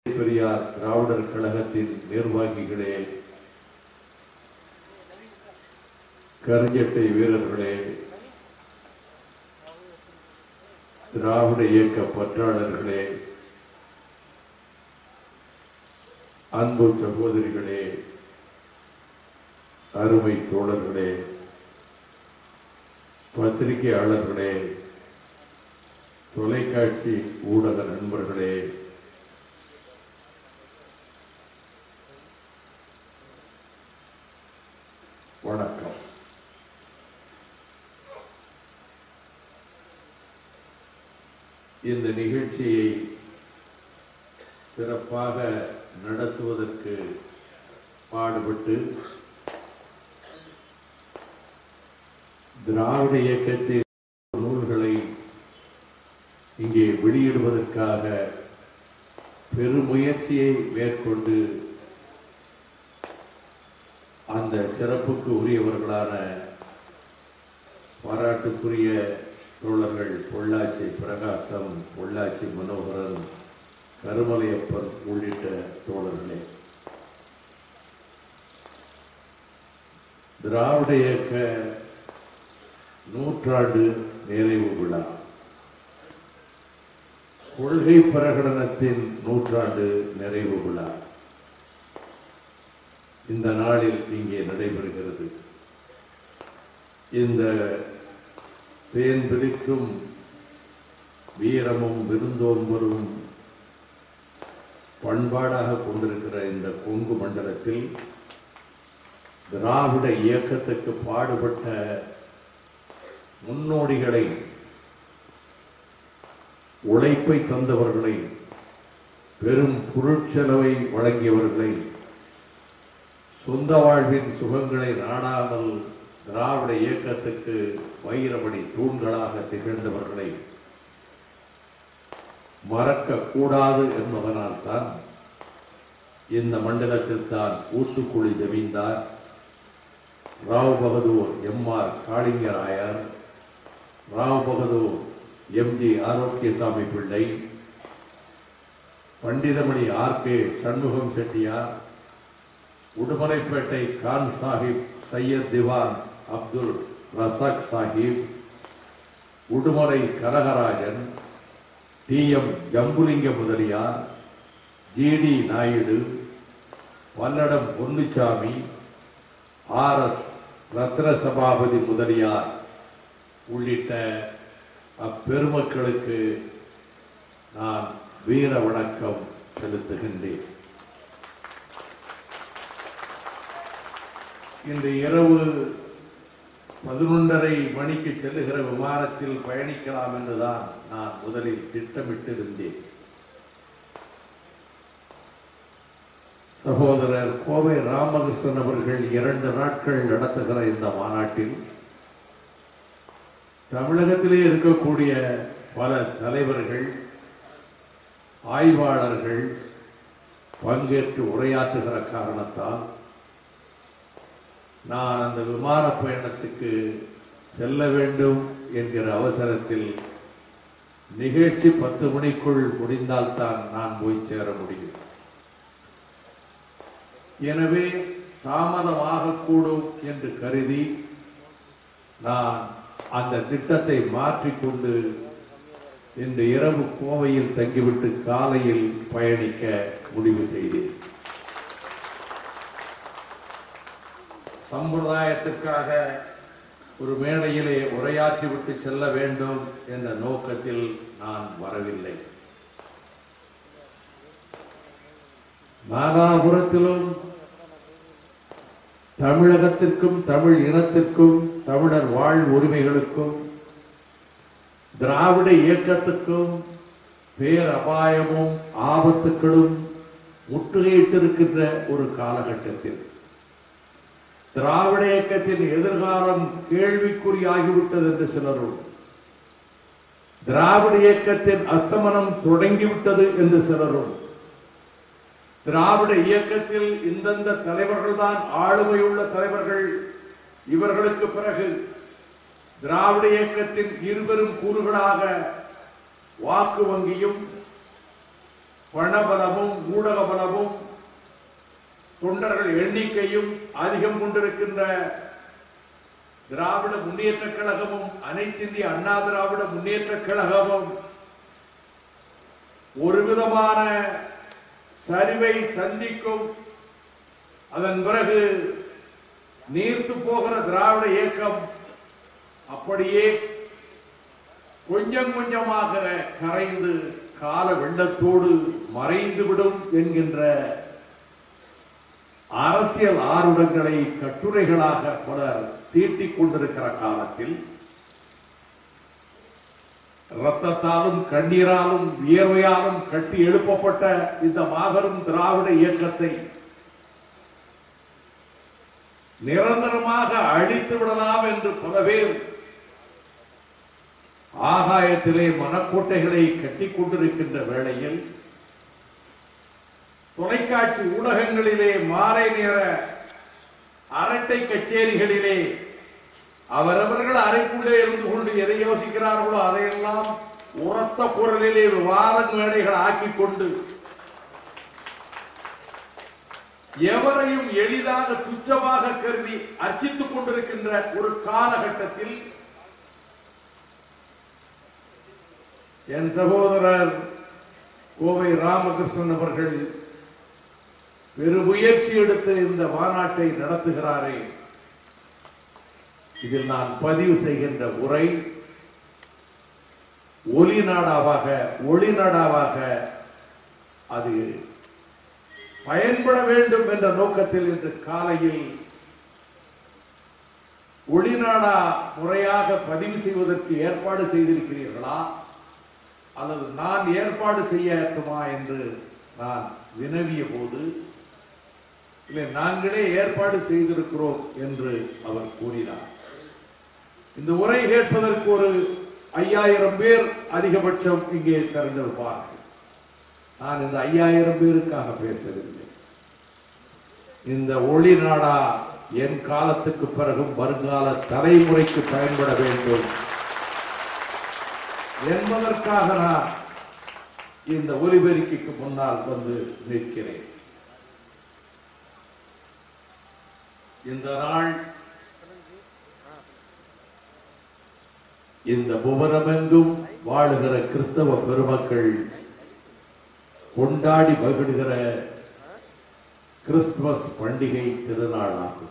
பெரியார் திராவிடர் கழகத்தின் நிர்வாகிகளே கருஞ்சட்டை வீரர்களே திராவிட இயக்க பற்றாளர்களே அன்பு சகோதரிகளே அருமை தோழர்களே பத்திரிகையாளர்களே தொலைக்காட்சி ஊடக நண்பர்களே வணக்கம் இந்த நிகழ்ச்சியை சிறப்பாக நடத்துவதற்கு பாடுபட்டு திராவிட இயக்கத்தின் நூல்களை இங்கே வெளியிடுவதற்காக பெருமுயற்சியை மேற்கொண்டு அந்த சிறப்புக்கு உரியவர்களான பாராட்டுக்குரிய தோழர்கள் பொள்ளாச்சி பிரகாசம் பொள்ளாச்சி மனோகரன் கருமலையப்பன் உள்ளிட்ட தோழர்களே திராவிட இயக்க நூற்றாண்டு நிறைவு விழா கொள்கை பிரகடனத்தின் நூற்றாண்டு நிறைவு விழா இந்த நாளில் இங்கே நடைபெறுகிறது இந்த தேன் பிடிக்கும் வீரமும் விருந்தோம்பரும் பண்பாடாக கொண்டிருக்கிற இந்த கொங்கு மண்டலத்தில் திராவிட இயக்கத்துக்கு பாடுபட்ட முன்னோடிகளை உழைப்பை தந்தவர்களை பெரும் பொருட்செலவை வழங்கியவர்களை சொந்த வாழ்வின் சுகங்களை நாடாமல் திராவிட இயக்கத்துக்கு வைரமணி தூண்களாக திகழ்ந்தவர்களை மறக்க கூடாது என்பதனால் தான் இந்த மண்டலத்தில் தான் Oothukuzhi zamindar Rao Bahadur M R Kalingarayar Rao Bahadur M G Arokiasamy Pillai Panditamani R K Shanmugam Chettiar Udumalaipettai Khan Sahib Syed Diwan Abdul Razak Sahib Udumalai Kanagarajan T M Jambulinga Mudaliar GD Naidu Palladam Ponnusamy R S Ratnasabapathy Mudaliar உள்ளிட்ட அப்பெருமக்களுக்கு நான் வீர வணக்கம் செலுத்துகின்றேன் இன்று இரவு பதினொன்றரை மணிக்கு செல்லுகிற விமானத்தில் பயணிக்கலாம் என்றுதான் நான் முதலில் திட்டமிட்டிருந்தேன் சகோதரர் கோவை ராமகிருஷ்ணன் அவர்கள் இரண்டு நாட்கள் நடத்துகிற இந்த மாநாட்டில் தமிழகத்திலே இருக்கக்கூடிய பல தலைவர்கள் ஆய்வாளர்கள் பங்கேற்று உரையாற்றுகிற காரணத்தால் நான் அந்த விமான பயணத்துக்கு செல்ல வேண்டும் என்கிற அவசரத்தில் நிகழ்ச்சி பத்து மணிக்குள் முடிந்தால்தான் நான் போய் சேர முடியும் எனவே தாமதமாகக்கூடும் என்று கருதி நான் அந்த திட்டத்தை மாற்றிக்கொண்டு இன்று இரவு கோவையில் தங்கிவிட்டு காலையில் பயணிக்க முடிவு செய்தேன் சம்பிரதாயத்திற்காக ஒரு மேடையிலே உரையாற்றிவிட்டு செல்ல வேண்டும் என்ற நோக்கத்தில் நான் வரவில்லை நாலாபுரத்திலும் தமிழகத்திற்கும் தமிழ் இனத்திற்கும் தமிழர் வாழ் உரிமைகளுக்கும் திராவிட இயக்கத்துக்கும் பேரபாயமும் ஆபத்துக்களும் முற்றுகையிட்டிருக்கின்ற ஒரு காலகட்டத்தில் திராவிட இயக்கத்தின் எதிர்காலம் கேள்விக்குறியாகிவிட்டது என்று சிலரும் திராவிட இயக்கத்தின் அஸ்தமனம் தொடங்கிவிட்டது என்று சிலரும் திராவிட இயக்கத்தில் இந்தந்த தலைவர்கள் தான் ஆளுமையுள்ள தலைவர்கள் இவர்களுக்கு பிறகு திராவிட இயக்கத்தின் இருவரும் கூறுகளாக வாக்கு வங்கியும் பணபலமும் ஊடக பலமும் தொண்டர்கள் எண்ணிக்கையும் அதிகம் கொண்டிருக்கின்ற திராவிட முன்னேற்ற கழகமும் அனைத்திந்திய அண்ணா திராவிட முன்னேற்ற கழகமும் ஒரு விதமான சரிவை சந்திக்கும் அதன் பிறகு நீர்த்து போகிற திராவிட இயக்கம் அப்படியே கொஞ்சம் கொஞ்சமாக கரைந்து கால வெள்ளத்தோடு மறைந்துவிடும் என்கின்ற அரசியல் ஆர்வங்களை கட்டுரைகளாக பலர் தீட்டிக் கொண்டிருக்கிற காலத்தில் ரத்தத்தாலும் கண்ணீராலும் வியர்வையாலும் கட்டி எழுப்பப்பட்ட இந்த மாபெரும் திராவிட இயக்கத்தை நிரந்தரமாக அழித்து விடலாம் என்று பல பேர் ஆகாயத்திலே மனக்கோட்டைகளை கட்டிக் கொண்டிருக்கின்ற வேளையில் தொலைக்காட்சி ஊடகங்களிலே மாலை நேர அரட்டை கச்சேரிகளிலே அவரவர்கள் அறைக்குள்ளே இருந்து கொண்டு எதை யோசிக்கிறார்களோ அதையெல்லாம் உரத்த குரலிலே விவாத மேடைகள் ஆக்கிக் கொண்டு எவரையும் எளிதாக துச்சமாக கருதி அர்ச்சித்துக் கொண்டிருக்கின்ற ஒரு காலகட்டத்தில் என் சகோதரர் கோவை ராமகிருஷ்ணன் அவர்கள் பெரு முயற்சி எடுத்து இந்த மாநாட்டை நடத்துகிறாரே இதில் நான் பதிவு செய்கின்ற உரை ஒலி நாடாவாக ஒளி நாடாவாக அது பயன்பட வேண்டும் என்ற நோக்கத்தில் இன்று காலையில் ஒளிநாடா முறையாக பதிவு செய்வதற்கு ஏற்பாடு செய்திருக்கிறீர்களா அல்லது நான் ஏற்பாடு செய்யட்டுமா என்று நான் வினவிய போது இல்லை நாங்களே ஏற்பாடு செய்திருக்கிறோம் என்று அவர் கூறினார் இந்த உரை கேட்பதற்கு ஒரு ஐயாயிரம் பேர் அதிகபட்சம் இங்கே திரண்டிருப்பார்கள் நான் இந்த ஐயாயிரம் பேருக்காக பேசவில்லை இந்த ஒளி நாடா என் காலத்துக்கு பிறகும் வருங்கால தலைமுறைக்கு பயன்பட வேண்டும் என்பதற்காக நான் இந்த ஒலிபெருக்கிக்கு முன்னால் வந்து நிற்கிறேன் இந்த நாள் இந்த புவனமெங்கும் வாழுகிற கிறிஸ்தவ பெருமக்கள் கொண்டாடி மகிழ்கிற கிறிஸ்துமஸ் பண்டிகை திருநாள் ஆகும்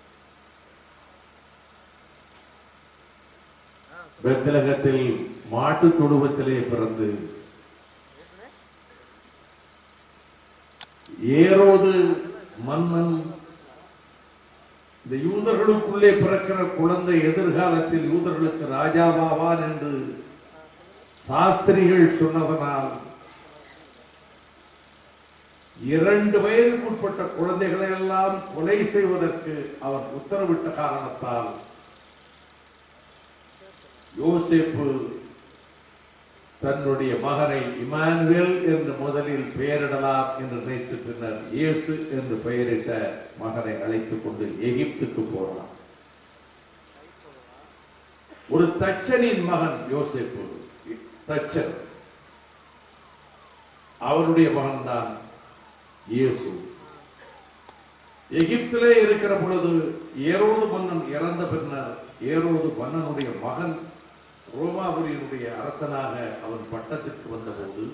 பெத்லகத்தில் மாட்டு தொழுவத்திலே பிறந்து ஏரோது மன்னன் இந்த யூதர்களுக்குள்ளே பிறக்கிற குழந்தை எதிர்காலத்தில் யூதர்களுக்கு ராஜாவாவான் என்று சாஸ்திரிகள் சொன்னதனால் இரண்டு வயதுக்குட்பட்ட குழந்தைகளை எல்லாம் கொலை செய்வதற்கு அவர் உத்தரவிட்ட காரணத்தால் யோசேப்பு தன்னுடைய மகனை இமானுவேல் என்று முதலில் பெயரிடலாம் என்று நினைத்து பின்னர் இயேசு என்று பெயரிட்ட மகனை அழைத்துக் கொண்டு எகிப்துக்கு போனான் ஒரு தச்சனின் மகன் யோசேப்பு தச்சன் அவருடைய மகன் தான் இயேசு எகிப்திலே இருக்கிற பொழுது ஏரோது மன்னன் இறந்த பின்னர் ஏரோது மன்னனுடைய மகன் ரோமாபுரியினுடைய அரசனாக அவன் பட்டத்திற்கு வந்தபோது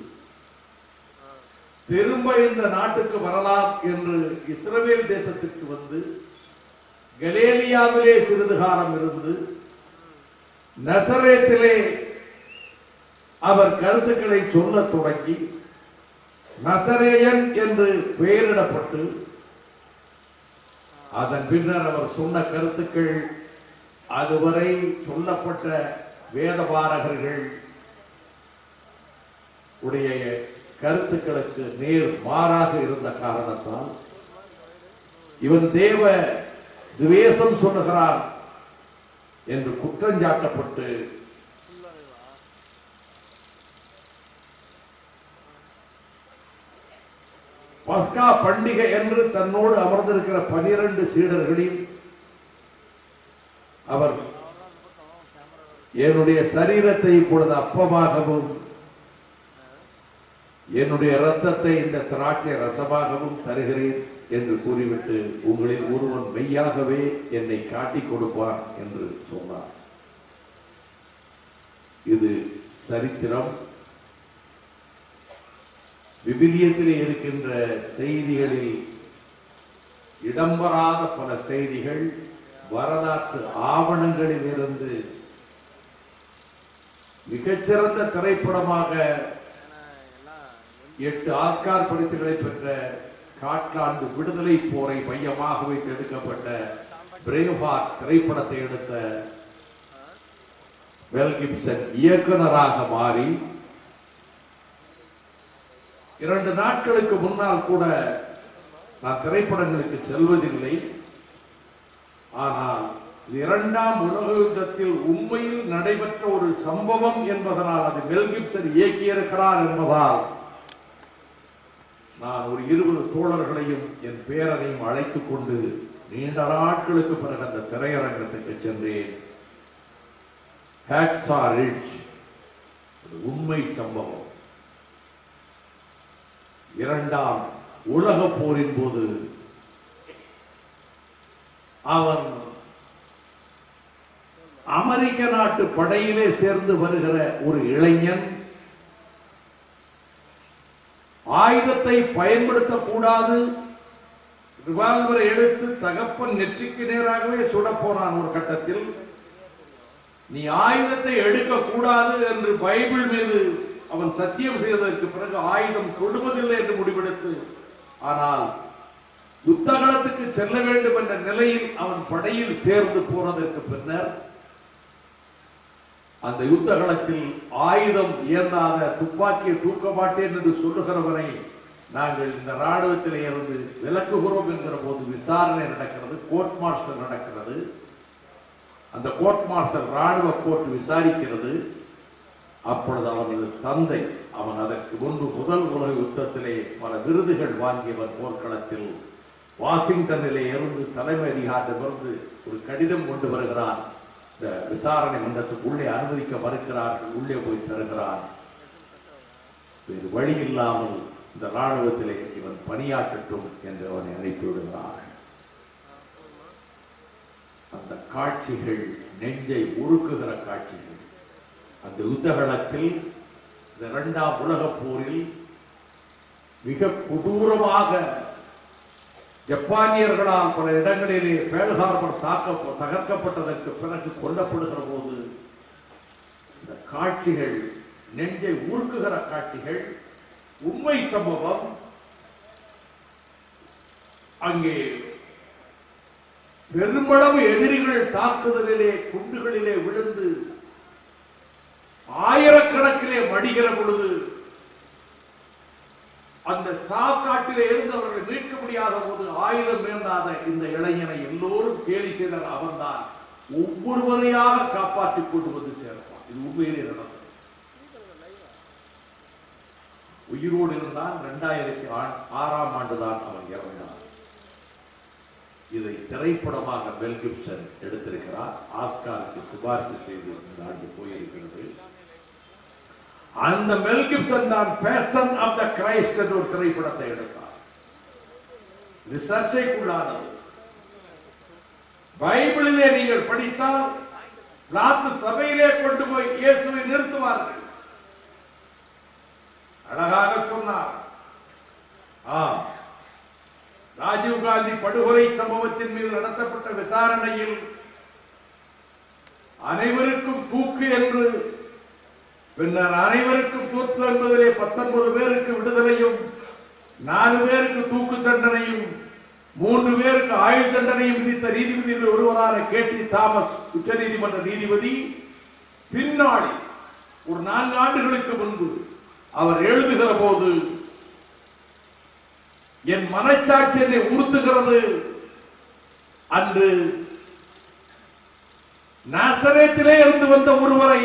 திரும்ப இந்த நாட்டுக்கு வரலாம் என்று இஸ்ரவேல் தேசத்திற்கு வந்து கலேலியாவிலே சிறிது காலம் இருந்து நசரேத்திலே அவர் கருத்துக்களை சொல்லத் தொடங்கி நசரேயன் என்று பெயரிடப்பட்டு அதன் பின்னர் அவர் சொன்ன கருத்துக்கள் அதுவரை சொல்லப்பட்ட வேதபாரகர்கள் உடைய கருத்துக்களுக்கு நேர் மாறாக இருந்த காரணத்தால் இவன் தேவ துவேஷம் சொல்லுகிறான் என்று குற்றஞ்சாட்டப்பட்டு பஸ்கா பண்டிகை என்று தன்னோடு அமர்ந்திருக்கிற பனிரெண்டு சீடர்களில் அவர் என்னுடைய சரீரத்தை இப்பொழுது அப்பமாகவும் என்னுடைய இரத்தத்தை இந்த திராட்சை ரசமாகவும் தருகிறேன் என்று கூறிவிட்டு உங்களில் ஒருவன் மெய்யாகவே என்னை காட்டிக் கொடுப்பான் என்று சொன்னார் இது சரித்திரம் விவிலியத்திலே இருக்கின்ற செய்திகளில் இடம்பெறாத பல செய்திகள் வரலாற்று ஆவணங்களில் இருந்து மிகச்சிறந்த திரைப்படமாக எட்டு ஆஸ்கார் பரிசுகளை பெற்ற ஸ்காட்லாந்து விடுதலை போரை மையமாக வைத்து எடுக்கப்பட்ட பிரேவ்ஹார்ட் திரைப்படத்தை எடுத்த வெல் கிப்சன் இயக்குனராக மாறி இரண்டு நாட்களுக்கு முன்னால் கூட நான் திரைப்படங்களுக்கு செல்வதில்லை ஆனால் இது இரண்டாம் உலக யுத்தத்தில் உண்மையில் நடைபெற்ற ஒரு சம்பவம் என்பதனால் அது மெல் கிப்சன் இயக்கியிருக்கிறார் என்பதால் நான் ஒரு இருபது தோழர்களையும் என் பேரனையும் அழைத்துக் கொண்டு நீண்ட நாட்களுக்கு பிறகு அந்த திரையரங்கத்துக்கு சென்றேன் ஹேக்ஸா ரிட்ஜ் அது உண்மை சம்பவம் இரண்டாம் உலக போரின் போது அவன் அமெரிக்க நாட்டு படையிலே சேர்ந்து வருகிற ஒரு இளைஞன் ஆயுதத்தை பயன்படுத்தக்கூடாது ரிவால்வரை எடுத்து தகப்பன் நெற்றிக்கு நேராகவே சுடப் போனான் ஒரு கட்டத்தில் நீ ஆயுதத்தை எடுக்க கூடாது என்று பைபிள் மீது அவன் சத்தியம் செய்ததற்கு பிறகு ஆயுதம் தொடுவதில்லை என்று முடிவெடுத்து ஆனால் யுத்தகலத்துக்கு செல்ல வேண்டும் என்ற நிலையில் அவன் படையில் சேர்ந்து போனதற்கு பின்னர் அந்த யுத்தகலத்தில் ஆயுதம் இயந்தாத துப்பாக்கியை தூக்க மாட்டேன் என்று சொல்லுகிறவனை நாங்கள் இந்த ராணுவத்திலே இருந்து விலக்குகிறோம் என்கிற போது விசாரணை நடக்கிறது கோர்ட் மார்ஷல் நடக்கிறது அந்த கோர்ட் மார்ஷல் ராணுவ கோர்ட் விசாரிக்கிறது அப்பொழுது அவனது தந்தை அவன் அதற்கு முன்பு முதல் உலக யுத்தத்திலே பல விருதுகள் வாங்கியவன் போர்க்களத்தில் வாஷிங்டனிலே இருந்து தலைமை அதிகாரிடமிருந்து ஒரு கடிதம் கொண்டு வருகிறான் இந்த விசாரணை மன்றத்துக்கு உள்ளே அனுமதிக்க மறுக்கிறார்கள் உள்ளே போய் தருகிறான் வேறு வழி இல்லாமல் இந்த ராணுவத்திலே இவன் பணியாற்றட்டும் என்று அவனை அனுப்பிவிடுகிறார்கள் அந்த காட்சிகள் நெஞ்சை உருக்குகிற காட்சிகள் அந்த யுத்தகலத்தில் இந்த இரண்டாம் உலகப் போரில் மிக கொடூரமாக ஜப்பானியர்களால் பல இடங்களிலே பேர்ல் ஹார்பர் தாக்க தகர்க்கப்பட்டதற்கு பிறகு கொல்லப்படுகிற போது இந்த காட்சிகள் நெஞ்சை உருக்குகிற காட்சிகள் உண்மை சம்பவம் அங்கே பெருமளவு எதிரிகள் தாக்குதலிலே குண்டுகளிலே விழுந்து ஆயிரக்கணக்கிலே மடிகிற பொழுது அந்த சாக்காட்டிலே இருந்து அவர்களை மீட்க முடியாத போது ஆயுதம் வேண்டாத இந்த இளைஞனை எல்லோரும் கேலி செய்தார் அவன்தான் ஒவ்வொருவரையாக காப்பாற்றிக் கொண்டு வந்து சேர்ப்பான் இது உண்மையிலே நடந்தது உயிரோடு இருந்தான் இரண்டாயிரத்தி ஆறாம் ஆண்டுதான் அவன் இறந்தான் இதை திரைப்படமாக மெல் கிப்சன் எடுத்திருக்கிறார் ஆஸ்காருக்கு சிபாரிசு செய்து இந்த ஆண்டு போயிருக்கிறது அந்த மெல் கிப்சன் தான் பேசன் ஆஃப் த கிரைஸ்ட் என்ற ஒரு திரைப்படத்தை எடுத்தார் இது சர்ச்சைக்குள்ளானது பைபிளிலே நீங்கள் படித்தால் நாட்டு சபையிலே கொண்டு போய் இயேசுவை நிறுத்துவார்கள் அழகாக சொன்னார் ஆம் ராஜீவ் காந்தி படுகொலை சம்பவத்தின் மீது நடத்தப்பட்ட விசாரணையில் அனைவருக்கும் தூக்கு என்று பின்னர் அனைவருக்கும் தூக்கு என்பதிலே பத்தொன்பது பேருக்கு விடுதலையும் நாலு பேருக்கு தூக்கு தண்டனையும் மூன்று பேருக்கு ஆயுள் தண்டனையும் விதித்த நீதிபதியில் ஒருவரான கே டி தாமஸ் உச்ச நீதிமன்ற நீதிபதி பின்னாடி ஒரு நான்கு ஆண்டுகளுக்கு முன்பு அவர் எழுதுகிற போது என் மனச்சாட்சி என்னை உறுத்துகிறது அன்று நாசரேத்திலே இருந்து வந்த ஒருவரை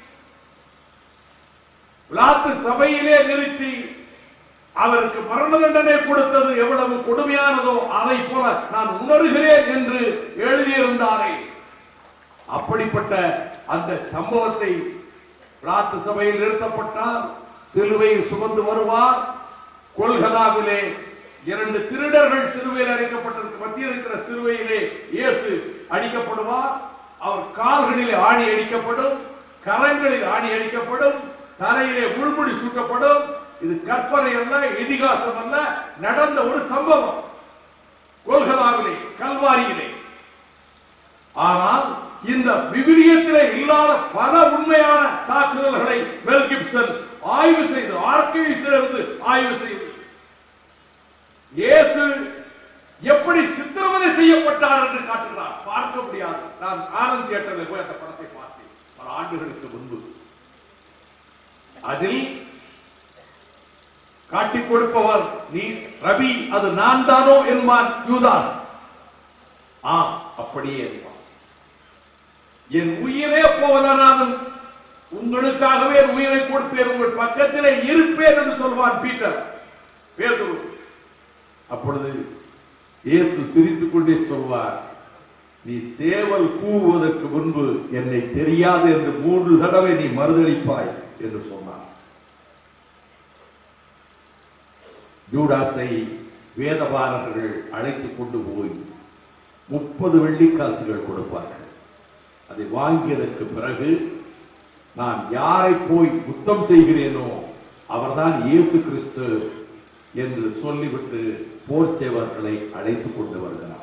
விளாத்து சபையிலே நிறுத்தி அவருக்கு மரண தண்டனை கொடுத்தது எவ்வளவு கொடுமையானதோ அதை போல நான் உணர்கிறேன் என்று எழுதியிருந்தாரே அப்படிப்பட்ட அந்த சம்பவத்தை பிளாத்து சபையில் நிறுத்தப்பட்டார் சிலுவையை சுமந்து வருவார் கொல்கதாவிலே இரண்டு திருடர்கள் சிலுவையில் அடிக்கப்பட்டிருக்க மத்தியில் இருக்கிற சிலுவையிலே இயேசு அடிக்கப்படுவார் அவர் கால்களிலே ஆணி அடிக்கப்படும் கரங்களில் ஆணி அடிக்கப்படும் தலையிலே முள்முடி சூட்டப்படும் இது கற்பனை அல்ல இதிகாசம் அல்ல நடந்த ஒரு சம்பவம் கொல்கதாவிலே கல்வாரியிலே ஆனால் இந்த விவிலியத்திலே இல்லாத பல உண்மையான தாக்குதல்களை மெல் கிப்சன் ஆய்வு செய்து ஆர்கைவ்ஸிலிருந்து ஆய்வு செய்து இயேசு எப்படி சித்திரவதை செய்யப்பட்டார் என்று காட்டுகிறார் பார்க்க முடியாது நான் ஆனந்த் தியேட்டரில் போய் அந்த படத்தை பார்த்தேன் பல ஆண்டுகளுக்கு முன்பு அதில் காட்டிக் கொடுப்பவர் நீ ரவி அது நான் தானோ என்பான் யூதாஸ் ஆ அப்படியே என்பான் என் உயிரே போவதனாலும் உங்களுக்காகவே என் உயிரை கொடுப்பேன் உங்கள் பக்கத்திலே இருப்பேன் என்று சொல்வான் பீட்டர் பேதுரு அப்பொழுது இயேசு சிரித்துக் கொண்டே சொல்வார் நீ சேவல் கூவுவதற்கு முன்பு என்னை தெரியாது என்று மூன்று தடவை நீ மறுதளிப்பாய் என்று சொன்னார் ஜூடாஸை வேதபாரகர்கள் அழைத்துக் கொண்டு போய் முப்பது வெள்ளிக்காசுகள் கொடுப்பார்கள் அதை வாங்கியதற்கு பிறகு நான் யாரை போய் குத்தம் செய்கிறேனோ அவர்தான் இயேசு கிறிஸ்து என்று சொல்லிவிட்டு போர் சேவர்களை அழைத்துக் கொண்டு வருகிறார்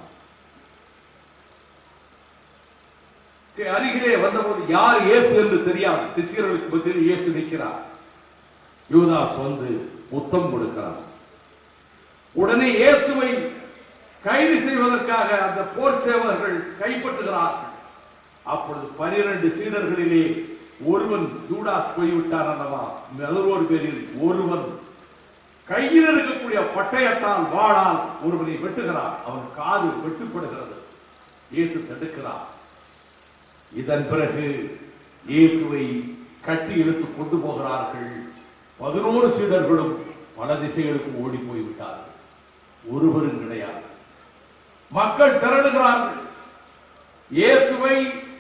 அருகிலே வந்தபோது யார் இயேசு என்று தெரியாது சிஷியர்களுக்கு மத்தியில் இயேசு நிற்கிறார் யூதாஸ் வந்து முத்தம் கொடுக்கிறார் உடனே இயேசுவை கைது செய்வதற்காக அந்த போர் சேவகர்கள் கைப்பற்றுகிறார்கள் அப்பொழுது பனிரெண்டு சீடர்களிலே ஒருவன் ஜூடாஸ் போய்விட்டான் அல்லவா பதினோரு பேரில் ஒருவன் கையில் இருக்கக்கூடிய பட்டயத்தால் வாளால் ஒருவனை வெட்டுகிறான் அவன் காது வெட்டுப்படுகிறது இயேசு தடுக்கிறார் இதன் பிறகு இயேசுவை கட்டி இழுத்து கொண்டு போகிறார்கள் பதினோரு சீடர்களும் பல திசைகளுக்கு ஓடி போய்விட்டார்கள் ஒருவரும் கிடையாது மக்கள் திரளுகிறார்கள் இயேசுவை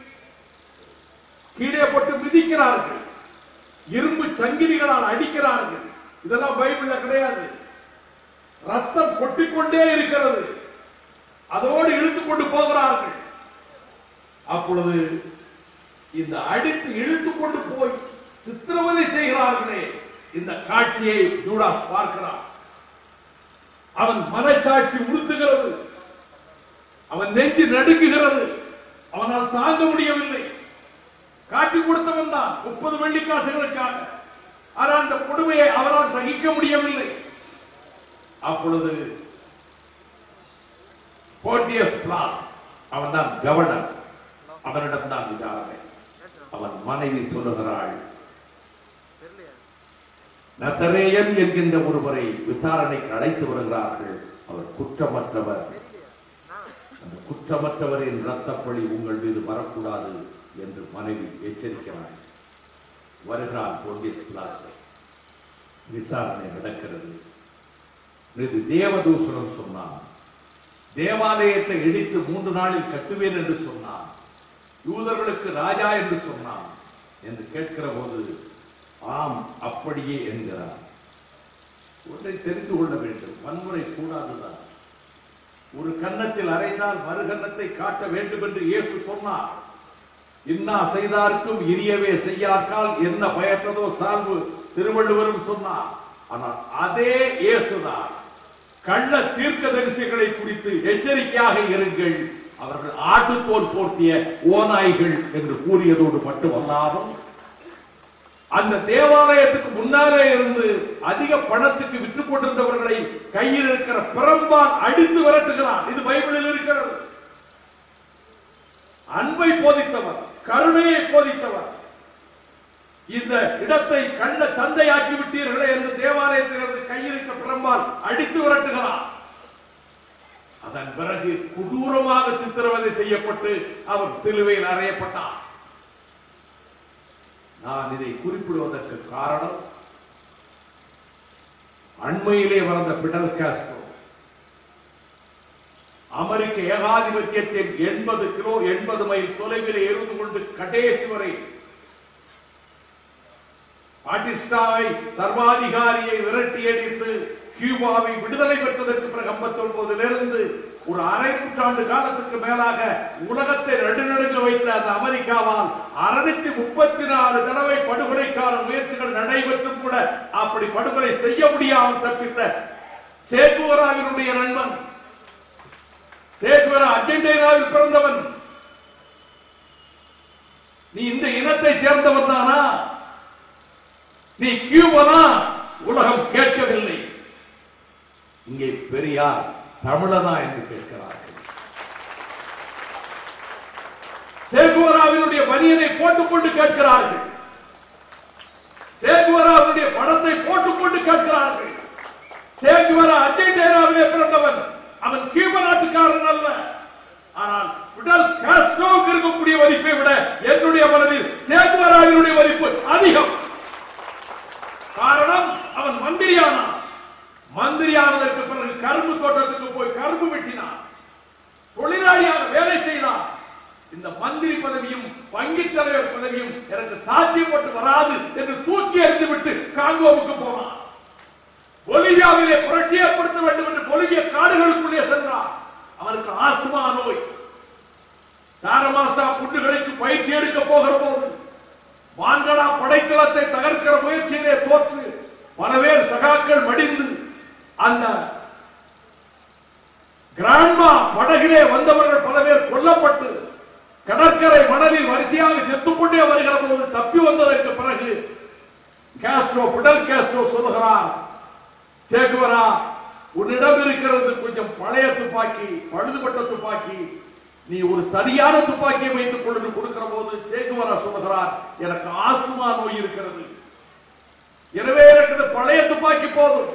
கீழே போட்டு மிதிக்கிறார்கள் இரும்பு சங்கிலிகளால் அடிக்கிறார்கள் இதெல்லாம் பைபிள்ல கிடையாது ரத்தம் கொட்டிக்கொண்டே இருக்கிறது அதோடு இழுத்துக் கொண்டு போகிறார்கள் அப்பொழுது இந்த அடித்து இழுத்துக் கொண்டு போய் சித்திரவதை செய்கிறார்களே இந்த காட்சியை ஜூடாஸ் பார்க்கிறான் அவன் மனச்சாட்சி உறுத்துகிறது அவன் நெஞ்சு நடுங்குகிறது அவனால் தாங்க முடியவில்லை காட்டி கொடுத்தவன் தான் முப்பது வெள்ளிக்காசுகளுக்காக ஆனால் அந்த கொடுமையை அவரால் சகிக்க முடியவில்லை அப்பொழுது போர்டியஸ் பிளான் அவன் தான் கவர்னர் அவனிடம் தான் விசாரணை அவன் மனைவி சொல்லுகிறாள் நசரேயன் என்கின்ற ஒருவரை விசாரணைக்கு அழைத்து வருகிறார்கள் அவர் குற்றமற்றவர் அந்த குற்றமற்றவரின் ரத்தப்பழி உங்கள் மீது வரக்கூடாது என்று மனைவி எச்சரிக்கிறார் வருகிறார் போர்டியஸ் பிளாட் விசாரணை நடக்கிறது இது தேவதூஷணம் சொன்னான் தேவாலயத்தை இடித்து மூன்று நாளில் கட்டுவேன் என்று சொன்னான் யூதர்களுக்கு ராஜா என்று சொன்னான் என்று கேட்கிற போது ஆம் அப்படியே என்கிறார் ஒன்றை தெரிந்து கொள்ள வேண்டும் வன்முறை கூடாதுதான் ஒரு கன்னத்தில் அறைந்தால் மறு கன்னத்தை காட்ட வேண்டும் என்று இயேசு சொன்னார் இன்னா செய்தார்க்கும் இனியவே செய்யார்க்கால் என்ன பயத்ததோ சார்பு திருவள்ளுவரும் சொன்னார் ஆனால் அதே இயேசுதான் கள்ள தீர்க்கதரிசிகளை குறித்து எச்சரிக்கையாக இருங்கள் அவர்கள் ஆட்டுத்தோல் போர்த்திய ஓநாய்கள் என்று கூறியதோடு மட்டுமல்லாமல் அந்த தேவாலயத்துக்கு முன்னாலே இருந்து அதிக பணத்துக்கு விற்றுக் கொண்டிருந்தவர்களை கையில் இருக்கிற பிரம்பால் அடித்து விரட்டுகிறார் இது பைபிளில் இருக்கிறது அன்பை போதித்தவர் கருணையை போதித்தவர் இந்த இடத்தை கள்ள தந்தையாக்கி விட்டீர்களே என்று தேவாலயத்திலிருந்து கையிருக்க பிரம்பால் அடித்து விரட்டுகிறார் அதன் பிறகு கொடூரமாக சித்திரவதை செய்யப்பட்டு அவர் சிலுவையில் அறையப்பட்டார் நான் இதை குறிப்பிடுவதற்கு காரணம் அண்மையிலே வளர்ந்த பிடல் காஸ்ட்ரோ அமெரிக்க ஏகாதிபத்தியத்தின் எண்பது கிலோ எண்பது மைல் தொலைவில் இருந்து கொண்டு கடைசி வரை பாட்டிஸ்டாவை சர்வாதிகாரியை விரட்டி அடித்து கியூபாவை விடுதலை பெற்றதற்கு பிறகு 59 இருந்து ஒரு அரை நூற்றாண்டு காலத்துக்கு மேலாக உலகத்தை நடுநடுங்க வைத்த அந்த அமெரிக்காவால் அறுநூத்தி முப்பத்தி நாலு தடவை படுகொலைக்கான முயற்சிகள் நடைபெற்றும் கூட அப்படி படுகொலை செய்ய முடியாமல் தப்பித்த சேகுவராவினுடைய நண்பன் சேகுவரா அர்ஜென்டினாவில் பிறந்தவன் நீ இந்த இனத்தை சேர்ந்தவன் தானா நீ கியூபனா உலகம் கேட்கவில்லை இங்கே பெரியார் தமிழனா என்று கேட்கிறார்கள் சேகுவராவினுடைய பனியனை போட்டுக்கொண்டு கேட்கிறார்கள் சேகுவராவினுடைய படத்தை போட்டுக்கொண்டு கேட்கிறார்கள் சேகுவரா அர்ஜென்டினாவிலே பிறந்தவன் அவன் கியூப நாட்டுக்காரன் அல்ல ஆனால் பிடல் காஸ்ட்ரோவுக்கு இருக்கக்கூடிய மதிப்பை விட என்னுடைய மனதில் சேகுவராவினுடைய மதிப்பு அதிகம் காரணம் அவன் மந்திரியானான் மந்திரியானதற்கு பிறகு கரும்பு தோட்டத்துக்கு போய் கரும்பு வெட்டினான் தொழிலாளியாக வேலை செய்தான் இந்த மந்திரி பதவியும் வங்கி தலைவர் பதவியும் எனக்கு சாத்தியப்பட்டு வராது என்று தூக்கி எறிந்துவிட்டு காங்கோவுக்கு போனான் பொலிவியாவிலே புரட்சி ஏற்படுத்த வேண்டும் என்று பொலிவிய காடுகளுக்குள்ளே சென்றான் அவனுக்கு ஆஸ்துமா நோய் சாரமாசா புண்டுகளுக்கு பயிற்சி எடுக்க போகிற போது மான்கடா படைத்தளத்தை தகர்க்கிற முயற்சியிலே தோற்று பல பேர் சகாக்கள் மடிந்து அந்த கிராண்ட்மா படகிலே வந்தவர்கள் பல பேர் கொல்லப்பட்டு கடற்கரை மணலில் வரிசையாக செத்துக் கொண்டே வருகிற போது தப்பி வந்ததற்கு பிறகு காஸ்ட்ரோ பிடல் காஸ்ட்ரோ சொல்லுகிறார் சேகுவரா உன்னிடம் இருக்கிறது கொஞ்சம் பழைய துப்பாக்கி பழுதுபட்ட துப்பாக்கி நீ ஒரு சரியான துப்பாக்கியை வைத்துக் கொண்டு கொடுக்கிற போது சேகுவரா சொல்லுகிறார் எனக்கு ஆஸ்துமா நோய் இருக்கிறது எனவே எனக்கு இந்த பழைய துப்பாக்கி போதும்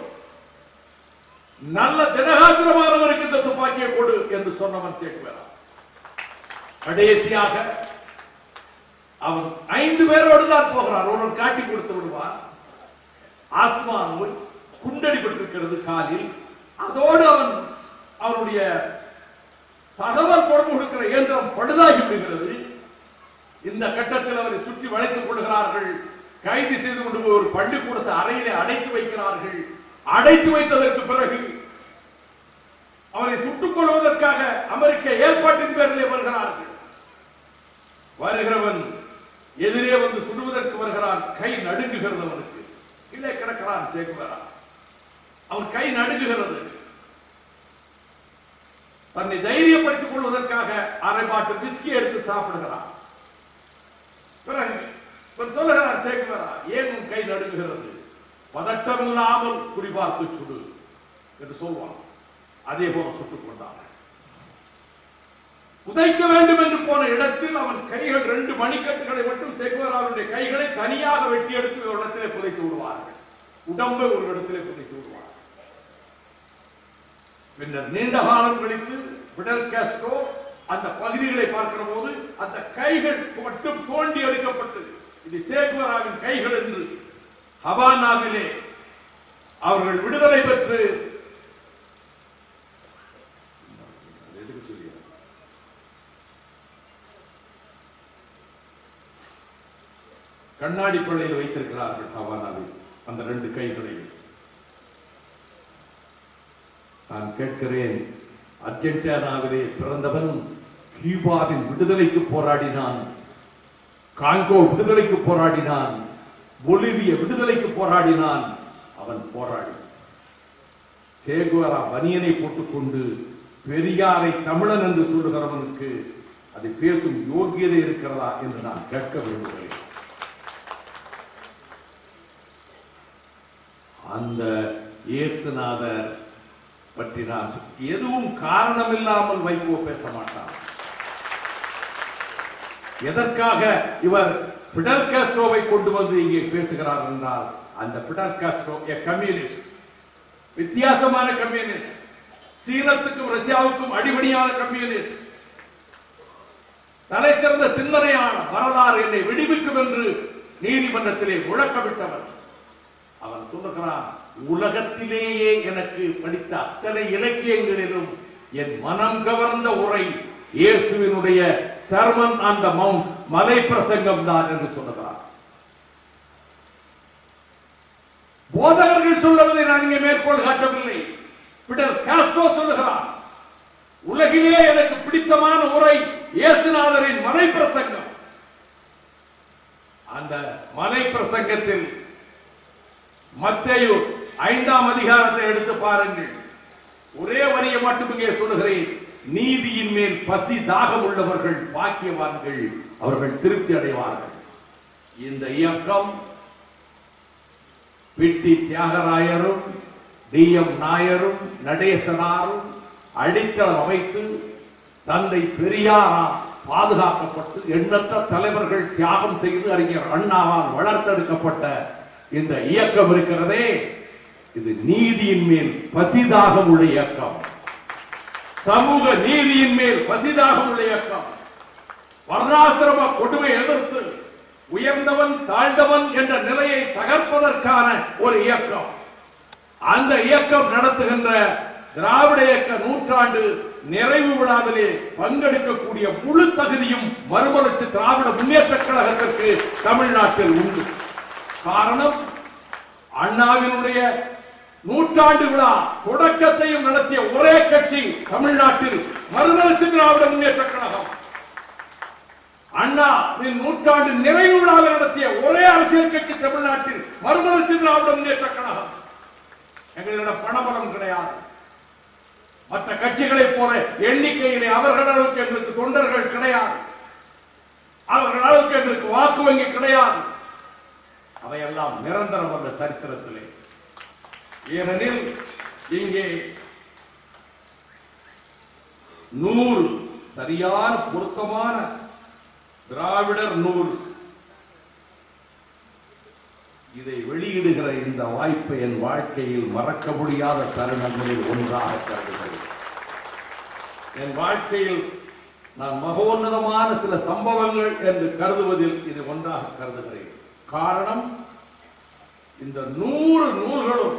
நல்ல தினகாத்திரமானவருக்கு இந்த துப்பாக்கியை கொடு என்று சொன்னவன் சேகுவரா கடைசியாக அவன் ஐந்து பேரோடு தான் போகிறான் ஒருவன் காட்டி கொடுத்து விடுவான் ஆஸ்மா நோய் குண்டடிப்பட்டிருக்கிறது காலில் அதோடு அவன் அவனுடைய தகவல் தொடர்பு கொடுக்கிற இயந்திரம் பழுதாகி விடுகிறது இந்த கட்டத்தில் அவரை சுற்றி வளைத்துக் கொள்கிறார்கள் கைது செய்து கொண்டு போய் ஒரு பள்ளிக்கூடத்தை அறையிலே அடைத்து வைக்கிறார்கள் அடைத்து வைத்ததற்கு பிறகு அவரை சுட்டுக் கொள்வதற்காக அமெரிக்க ஏற்பாட்டின் பேரிலே வருகிறார்கள் வருகிறவன் எதிரே வந்து சுடுவதற்கு வருகிறான் கை நடுங்குகிறது அவனுக்கு கீழே கிடக்கிறான் சேகுவரா அவன் கை நடுங்குகிறது தன்னை தைரியப்படுத்திக் கொள்வதற்காக அரை பாட்டு பிஸ்கி எடுத்து சாப்பிடுகிறான் பிறகு இவன் சொல்லுகிறான் சேகுவரா ஏன் உன் கை நடுங்குகிறது பதட்டம் இல்லாமல் குறிபார்த்து சுடு என்று சொல்வான் அதே போல சுட்டுக் கொண்டான் புதைக்க வேண்டும் என்று போன இடத்தில் அவன் கைகள் ரெண்டு மணிக்கட்டுகளை மட்டும் செகுவராவுடைய கைகளை தனியாக வெட்டி எடுத்து ஒரு இடத்திலே புதைத்து விடுவார்கள் உடம்பை ஒரு இடத்திலே புதைத்து விடுவார்கள் பின்னர் நீண்ட காலம் கழித்து பிடல் காஸ்ட்ரோ அந்த பகுதிகளை பார்க்கிற போது அந்த கைகள் மட்டும் தோண்டி எடுக்கப்பட்டு இது சேகுவராவின் கைகள் என்று ஹவானாவிலே அவர்கள் விடுதலை பெற்று எதுக்கு சொல்லியா? கண்ணாடி பள்ளியில் வைத்திருக்கிறார்கள் ஹவானாவில் அந்த ரெண்டு கைகளையும் நான் கேட்கிறேன் அர்ஜென்டினாவிலே பிறந்தவன் கியூபாவின் விடுதலைக்கு போராடினான் காங்கோ விடுதலைக்கு போராடினான் பொலிவிய விடுதலைக்கு போராடினான் அவன் போராடி சேகுவரா பனியனை போட்டுக்கொண்டு பெரியாரை தமிழன் என்று சொல்லுகிறவனுக்கு அதை பேசும் யோகியதை இருக்கிறதா என்று நான் கேட்க விரும்புகிறேன் அந்த இயேசுநாதர் பற்றி நான் சொ- எதுவும் காரணம் இல்லாமல் வைகோ பேச மாட்டான் எதற்காக இவர் பிடல் காஸ்ட்ரோவை கொண்டு வந்து இங்கே பேசுகிறார் என்றால் அந்த பிடல் காஸ்ட்ரோ எ கம்யூனிஸ்ட் வித்தியாசமான கம்யூனிஸ்ட் சீனத்துக்கும் ரஷ்யாவுக்கும் அடிபடியான கம்யூனிஸ்ட் தலை சிறந்த சிந்தனையான வரலாறு என்னை விடுவிக்கும் என்று நீதிமன்றத்திலே முழக்கமிட்டவர் அவன் சொல்லுகிறான் உலகத்திலேயே எனக்கு படித்த அத்தனை இலக்கியங்களிலும் என் மனம் கவர்ந்த உரை இயேசுவினுடைய சர்மன் அந்த மவுண்ட் மலை பிரசங்கம் தான் என்று சொல்லுகிறார் போதகர்கள் சொல்லுவதை நான் இங்கே மேற்கோள் காட்டவில்லை பிடர் காஸ்ட்ரோ சொல்லுகிறார் உலகிலே எனக்கு பிடித்தமான உரை இயேசுநாதரின் மலை பிரசங்கம் அந்த மலை பிரசங்கத்தில் மத்தேயு ஐந்தாம் அதிகாரத்தை எடுத்து பாருங்கள் ஒரே வரியை மட்டும் இங்கே சொல்லுகிறேன் நீதியின் மேல் பசி தாகம் உள்ளவர்கள் பாக்கியவான்கள் அவர்கள் திருப்தி அடைவார்கள் இந்த இயக்கம் பிட்டி தியாகராயரும் டி எம் நாயரும் நடேசனாரும் அடித்தளம் அமைத்து தந்தை பெரியாரால் பாதுகாக்கப்பட்டு எண்ணற்ற தலைவர்கள் தியாகம் செய்து அறிஞர் அண்ணாவால் வளர்த்தெடுக்கப்பட்ட இந்த இயக்கம் இருக்கிறதே இது நீதியின் மேல் பசிதாகம் உள்ள இயக்கம் சமூக நீதியின் மேல் பசிதாகம் உள்ள இயக்கம் வர்ணாசிரம கொடுமை எதிர்த்து உயர்ந்தவன் தாழ்ந்தவன் என்ற நிலையை தகர்ப்பதற்கான ஒரு இயக்கம் அந்த இயக்கம் நடத்துகின்ற திராவிட இயக்க நூற்றாண்டு நிறைவு விழாவிலே பங்கெடுக்கக்கூடிய முழு தகுதியும் மறுமலர்ச்சி திராவிட முன்னேற்ற கழகத்திற்கு தமிழ்நாட்டில் உண்டு காரணம் அண்ணாவினுடைய நூற்றாண்டு விழா தொடக்கத்தையும் நடத்திய ஒரே கட்சி தமிழ்நாட்டில் மறுமலர்ச்சி திராவிட முன்னேற்ற கழகம் அண்ணாவின் நூற்றாண்டு நிறைவு விழாவை நடத்திய ஒரே அரசியல் கட்சி தமிழ்நாட்டில் மறுமலர்ச்சி திராவிட முன்னேற்ற கழகம் எங்களிடம் பணபலம் கிடையாது மற்ற கட்சிகளைப் போல எண்ணிக்கையிலே அவர்கள் அளவுக்கு எங்களுக்கு தொண்டர்கள் கிடையாது அவர்கள் அளவுக்கு எங்களுக்கு வாக்கு வங்கி கிடையாது அவையெல்லாம் நிரந்தரம் வந்த சரித்திரத்திலே ஏனெனில் இங்கே நூறு சரியான பொருத்தமான திராவிடர் நூறு இதை வெளியிடுகிற இந்த வாய்ப்பை என் வாழ்க்கையில் மறக்க முடியாத தருணங்களில் ஒன்றாக கருதுகிறேன் என் வாழ்க்கையில் நான் மகோன்னதமான சில சம்பவங்கள் என்று கருதுவதில் இது ஒன்றாக கருதுகிறேன் காரணம் இந்த நூறு நூல்களும்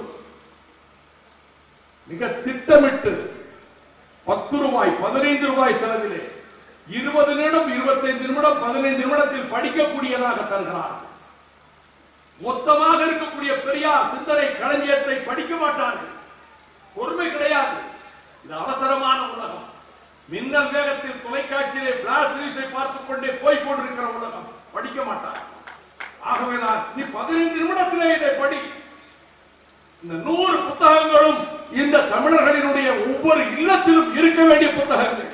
மிக திட்டமிட்டு பத்து ரூபாய் பதினைந்து ரூபாய் செலவிலே இருபது நிமிடம் இருபத்தைந்து நிமிடம் பதினைந்து நிமிடத்தில் படிக்கக்கூடியதாக தருகிறார்கள் மொத்தமாக இருக்கக்கூடிய பெரியார் சிந்தனை களஞ்சியத்தை படிக்க மாட்டார்கள் பொறுமை கிடையாது இது அவசரமான உலகம் மின்னல் வேகத்தில் தொலைக்காட்சியிலே பிளாஸ் நியூஸை பார்த்துக் கொண்டே போய் கொண்டிருக்கிற உலகம் படிக்க மாட்டார் ஆகவேதான் நீ பதினைந்து நிமிடத்திலே இதை படி இந்த நூறு புத்தகங்களும் இந்த தமிழர்களினுடைய ஒவ்வொரு இல்லத்திலும் இருக்க வேண்டிய புத்தகங்கள்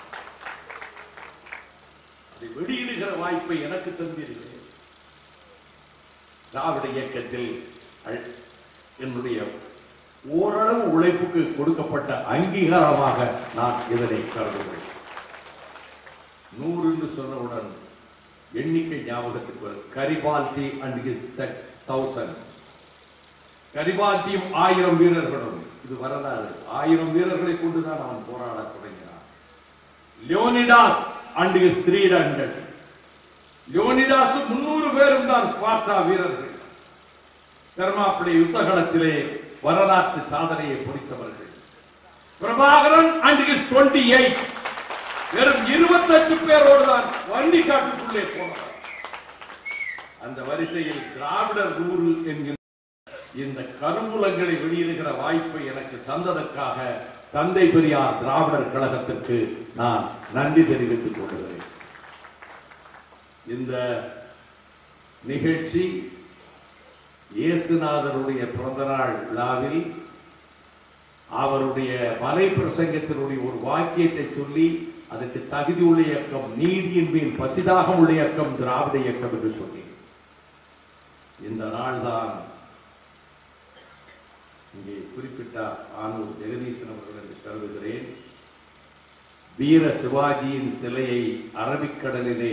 அதை வெளியிடுகிற வாய்ப்பை எனக்கு தந்திருக்கிறேன் திராவிட இயக்கத்தில் அழ்- என்னுடைய ஓரளவு உழைப்புக்கு கொடுக்கப்பட்ட அங்கீகாரமாக நான் இதனை கருதுகிறேன் நூறுன்னு சொன்னவுடன் எண்ணிக்கை ஞாபகத்துக்கு வரும் கரிபால்டி அண்ட் இஸ் தௌசண்ட் கரிபால்டியும் ஆயிரம் வீரர்களும் இது வரலாறு ஆயிரம் வீரர்களை கொண்டுதான் அவன் போராட தொடங்கினான் Leonidas and his three hundred Leonidas முன்னூறு பேரும் தான் ஸ்பார்ட்டா வீரர்கள் தெர்மாப்பிளை யுத்தகலத்திலே வரலாற்று சாதனையை பொறித்தவர்கள் Prabhakaran and his twenty eight வெறும் இருபத்தெட்டு பேரோடு தான் வண்டி காட்டுக்குள்ளே போனார் அந்த வரிசையில் திராவிடர் நூறு என்கிற இந்த கருவூலங்களை வெளியிடுகிற வாய்ப்பை எனக்கு தந்ததற்காக தந்தை பெரியார் திராவிடர் கழகத்திற்கு நான் நன்றி தெரிவித்துக் கொள்கிறேன் இந்த நிகழ்ச்சி இயேசுநாதருடைய பிறந்தநாள் விழாவில் அவருடைய மலை பிரசங்கத்தினுடைய ஒரு வாக்கியத்தை சொல்லி அதற்கு தகுதி உள்ள இயக்கம் நீதியின் மேல் பசிதாகம் உள்ள இயக்கம் திராவிட இயக்கம் என்று சொன்னேன் இந்த நாள்தான் இங்கே குறிப்பிட்டார் ஆனூர் ஜெகதீசன் அவர்கள் என்று கருதுகிறேன் வீர சிவாஜியின் சிலையை அரபிக்கடலிலே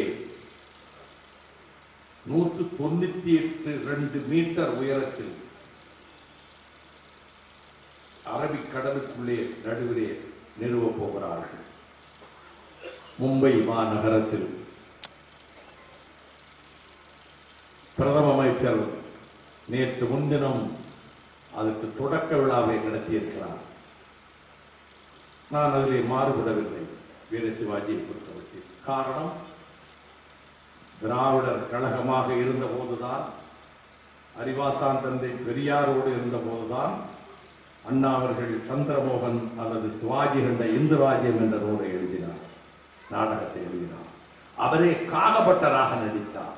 நூற்று தொண்ணூத்தி எட்டு ரெண்டு மீட்டர் உயரத்தில் அரபிக்கடலுக்குள்ளே நடுவிலே நிறுவப் போகிறார்கள் மும்பை மாநகரத்தில் பிரதம அமைச்சர் நேற்று முன்தினம் அதற்கு தொடக்க விழாவை நடத்தியிருக்கிறார் நான் அதிலே மாறுபடவில்லை வீர சிவாஜியை பொறுத்தவரைக்கும் காரணம் திராவிடர் கழகமாக இருந்த போதுதான் அறிவாசான் தந்தை பெரியாரோடு இருந்தபோதுதான் அண்ணா அவர்கள் சந்திரமோகன் அல்லது சிவாஜி கண்ட இந்துராஜ்யம் என்ற நூலை எழுதினார் நாடகத்தை எழுதினார் அவரே காகபட்டராக நடித்தார்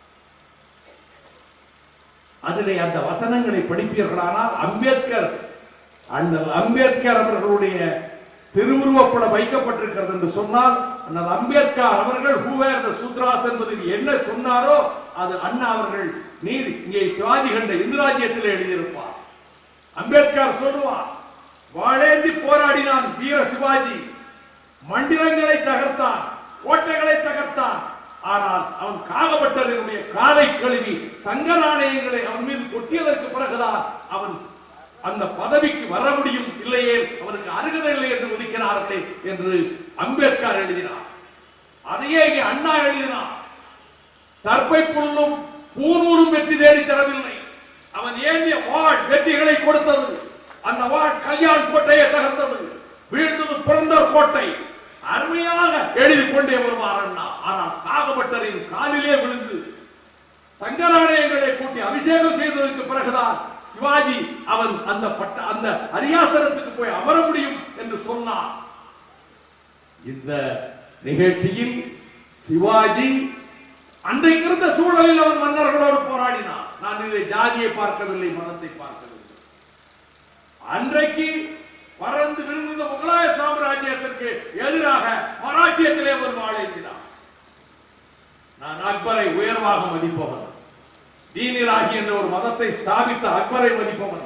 அதிலே அந்த வசனங்களை படிப்பீர்களானால் அம்பேத்கர் அண்ணல் அம்பேத்கர் அவர்களுடைய திருவுருவப்படம் வைக்கப்பட்டிருக்கிறது என்று சொன்னால் அண்ணல் அம்பேத்கர் அவர்கள் ஹூவேர் த சுத்ராஸ் என்பதில் என்ன சொன்னாரோ அது அண்ணா அவர்கள் நீதி இங்கே சிவாஜி கண்ட இந்துராஜ்யத்தில் எழுதியிருப்பார் அம்பேத்கர் சொல்லுவார் வாழேந்தி போராடினான் வீர சிவாஜி மண்டிலங்களை தகர்த்தான் கோட்டைகளை தகர்த்தான் ஆனால் அவன் காகப்பட்டவனுடைய காலை கழுவி தங்க நாணயங்களை அவன் மீது கொட்டியதற்கு பிறகுதான் அவன் அந்த பதவிக்கு வர முடியும் இல்லையே அவனுக்கு அருகதை இல்லை என்று ஒதுக்கினார்களே என்று அம்பேத்கர் எழுதினார் அதையே இங்கே அண்ணா எழுதினார் தற்பை புல்லும் பூநூலும் வெற்றி தேடி தரவில்லை அவன் ஏந்திய வாழ் வெற்றிகளை கொடுத்தது அந்த வாழ் கல்யாண் கோட்டையை தகர்த்தது வீழ்ந்தது பிறந்தர் கோட்டை அருமையாக எழுதி கொண்டே வருவார் அண்ணா ஆனால் காகபட்டரின் காலிலே விழுந்து தங்க நாணயங்களை கூட்டி அபிஷேகம் செய்ததற்கு பிறகுதான் சிவாஜி அவன் அந்த பட்ட அந்த அரியாசனத்துக்கு போய் அமர முடியும் என்று சொன்னார் இந்த நிகழ்ச்சியில் சிவாஜி அன்றைக்கு இருந்த சூழலில் அவன் மன்னர்களோடு போராடினான் நான் இதை ஜாதியை பார்க்கவில்லை மதத்தை பார்க்கவில்லை அன்றைக்கு பறந்து விழுந்த முகலாய சாம்ராஜ்யத்திற்கு எதிராக மராட்டியத்திலே ஒரு வாழேந்தினான் நான் அக்பரை உயர்வாக மதிப்பவன் தீனிராகி என்ற ஒரு மதத்தை ஸ்தாபித்த அக்பரை மதிப்பவன்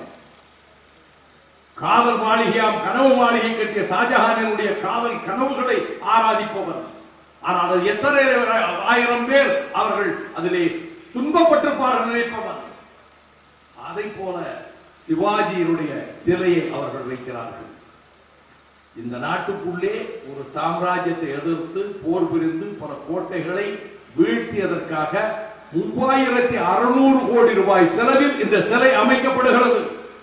காதல் மாளிகையாம் கனவு மாளிகை கட்டிய ஷாஜஹானினுடைய காதல் கனவுகளை ஆராதிப்பவன் ஆனால் அது எத்தனை ஆயிரம் பேர் அவர்கள் அதிலே துன்பப்பட்டிருப்பார்கள் நினைப்பவன் அதை போல சிவாஜியினுடைய சிலையை அவர்கள் வைக்கிறார்கள் இந்த நாட்டுக்குள்ளே ஒரு சாம்ராஜ்யத்தை எதிர்த்து போர் புரிந்து பல கோட்டைகளை வீழ்த்தியதற்காக மூவாயிரத்தி அறுநூறு கோடி ரூபாய் செலவில் இந்த சிலை அமைக்கப்படுகிறது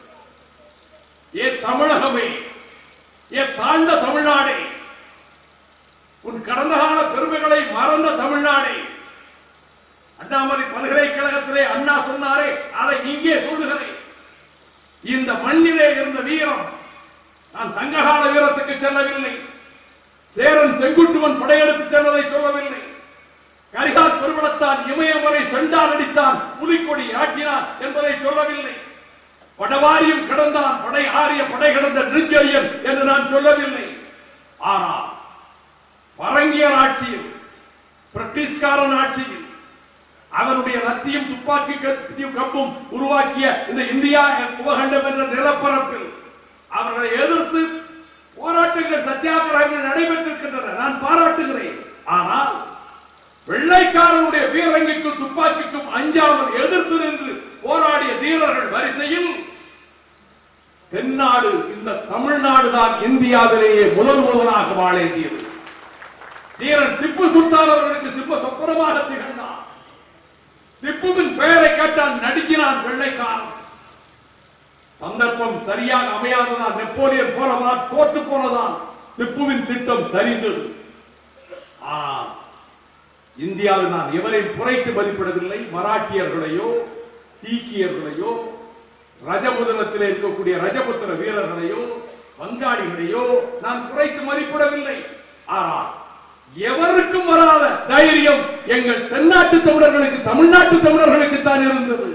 ஏ தமிழகமே ஏ தாழ்ந்த தமிழ்நாடே உன் கடந்த கால பெருமைகளை மறந்த தமிழ்நாடே அண்ணாமலை பல்கலைக்கழகத்திலே அண்ணா சொன்னாரே அதை இங்கே சொல்லுகிறேன் இந்த மண்ணிலே இருந்த வீரம் நான் சங்ககால வீரத்துக்கு செல்லவில்லை சேரன் செங்குட்டுவன் படையெடுத்து சென்றதை சொல்லவில்லை கரிகால் பெருமளத்தான் இமயமலை செண்டால் அடித்தான் புலிக்கொடி ஆட்டினான் என்பதை சொல்லவில்லை படவாரியும் கிடந்தான் படை ஆறிய படை கிடந்த நெருஞ்செழியன் என்று நான் சொல்லவில்லை ஆனால் பரங்கியர் ஆட்சியில் பிரிட்டிஷ்காரன் ஆட்சியில் அவனுடைய லத்தியும் துப்பாக்கி கத்தியும் கம்பும் உருவாக்கிய இந்த இந்தியா உபகண்டம் என்ற நிலப்பரப்பில் அவர்களை எதிர்த்து போராட்டங்கள் சத்தியாகிரகங்கள் நடைபெற்றிருக்கின்றன நான் பாராட்டுகிறேன் ஆனால் வெள்ளைக்காரனுடைய வீரங்கிக்கும் துப்பாக்கிக்கும் அஞ்சாமல் எதிர்த்து நின்று போராடிய தீரர்கள் வரிசையில் தென்னாடு இந்த தமிழ்நாடு தான் இந்தியாவிலேயே முதல் முதலாக வாழேந்தியது தீரன் திப்பு சுல்தான் அவர்களுக்கு சிப்ப சொப்பனமாக திகழ்ந்தான் திப்புவின் பெயரை கேட்டான் நடுக்கினான் வெள்ளைக்காரன் சந்தர்ப்பம் சரியாக அமையாததால் நெப்போலியன் போனதால் தோற்று போனதால் திப்புவின் திட்டம் சரிந்தது ஆனால் இந்தியாவில் நான் எவரையும் குறைத்து மதிப்பிடவில்லை மராட்டியர்களையோ சீக்கியர்களையோ ரஜபுதனத்தில் இருக்கக்கூடிய ரஜபுத்திர வீரர்களையோ வங்காளிகளையோ நான் குறைத்து மதிப்பிடவில்லை ஆனால் எவருக்கும் வராத தைரியம் எங்கள் தென்னாட்டு தமிழர்களுக்கு தமிழ்நாட்டு தமிழர்களுக்கு தான் இருந்தது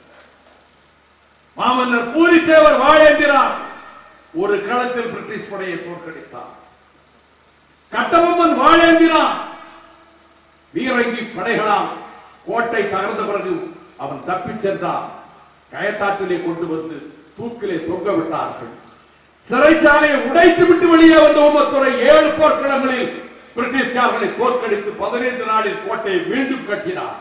மாமன்னர் பூரித்தேவர் வாழேந்திரார் ஒரு களத்தில் பிரிட்டிஷ் படையை தோற்கடித்தார் கட்டபொம்மன் வாழேந்திரான் வீரங்கி படைகளால் கோட்டை தகர்ந்த பிறகு அவன் தப்பிச் சென்றான் கயத்தாற்றிலே கொண்டு வந்து தூக்கிலே தொங்க விட்டார்கள் சிறைச்சாலையை உடைத்து விட்டு வெளியே வந்த உமத்துறை ஏழு போர்க்களங்களில் பிரிட்டிஷ்காரர்களை தோற்கடித்து பதினைந்து நாளில் கோட்டையை மீண்டும் கட்டினார்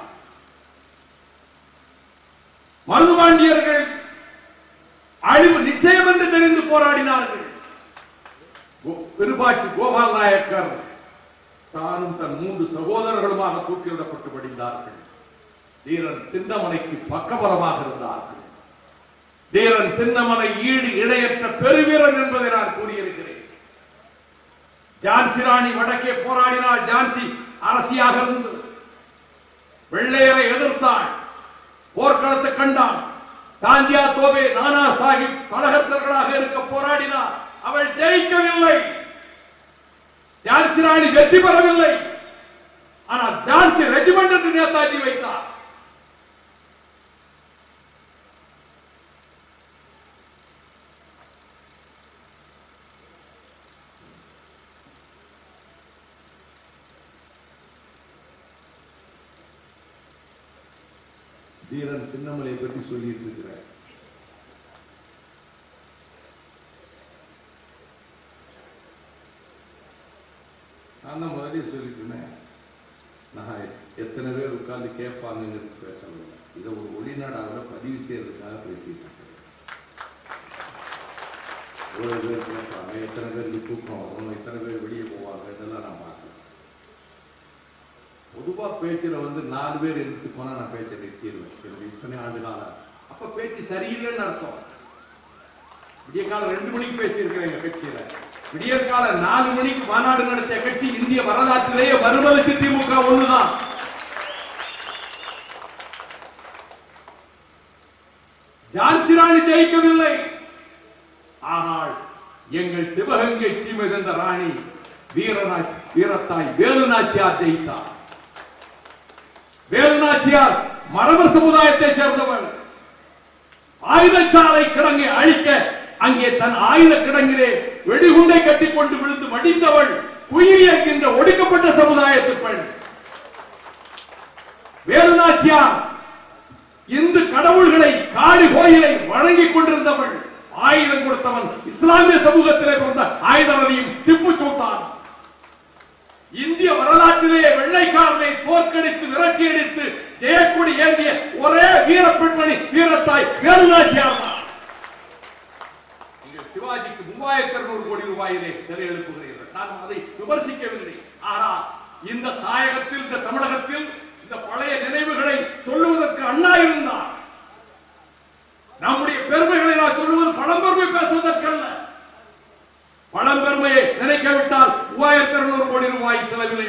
மருதுபாண்டியர்கள் அழிவு நிச்சயம் என்று தெரிந்து போராடினார்கள் கோ- பெருபாட்சி கோபால் நாயக்கர் தானும் தன் மூன்று சகோதரர்களுமாக தூக்கிலிடப்பட்டு படிந்தார்கள் தீரன் சின்னமனைக்கு பக்கபலமாக இருந்தார்கள் தீரன் சின்னமனை ஈடு இணையற்ற பெருவீரன் என்பதை நான் கூறியிருக்கிறேன் ஜான்சி ராணி வடக்கே போராடினாள் ஜான்சி அரசியாக இருந்தது வெள்ளையரை எதிர்த்தாள் போர்க்களத்தை கண்டான் தாந்தியா தோபே நானா சாஹிப் கழகத்தர்களாக இருக்க போராடினார் அவள் ஜெயிக்கவில்லை ஜான்சி ராணி வெற்றி பெறவில்லை ஆனால் ஜான்சி ரெஜிமெண்ட் என்று நேதாஜி வைத்தார் தீரன் சின்னமலை பற்றி சொல்லிட்டு இருக்கிறேன் நான் தான் முதலே சொல்லிட்டு இருந்தேன் நான் எத்தனை பேர் உட்கார்ந்து கேட்பாங்கன்னு பேசல இதை ஒரு ஒளிநாடாவில் பதிவு செய்யறதுக்காக பேசிட்டு இருக்கேன் எவ்வளவு பேர் கேட்பாங்க எத்தனை பேருக்கு தூக்கம் வரும் எத்தனை பேர் வெளியே போவாங்க இதெல்லாம் நான் பார்க்கறேன் பொதுவா பேச்சுல வந்து நாலு பேர் எதிர்த்து போனா நான் பேச்சை நிறுத்திடுவேன் என்னுடைய இத்தனை ஆண்டு காலம் அப்ப பேச்சு சரியில்லைன்னு அர்த்தம் விடிய காலம் ரெண்டு மணிக்கு பேசியிருக்கிறேன் எங்க கட்சியில விடிய கால நாலு மணிக்கு மாநாடு நடத்திய கட்சி இந்திய வரலாற்றிலேயே மறுமலர்ச்சி திமுக ஒண்ணுதான் ஜான்சி ராணி ஜெயிக்கவில்லை ஆனால் எங்கள் சிவகங்கை சீமிழந்த ராணி வீரநாச்சி வீரத்தாய் வேலுநாச்சியார் ஜெயித்தார் வேலுநாச்சியார் மரபர் சமுதாயத்தைச் சேர்ந்தவர் ஆயுதச்சாலை கிடங்கை அழிக்க அங்கே தன் ஆயுத கிடங்கிலே வெடிகுண்டை கட்டிக்கொண்டு விழுந்து மடிந்தவள் குயில் என்கின்ற ஒடுக்கப்பட்ட சமுதாயத்து பெண் வேலுநாச்சியார் இந்து கடவுள்களை காளி கோயிலை வணங்கிக் கொண்டிருந்தவள் ஆயுதம் கொடுத்தவன் இஸ்லாமிய சமூகத்திலே பிறந்த ஆயுதவனையும் திப்பு சுல்தான் இந்திய வரலாற்றிலே வெள்ளைக்காரனை தோற்கடித்து விரட்டி அடித்து ஜெயக்குடி ஏந்திய ஒரே வீர பெண்மணி வீரத்தாய் வேலுநாச்சியார் தான். நீங்கள் சிவாஜிக்கு மூவாயிரத்தி இருநூறு கோடி ரூபாயிலே சிலை எழுப்புகிறீர்கள் நான் அதை விமர்சிக்கவில்லை ஆனால் இந்த தாயகத்தில் இந்த தமிழகத்தில் இந்த பழைய நினைவுகளை சொல்லுவதற்கு அண்ணா இருந்தார் நம்முடைய பெருமைகளை நான் சொல்லுவது பழம்பெருமை பேசுவதற்கல்ல பழம்பெருமையை நினைக்கவிட்டால் மூவாயிரத்தி இருநூறு கோடி ரூபாய் செலவிலே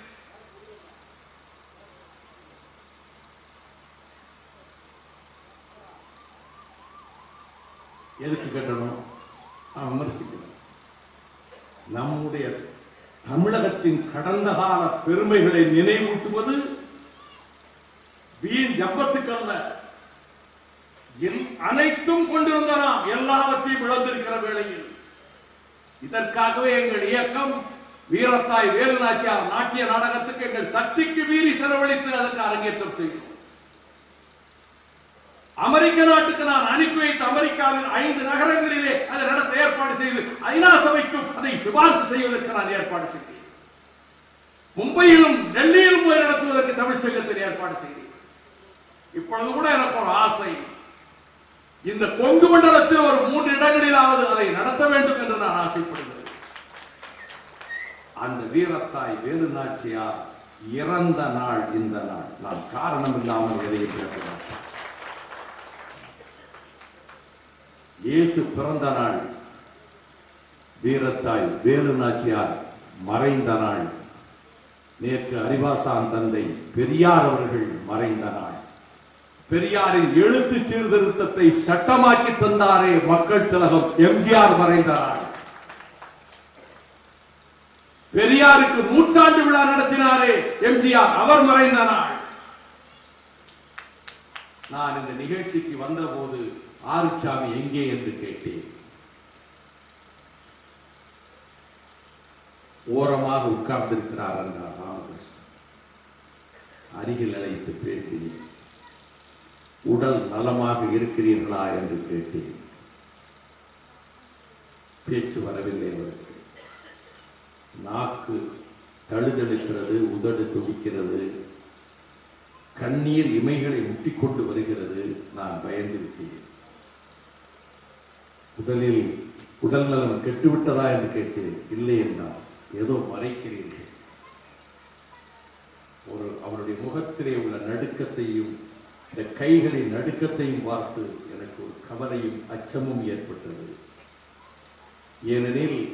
எதுக்கு கட்டணும் நான் விமர்சிக்கிறேன் நம்முடைய தமிழகத்தின் கடந்த கால பெருமைகளை நினைவூட்டுவது வீண் ஜப்பத்துக்கல்ல எல்- அனைத்தும் கொண்டிருந்த நாம் எல்லாவற்றையும் இழந்திருக்கிற வேளையில் இதற்காகவே எங்கள் இயக்கம் வீரத்தாய் வேலுநாச்சியார் நாட்டிய நாடகத்துக்கு எங்கள் சக்திக்கு மீறி செலவழித்து அதற்கு அரங்கேற்றம் செய்தோம் அமெரிக்க நாட்டுக்கு நான் அனுப்பி வைத்த அமெரிக்காவின் ஐந்து நகரங்களிலே அதை நடத்த ஏற்பாடு செய்து ஐநா சபைக்கும் அதை சிபாரிசு செய்வதற்கு நான் ஏற்பாடு செய்தேன் மும்பையிலும் டெல்லியிலும் போய் நடத்துவதற்கு தமிழ் சங்கத்தில் ஏற்பாடு செய்தேன் இப்பொழுது கூட எனக்கு ஒரு ஆசை இந்த கொங்கு மண்டலத்தில் ஒரு மூன்று இடங்களிலாவது அதை நடத்த வேண்டும் என்று நான் ஆசைப்படுகிறேன் அந்த வீரத்தாய் வேலு நாச்சியார் இறந்த நாள் இந்த நாள் நான் காரணம் இல்லாமல் எதையும் பேச மாட்டேன் இயேசு பிறந்த நாள் வீரத்தாய் வேலு நாச்சியார் மறைந்த நாள் நேற்று அறிவாசான் தந்தை பெரியார் அவர்கள் மறைந்த நாள் பெரியாரின் எழுத்து சீர்திருத்தத்தை சட்டமாக்கி தந்தாரே மக்கள் திலகம் எம்ஜிஆர் மறைந்த நாள் பெரியாருக்கு நூற்றாண்டு விழா நடத்தினாரே எம்ஜிஆர் அவர் மறைந்த நாள் நான் இந்த நிகழ்ச்சிக்கு வந்தபோது ஆறுச்சாமி எங்கே என்று கேட்டேன் ஓரமாக உட்கார்ந்திருக்கிறார் என்றார் ராமகிருஷ்ணன் அருகில் அழைத்து பேசினேன் உடல் நலமாக இருக்கிறீர்களா என்று கேட்டேன் பேச்சு வரவில்லை அவருக்கு நாக்கு தழுதழுக்கிறது உதடு துடிக்கிறது கண்ணீர் இமைகளை முட்டிக்கொண்டு வருகிறது நான் பயந்து விட்டேன் உடலில் உடல் நலம் கெட்டுவிட்டதா என்று கேட்டேன் இல்லை என்றார் ஏதோ மறைக்கிறீர்கள் ஒரு அவருடைய முகத்திலே உள்ள நடுக்கத்தையும் இந்த கைகளின் நடுக்கத்தையும் பார்த்து எனக்கு ஒரு கவலையும் அச்சமும் ஏற்பட்டது ஏனெனில்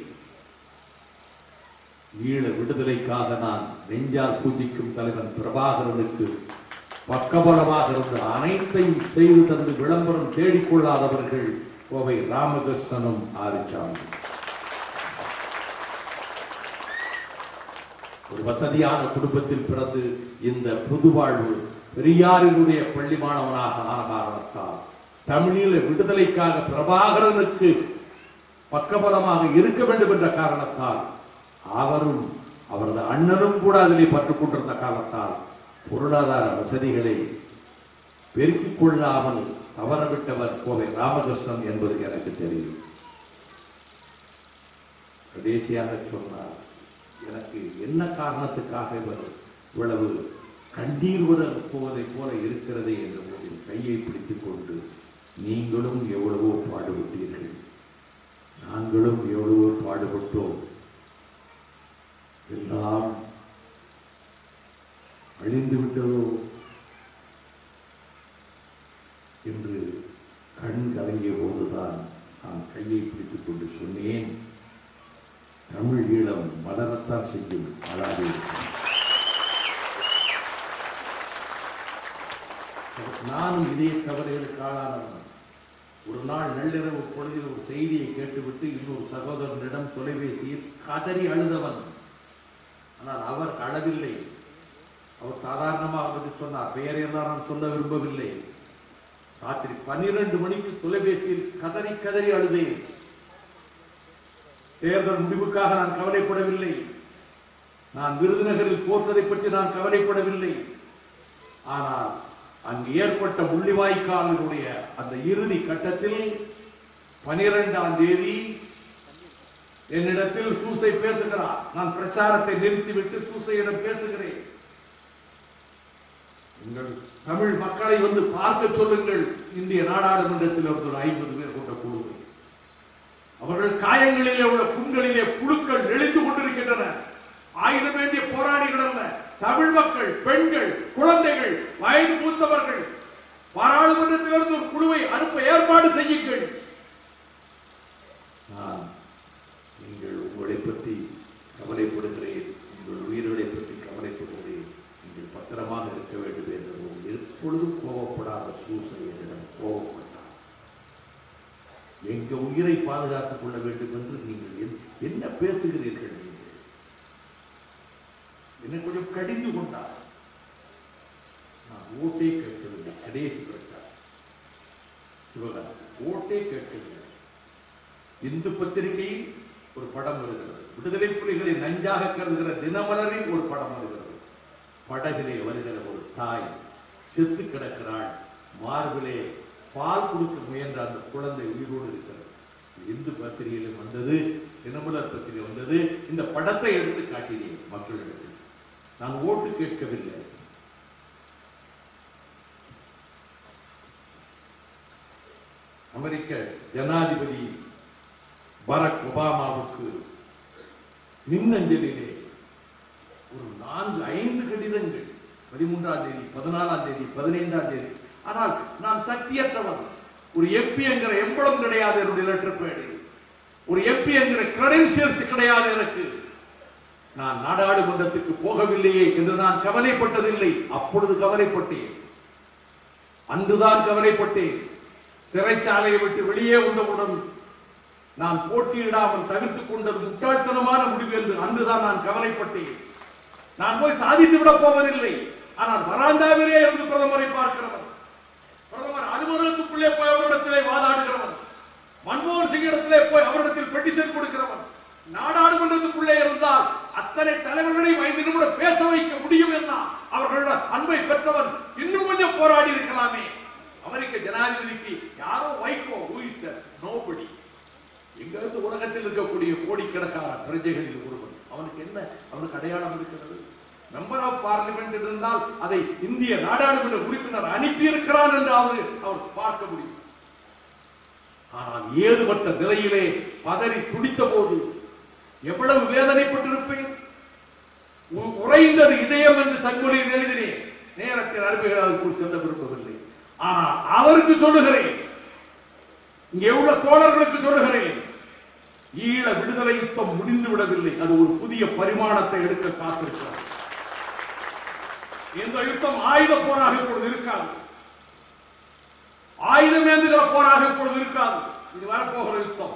ஈழ விடுதலைக்காக நான் நெஞ்சால் பூஜிக்கும் தலைவன் பிரபாகரனுக்கு பக்கபலமாக இருந்து அனைத்தையும் செய்து தந்து விளம்பரம் தேடிக்கொள்ளாதவர்கள் கோவை ராமகிருஷ்ணனும் ஆரிச்சாமி ஒரு வசதியான குடும்பத்தில் பிறந்து இந்த புது வாழ்வு பெரியாரினுடைய பள்ளி மாணவனாக ஆன காரணத்தால் தமிழீழ விடுதலைக்காக பிரபாகரனுக்கு பக்கபலமாக இருக்க வேண்டும் என்ற காரணத்தால் அவரும் அவரது அண்ணனும் கூட அதிலே பற்றுக் கொண்டிருந்த காரணத்தால் பொருளாதார வசதிகளை பெருக்கிக் கொள்ளாமல் தவறவிட்டவர் கோவை ராமகிருஷ்ணன் என்பது எனக்கு தெரியும் கடைசியாக சொன்னார் எனக்கு என்ன காரணத்துக்காக இவர் இவ்வளவு கண்ணீர் விட போவதைப் போல இருக்கிறதே என்ற போது கையை பிடித்துக் கொண்டு நீங்களும் எவ்வளவோ பாடுபட்டீர்கள் நாங்களும் எவ்வளவோ பாடுபட்டோம் எல்லாம் அழிந்து விட்டதோ என்று கண் கலங்கிய போதுதான் நான் கையை பிடித்துக் கொண்டு சொன்னேன் தமிழ் ஈழம் மலரத்தான் செய்யும் அழாது நானும் இதே கவலைகளுக்கு ஆளானவன் ஒரு நாள் நள்ளிரவு பொழுதில் ஒரு செய்தியை கேட்டுவிட்டு இன்னொரு சகோதரனிடம் தொலைபேசியில் கதறி அழுதவன் ஆனால் அவர் அழவில்லை அவர் சாதாரணமாக வந்து சொன்னார் பெயரையெல்லாம் நான் சொல்ல விரும்பவில்லை ராத்திரி பன்னிரண்டு மணிக்கு தொலைபேசியில் கதறி கதறி அழுதேன் தேர்தல் முடிவுக்காக நான் கவலைப்படவில்லை நான் விருதுநகரில் போற்றதை பற்றி நான் கவலைப்படவில்லை ஆனால் அங்கு ஏற்பட்ட முள்ளிவாய்க்காலினுடைய அந்த இறுதி கட்டத்தில் பனிரெண்டாம் தேதி என்னிடத்தில் சூசை பேசுகிறார் நான் பிரச்சாரத்தை நிறுத்திவிட்டு சூசையிடம் பேசுகிறேன் உங்கள் தமிழ் மக்களை வந்து பார்க்க சொல்லுங்கள் இந்திய நாடாளுமன்றத்தில் இருந்து ஒரு ஐம்பது பேர் கொண்ட குழுவை அவர்கள் காயங்களிலே உள்ள புண்களிலே புழுக்கள் நெளிந்து கொண்டிருக்கின்றன ஆயுதம் ஏந்திய போராளிகள் அல்ல தமிழ் மக்கள் பெண்கள் குழந்தைகள் வயது மூத்தவர்கள் பாராளுமன்றத்திலிருந்து ஒரு குழுவை அனுப்ப ஏற்பாடு செய்யுங்கள் நான் நீங்கள் உங்களை பற்றி கவலைப்படுகிறேன் உங்கள் உயிர்களை பற்றி கவலைப்படுகிறேன் நீங்கள் பத்திரமாக இருக்க வேண்டும் என்று எப்பொழுதும் கோபப்படாத சூசை என்னிடம் கோபப்பட்டார் எங்க உயிரை பாதுகாத்துக் கொள்ள வேண்டும் என்று நீங்கள் என்- என்ன பேசுகிறீர்கள் நீங்கள் என்னை கொஞ்சம் கடிந்து கொண்டார் நான் ஓட்டே கேட்கவில்லை கடைசி பிரச்சாரம் சிவகாசி ஓட்டே கேட்கவில்லை இந்து பத்திரிகையில் ஒரு படம் வருகிறது விடுதலை புலிகளை நஞ்சாக கருதுகிற தினமலரில் ஒரு படம் வருகிறது படகிலே வருகிற ஒரு தாய் செத்து கிடக்கிறாள் மார்பிலே பால் கொடுக்க முயன்ற அந்த குழந்தை உயிரோடு இருக்கிறது இந்து பத்திரிகையிலும் வந்தது தினமலர் பத்திரிகை வந்தது இந்த படத்தை எடுத்து காட்டினேன் மக்களிடத்தில் நான் ஓட்டு கேட்கவில்லை அமெரிக்க ஜனாதிபதி பராக் ஒபாமாவுக்கு மின்னஞ்சலிலே ஒரு நான்கு ஐந்து கடிதங்கள் பதிமூன்றாம் தேதி பதினாலாம் தேதி பதினைந்தாம் தேதி ஆனால் நான் சக்தியற்றவன் ஒரு எம்பி என்கிற எம்பளம் கிடையாது என்னுடைய லெட்டர் பேடு ஒரு எம்பி என்கிற கிரெடென்சியல்ஸ் கிடையாது எனக்கு நான் நாடாளுமன்றத்துக்கு போகவில்லையே என்று நான் கவலைப்பட்டதில்லை அப்பொழுது கவலைப்பட்டேன் அன்றுதான் கவலைப்பட்டேன் சிறைச்சாலையை விட்டு வெளியே வந்தவுடன் நான் போட்டியிடாமல் தவிர்த்துக் கொண்டது முட்டாள்தனமான முடிவு என்று அன்றுதான் நான் கவலைப்பட்டேன் நான் போய் சாதித்து விடப் போவதில்லை ஆனால் வராந்தாவிலே இருந்து பிரதமரை பார்க்கிறவன் பிரதமர் அலுவலகத்துக்குள்ளே போய் அவரிடத்திலே வாதாடுகிறவன் மன்மோகன் சிங் இடத்திலே போய் அவரிடத்தில் பெட்டிஷன் கொடுக்கிறவன் நாடாளுமன்றத்துக்குள்ளே இருந்தால் அத்தனை தலைவர்களையும் ஐந்து நிமிடம் பேச வைக்க முடியும் என்ன அவர்களோட அன்பை பெற்றவன் இன்னும் கொஞ்சம் போராடி இருக்கலாமே அமெரிக்க ஜனாதிபதிக்கு யாரோ வைகோ நோபடி எங்க இருந்து உலகத்தில் இருக்கக்கூடிய கோடிக்கணக்கான பிரஜைகளில் ஒருவன் அவனுக்கு என்ன அவனுக்கு அடையாளம் இருக்கிறது மெம்பர் ஆஃப் பார்லிமெண்ட் இருந்தால் அதை இந்திய நாடாளுமன்ற உறுப்பினர் அனுப்பி இருக்கிறான் என்று அவர் அவர் பார்க்க முடியும் ஆனால் ஏதுபட்ட நிலையிலே பதறி துடித்த போது எவ்வளவு வேதனைப்பட்டிருப்பேன் உ- உறைந்தது இதயம் என்று சங்கொலியில் எழுதினேன் நேரத்தில் அருமைகள் அதற்குள் செல்ல விரும்பவில்லை ஆனால் அவருக்கு சொல்லுகிறேன் இங்கே உள்ள தோழர்களுக்கு சொல்லுகிறேன் ஈழ விடுதலை யுத்தம் முடிந்து விடவில்லை அது ஒரு புதிய பரிமாணத்தை எடுக்க காத்திருக்கிறது இந்த யுத்தம் ஆயுத போராக இப்பொழுது இருக்காது ஆயுதம் ஏந்துகிற போராக இப்பொழுது இருக்காது இது வரப்போகிற யுத்தம்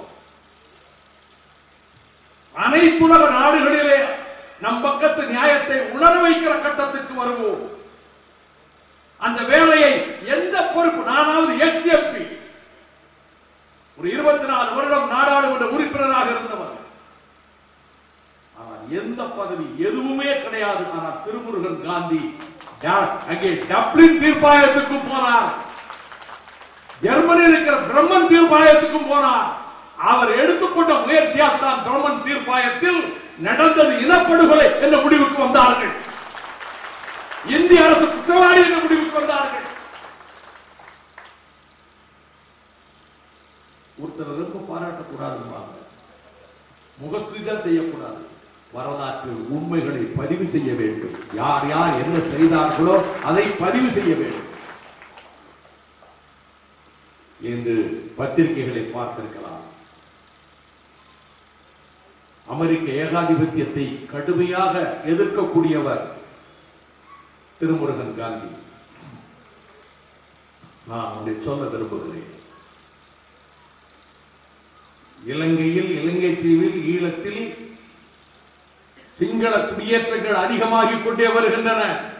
அனைத்துலக நாடுகளிலே நம் பக்கத்து நியாயத்தை உணர வைக்கிற கட்டத்திற்கு வருவோம் அந்த வேலையை எந்த பொறுப்பு நானாவது எக்ஸ் எம்பி ஒரு இருபத்தி நாலு வருடம் நாடாளுமன்ற உறுப்பினராக இருந்தவர் ஆனால் எந்த பதவி எதுவுமே கிடையாது ஆனால் திருமுருகன் காந்தி டா- அங்கே டப்ளின் தீர்ப்பாயத்துக்கும் போனார் ஜெர்மனியில் இருக்கிற பிரம்மன் தீர்ப்பாயத்துக்கும் போனார் அவர் எடுத்துக்கொண்ட முயற்சியால் தான் பிரம்மன் தீர்ப்பாயத்தில் நடந்தது இனப்படுகொலை என்ற முடிவுக்கு வந்தார்கள் இந்திய அரசு குற்றவாளி என்ற முடிவுக்கு வந்தார்கள் ஒருத்தர் ரொம்ப பாராட்டக்கூடாதும்பாங்க முகஸ்துதிதான் செய்யக்கூடாது வரலாற்றில் உண்மைகளை பதிவு செய்ய வேண்டும் யார் யார் என்ன செய்தார்களோ அதை பதிவு செய்ய வேண்டும் என்று பத்திரிகைகளை பார்த்திருக்கலாம் அமெரிக்க ஏகாதிபத்தியத்தை கடுமையாக எதிர்க்கக்கூடியவர் திருமுருகன் காந்தி நான் ஒன்றை சொல்ல விரும்புகிறேன் இலங்கையில் இலங்கை தீவில் ஈழத்தில் சிங்கள குடியேற்றங்கள் அதிகமாகிக் கொண்டே வருகின்றன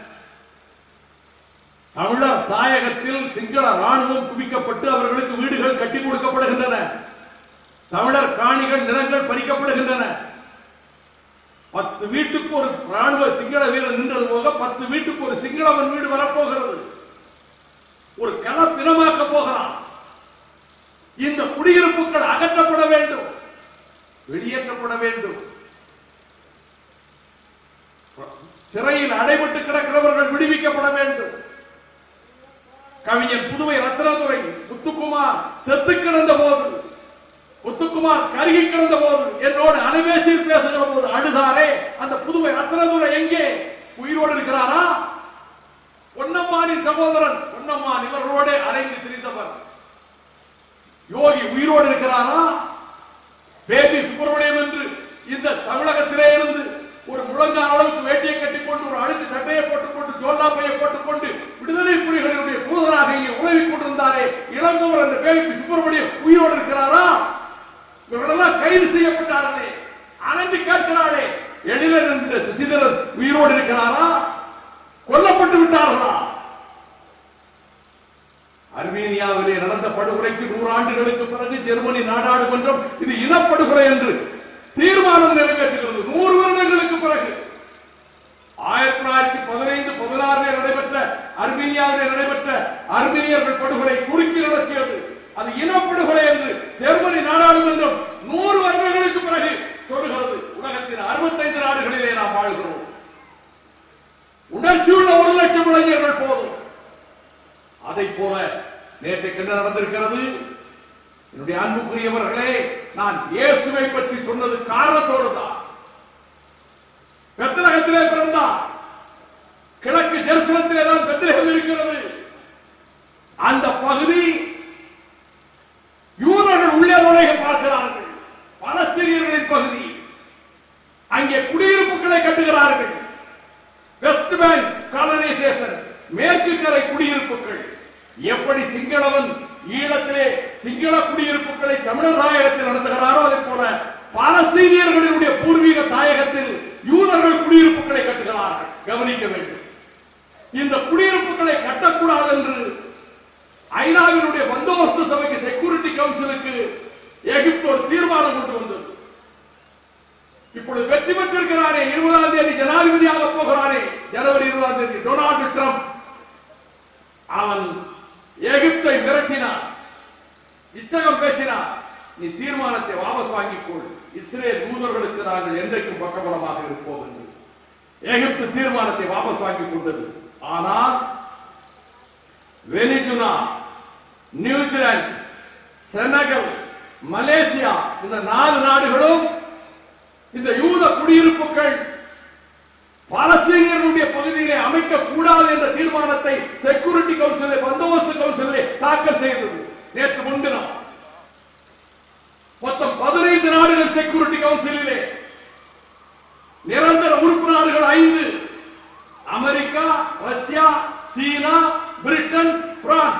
தமிழர் தாயகத்தில் சிங்கள ராணுவம் குவிக்கப்பட்டு அவர்களுக்கு வீடுகள் கட்டி கொடுக்கப்படுகின்றன தமிழர் காணிகள் நிலங்கள் பறிக்கப்படுகின்றன பத்து வீட்டுக்கு ஒரு ராணுவ சிங்கள வீரர் நின்றது போக பத்து வீட்டுக்கு ஒரு சிங்களவன் வீடு வரப்போகிறது ஒரு களப்பினமாக்க போகிறான் இந்த குடியிருப்புகள் அகற்றப்பட வேண்டும் வெளியேற்றப்பட வேண்டும் சிறையில் அடைபட்டு கிடக்கிறவர்கள் விடுவிக்கப்பட வேண்டும் கவிஞர் புதுவை ரத்னதுரை முத்துக்குமார் செத்து கிடந்த போது முத்துக்குமார் கருகி கிடந்த போது என்னோடு அலைபேசியில் பேசுகிற போது அழுதாரே அந்த புதுவை ரத்னதுரை எங்கே உயிரோடு இருக்கிறாரா பொன்னம்மானின் சகோதரன் பொன்னம்மான் இவர்களோடு அலைந்து திரிந்தவர் யோகி உயிரோடு இருக்கிறாரா பேபி சுப்பிரமணியம் என்று இந்த தமிழகத்திலே இருந்து ஒரு முழங்கால் அளவுக்கு வேட்டியை கட்டிக்கொண்டு ஒரு அழுக்கு சட்டையை போட்டுக்கொண்டு ஜோல்லா பையை போட்டுக்கொண்டு விடுதலை புலிகளினுடைய தூதராக இங்கே உதவி கொண்டிருந்தாரே இளங்கோவர் என்ற பேபி சுப்பிரமணியம் உயிரோடு இருக்கிறாரா இவர்களெல்லாம் கைது செய்யப்பட்டார்களே அணைந்து கேட்கிறாளே எழிலர் என்ற சசிதரன் உயிரோடு இருக்கிறாரா கொல்லப்பட்டு விட்டார்களா அர்மேனியாவிலே நடந்த படுகொலைக்கு நூறு ஆண்டுகளுக்கு பிறகு ஜெர்மனி நாடாளுமன்றம் இது இனப்படுகொலை என்று தீர்மானம் நிறைவேற்றுகிறது நூறு வருடங்களுக்கு பிறகு ஆயிரத்தி தொள்ளாயிரத்தி பதினைந்து பதினாறிலே நடைபெற்ற அர்மீனியாவிலே நடைபெற்ற அர்மீனியர்கள் படுகொலை குறுக்கி நடத்தியது அது இனப்படுகொலை என்று ஜெர்மனி நாடாளுமன்றம் நூறு வருடங்களுக்கு பிறகு சொல்லுகிறது உலகத்தின் அறுபத்தைந்து நாடுகளிலே நாம் வாழ்கிறோம் உணர்ச்சியுள்ள ஒரு லட்சம் இளைஞர்கள் போதும் அதை போல நேற்றைக்கு என்ன நடந்திருக்கிறது என்னுடைய அன்புக்குரியவர்களே நான் இயேசுவை பற்றி சொன்னது காரணத்தோடு தான் பெத்தலகத்திலே பிறந்தார் கிழக்கு ஜெருசலத்திலே தான் பெத்தலகம் இருக்கிறது அந்த பகுதி யூதர்கள் உள்ளே நுழைய பார்க்கிறார்கள் பலஸ்தீனியர்களின் பகுதி அங்கே குடியிருப்புகளை கட்டுகிறார்கள் வெஸ்ட் பேங்க் காலனைசேஷன் மேற்கு கரை குடியிருப்புகள் எப்படி சிங்களவன் ஈழத்திலே சிங்கள குடியிருப்புகளை தமிழர் தாயகத்தில் நடத்துகிறாரோ அதே போல பாலஸ்தீனியர்களுடைய பூர்வீக தாயகத்தில் யூதர்கள் குடியிருப்புகளை கட்டுகிறார்கள் கவனிக்க வேண்டும் இந்த குடியிருப்புகளை கட்டக்கூடாது என்று ஐநாவினுடைய பந்தோபஸ்து சபைக்கு செக்யூரிட்டி கவுன்சிலுக்கு எகிப்து ஒரு தீர்மானம் கொண்டு வந்தது இப்பொழுது வெற்றி பெற்றிருக்கிறாரே இருபதாம் தேதி ஜனாதிபதியாக போகிறாரே ஜனவரி இருபதாம் தேதி டொனால்டு ட்ரம்ப் அவன் எகிப்தை மிரட்டினான் இச்சகம் பேசினார் நீ தீர்மானத்தை வாபஸ் வாங்கிக் கொள் இஸ்ரேல் தூதர்களுக்கு நாங்கள் என்றைக்கும் பக்கபலமாக இருப்போம் என்று எகிப்து தீர்மானத்தை வாபஸ் வாங்கிக் கொண்டது ஆனால் வெனிசுலா நியூசிலாந்து செனகல் மலேசியா இந்த நாலு நாடுகளும் இந்த யூத குடியிருப்புகள் பாலஸ்தீனியர்களுடைய பகுதியிலே அமைக்க கூடாது என்ற தீர்மானத்தை செக்யூரிட்டி கவுன்சிலே பந்தோபஸ்து கவுன்சிலே தாக்கல் செய்தது நேற்று முன்தினம் மொத்தம் பதினைந்து நாடுகள் செக்யூரிட்டி கவுன்சிலே நிரந்தர உறுப்பு நாடுகள் ஐந்து அமெரிக்கா ரஷ்யா சீனா பிரிட்டன் பிரான்ஸ்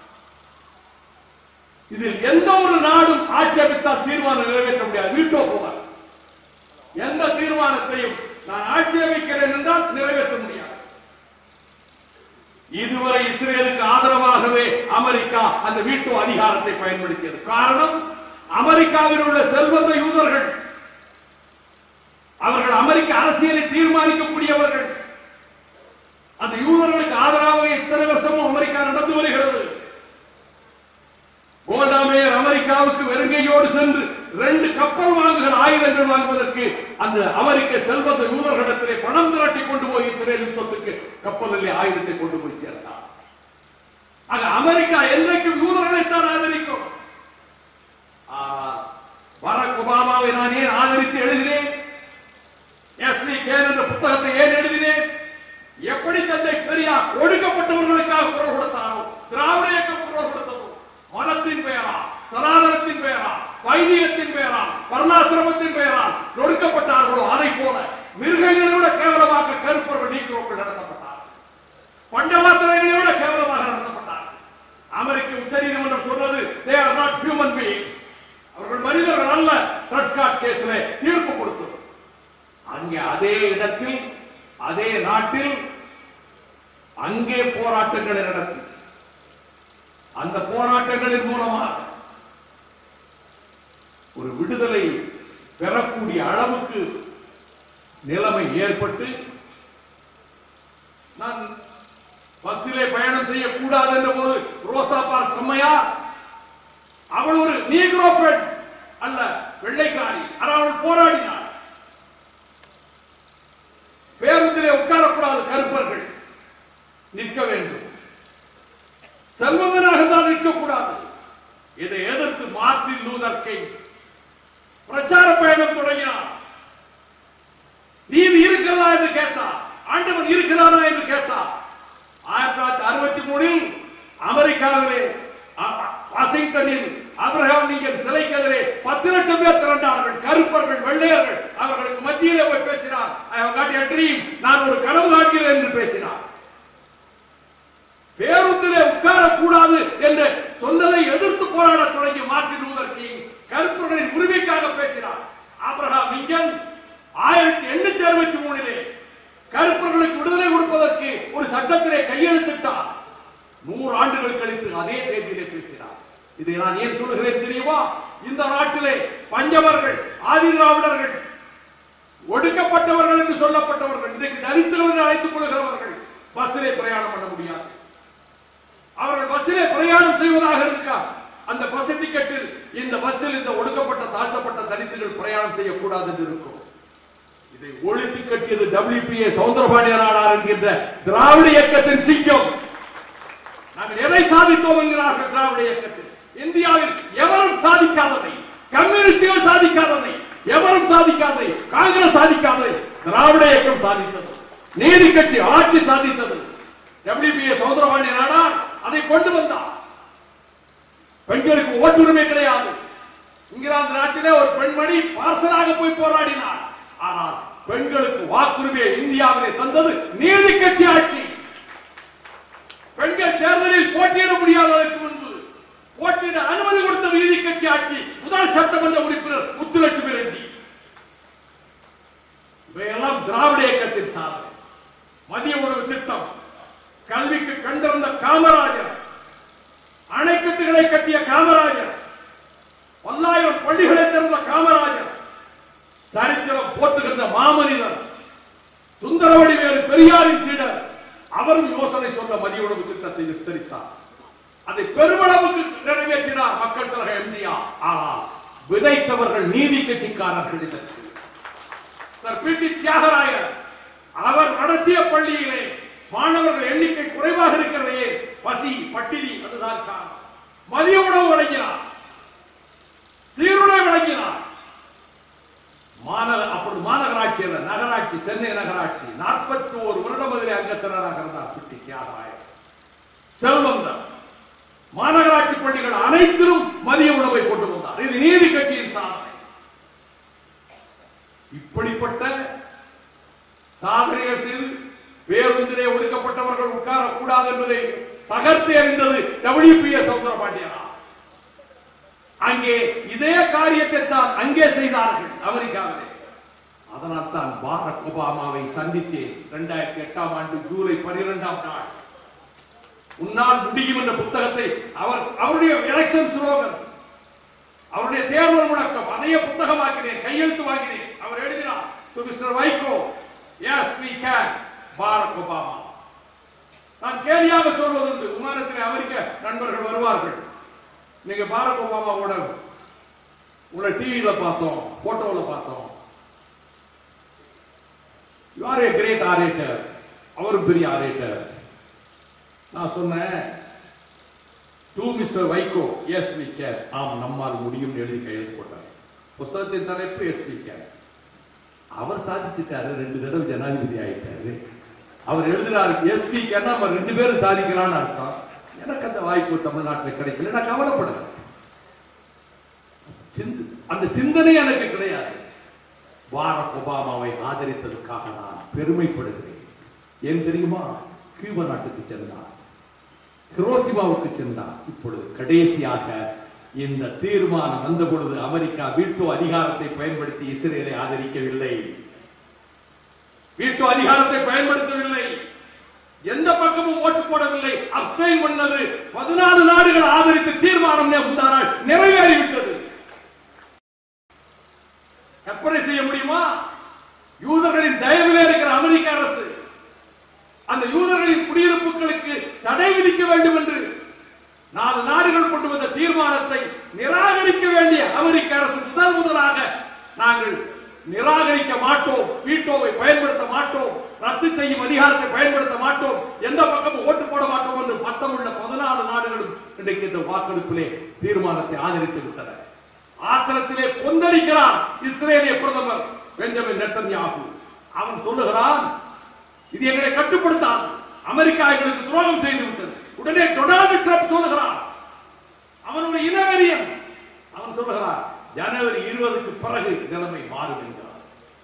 இதில் எந்த ஒரு நாடும் ஆட்சேபித்தால் தீர்மானம் நிறைவேற்ற முடியாது வீட்டோ போவார் எந்த தீர்மானத்தையும் நான் ஆட்சேபிக்கிறேன் என்றால் நிறைவேற்ற முடியாது இதுவரை இஸ்ரேலுக்கு ஆதரவாகவே அமெரிக்கா அந்த வீட்டோ அதிகாரத்தை பயன்படுத்தியது காரணம் அமெரிக்காவில் உள்ள செல்வந்த யூதர்கள் அவர்கள் அமெரிக்க அரசியலை தீர்மானிக்கக்கூடியவர்கள் அந்த யூதர்களுக்கு ஆதரவாக இத்தனை வருஷமும் அமெரிக்கா நடந்து வருகிறது கோல்டாமேயர் அமெரிக்காவுக்கு வெறுங்கையோடு சென்று ரெண்டு கப்பல் வாங்குகிற ஆயுதங்கள் வாங்குவதற்கு அந்த அமெரிக்க செல்வந்த யூதர்களிடத்திலே பணம் திரட்டி கொண்டு போய் இஸ்ரேல் யுத்தத்துக்கு கப்பலிலே ஆயுதத்தை கொண்டு போய் சேர்த்தார் ஆக அமெரிக்கா என்றைக்கும் யூதர்களைத்தான் ஆதரிக்கும் ஆனால் பராக் ஒபாமாவை நான் ஏன் ஆதரித்து எழுதினேன் எஸ் வி கேன் என்ற புத்தகத்தை ஏன் எழுதினேன் எப்படி தந்தை பெரியார் ஒடுக்கப்பட்டவர்களுக்காக குரல் கொடுத்தாரோ திராவிட இயக்கம் குரல் கொடுத்ததோ மதத்தின் பெயரா சனாதனத்தின் பெயரா வைதிகத்தின் பெயரா வர்ணாசிரமத்தின் பெயரா ஒடுக்கப்பட்டார்களோ அதை போல மிருகங்களை விட கேவலமாக கருப்பர்கள் நீக்கிறோக்கள் நடத்தப்பட்டார்கள் பண்டவாத்திரைகளை விட கேவலமாக நடத்தப்பட்டார்கள் அமெரிக்க உச்சநீதிமன்றம் சொன்னது they are not human beings அவர்கள் மனிதர்கள் அல்ல ட்ரஸ்காட் கேஸ்ல தீர்ப்பு கொடுத்தது அங்கே அதே இடத்தில் அதே நாட்டில் அங்கே போராட்டங்களை நடத்தி அந்த போராட்டங்களின் மூலமாக ஒரு விடுதலை பெறக்கூடிய அளவுக்கு நிலைமை ஏற்பட்டு நான் பஸ்ஸிலே பயணம் செய்யக்கூடாது என்ற போது ரோசா பார்க் செம்மையா அவள் ஒரு நீக்ரோ பெண் அல்ல வெள்ளைக்காரி ஆனால் அவள் போராடினாள் பேருந்திலே உட்காரக்கூடாது கருப்பர்கள் நிற்க வேண்டும் செல்வந்தனாக தான் நிற்கக்கூடாது இதை எதிர்த்து மார்ட்டின் லூதர் கிங் பிரச்சார பயணம் தொடங்கினார் நீதி இருக்கிறதா என்று கேட்டார் ஆண்டவன் இருக்கிறாரா என்று கேட்டார் ஆயிரத்தி தொள்ளாயிரத்தி அறுபத்தி மூணில் அமெரிக்காவிலே அ- அ- வாஷிங்டனில் அப்ரஹாம் லிங்கன் சிலைக்கு எதிரே பத்து லட்சம் பேர் திரண்டார்கள் கருப்பர்கள் வெள்ளையர்கள் அவர்களுக்கு மத்தியிலே போய் பேசினார் I have got a dream நான் ஒரு கனவு காண்கிறேன் என்று பேசினார் பேருந்திலே உட்காரக்கூடாது என்று சொன்னதை எதிர்த்து போராட தொடங்கிய மார்ட்டின் லூதர் கிங் கருப்பர்களின் உரிமைக்காக பேசினார் ஆபிரகாம் லிங்கன் ஆயிரத்தி எண்ணூத்தி அறுபத்தி மூணிலே கருப்பர்களுக்கு விடுதலை கொடுப்பதற்கு ஒரு சட்டத்திலே கையெழுத்திட்டார் நூறு ஆண்டுகள் கழித்து அதே தேதியிலே பேசினார் இதை நான் ஏன் சொல்லுகிறேன் தெரியுமா இந்த நாட்டிலே பஞ்சவர்கள் ஆதி திராவிடர்கள் ஒடுக்கப்பட்டவர்கள் என்று சொல்லப்பட்டவர்கள் இன்றைக்கு தலித்துகள் என்று அழைத்துக் கொள்கிறவர்கள் பஸ்ஸிலே பிரயாணம் பண்ண முடியாது அவர்கள் பஸ்ஸிலே பிரயாணம் செய்வதாக இருக்கா அந்த பஸ் டிக்கெட்டில் இந்த பஸ்ஸில் இந்த ஒடுக்கப்பட்ட தாழ்த்தப்பட்ட தலித்துகள் பிரயாணம் செய்யக்கூடாது என்று இருக்கும் இதை ஒழித்து கட்டியது டபிள்யூபிஏ சவுந்தரபாண்டிய நாடார் என்கின்ற திராவிட இயக்கத்தின் சிங்கம் நாங்கள் எதை சாதித்தோம் என்கிறார்கள் திராவிட இயக்கத்தில் இந்தியாவில் எவரும் சாதிக்காததை கம்யூனிஸ்டுகள் சாதிக்காததை எவரும் சாதிக்காததை காங்கிரஸ் சாதிக்காததை திராவிட இயக்கம் சாதித்தது நீதி கட்சி ஆட்சி சாதித்தது டபிள்யூபிஏ சவுந்தரபாண்டிய நாடார் அதை கொண்டு வந்தார் பெண்களுக்கு ஓட்டுரிமை கிடையாது இங்கிலாந்து நாட்டிலே ஒரு பெண்மணி பார்சலாக போய் போராடினார் ஆனால் பெண்களுக்கு வாக்குரிமையை இந்தியாவிலே தந்தது நீதி கட்சி ஆட்சி பெண்கள் தேர்தலில் போட்டியிட முடியாததற்கு முன்பு போட்டியிட அனுமதி கொடுத்த நீதி கட்சி ஆட்சி முதல் சட்டமன்ற உறுப்பினர் முத்துலட்சுமி ரெட்டி இவையெல்லாம் திராவிட இயக்கத்தின் சாதனை மதிய உணவு திட்டம் கல்விக்கு கண்டிருந்த காமராஜர் அணைக்கட்டுகளை கட்டிய காமராஜர் பல்லாயிரம் பள்ளிகளை திறந்த காமராஜர் சரித்திரம் போற்றுகின்ற மாமனிதர் சுந்தரவடி வேறு பெரியாரின் சீடர் அவரும் யோசனை சொன்ன மதிய உணவு திட்டத்தை விஸ்தரித்தார் அதை பெருமளவுக்கு நிறைவேற்றினார் மக்கள் தலைவர் எம்ஜிஆர் ஆனால் விதைத்தவர்கள் நீதி கட்சிக்காரர்கள் இதற்கு சர் பி டி தியாகராயர் அவர் நடத்திய பள்ளியிலே மாணவர்கள் எண்ணிக்கை குறைவாக இருக்கிறதையே பசி பட்டினி அதுதான் காரணம் மதிய உணவு வழங்கினார் சீருடை வழங்கினார் மாநகர அப்படி மாநகராட்சி அல்ல நகராட்சி சென்னை நகராட்சி நாற்பத்தி ஒரு வருடம் அதிலே அங்கத்தினராக இருந்தார் பி டி தியாகராயர் செல்வந்தர் மாநகராட்சி பள்ளிகள் அனைத்திலும் மதிய உணவை கொண்டு வந்தார் இது நீதி கட்சியின் சாதனை இப்படிப்பட்ட சாதனைகள் செய்து பேருந்திலே ஒடுக்கப்பட்டவர்கள் உட்காரக்கூடாது என்பதை தகர்த்து எறிந்தது டபிள்யூபிஎஸ் சவுந்தரபாண்டியனா அங்கே இதே காரியத்தை தான் அங்கே செய்தார்கள் அமெரிக்காவிலே அதனால் தான் பாரக் ஒபாமாவை சந்தித்தேன் இரண்டாயிரத்தி எட்டாம் ஆண்டு ஜூலை பனிரெண்டாம் நாள் உன்னால் முடியும் என்ற புத்தகத்தை அவர் அவருடைய எலெக்ஷன் ஸ்லோகன் அவருடைய தேர்தல் முழக்கம் அதையே புத்தகமாக்கினேன் கையெழுத்து வாங்கினேன் அவர் எழுதினார் to Mister Vaiko yes we can Barack Obama நான் கேலியாக சொல்வதுண்டு விமானத்தில் அமெரிக்க நண்பர்கள் வருவார்கள் நீங்க பாரக் ஒபாமாவோட உங்களை டிவியில பார்த்தோம் போட்டோல பார்த்தோம் you are a great orator அவரும் பெரிய ஆரேட்டர் நான் சொன்னேன் to Mister Vaiko yes we can ஆம் நம்மால் முடியும் எழுதி கையெழுத்து போட்டார் புஸ்தகத்தின் தலைப்பு எஸ் வி கேன் அவர் சாதிச்சுட்டாரு ரெண்டு தடவை ஜனாதிபதி ஆயிட்டாரு அவர் எழுதுறாரு எஸ் வி கேன் நம்ம ரெண்டு பேரும் சாதிக்கலாம்னு அர்த்தம் எனக்கு அந்த வாய்ப்பு தமிழ்நாட்டில் கிடைக்கல நான் கவலைப்படல சிந்து- அந்த சிந்தனை எனக்கு கிடையாது பாரக் ஒபாமாவை ஆதரித்ததற்காக நான் பெருமைப்படுகிறேன் ஏன் தெரியுமா கியூபா நாட்டுக்கு சென்றார் ஹிரோசிமாவுக்கு சென்றார் இப்பொழுது கடைசியாக இந்த தீர்மானம் வந்த பொழுது அமெரிக்கா வீட்டோ அதிகாரத்தை பயன்படுத்தி இஸ்ரேலை ஆதரிக்கவில்லை வீட்டோ அதிகாரத்தை பயன்படுத்தவில்லை எந்த பக்கமும் ஓட்டு போடவில்லை அப்டைன் பண்ணது பதினாலு நாடுகள் ஆதரித்த தீர்மானம் முந்தா நாள் நிறைவேறிவிட்டது கற்பனை செய்ய முடியுமா யூதர்களின் தயவிலே இருக்கிற அமெரிக்க அரசு அந்த யூதர்களின் குடியிருப்புகளுக்கு தடை விதிக்க வேண்டும் என்று நாலு நாடுகள் கொண்டு வந்த தீர்மானத்தை நிராகரிக்க வேண்டிய அமெரிக்க அரசு முதல் முதலாக நாங்கள் நிராகரிக்க மாட்டோம் வீட்டோவை பயன்படுத்த மாட்டோம் ரத்து செய்யும் அதிகாரத்தை பயன்படுத்த மாட்டோம் எந்த பக்கமும் ஓட்டு போட மாட்டோம் என்று மத்தமுள்ள பதினாலு நாடுகளும் இன்றைக்கு இந்த வாக்கெடுப்பிலே தீர்மானத்தை ஆதரித்து விட்டன ஆத்திரத்திலே கொந்தளிக்கிறார் இஸ்ரேலிய பிரதமர் பெஞ்சமின் நெட்டன்யாகு அவன் சொல்லுகிறான் இது எங்களை கட்டுப்படுத்தாது அமெரிக்கா எங்களுக்கு துரோகம் செய்து விட்டது உடனே டொனால்டு ட்ரம்ப் சொல்லுகிறான் அவனுடைய இனவெறியன் அவன் சொல்லுகிறான் ஜனவரி இருபதுக்கு பிறகு நிலைமை மாறும் என்கிறார்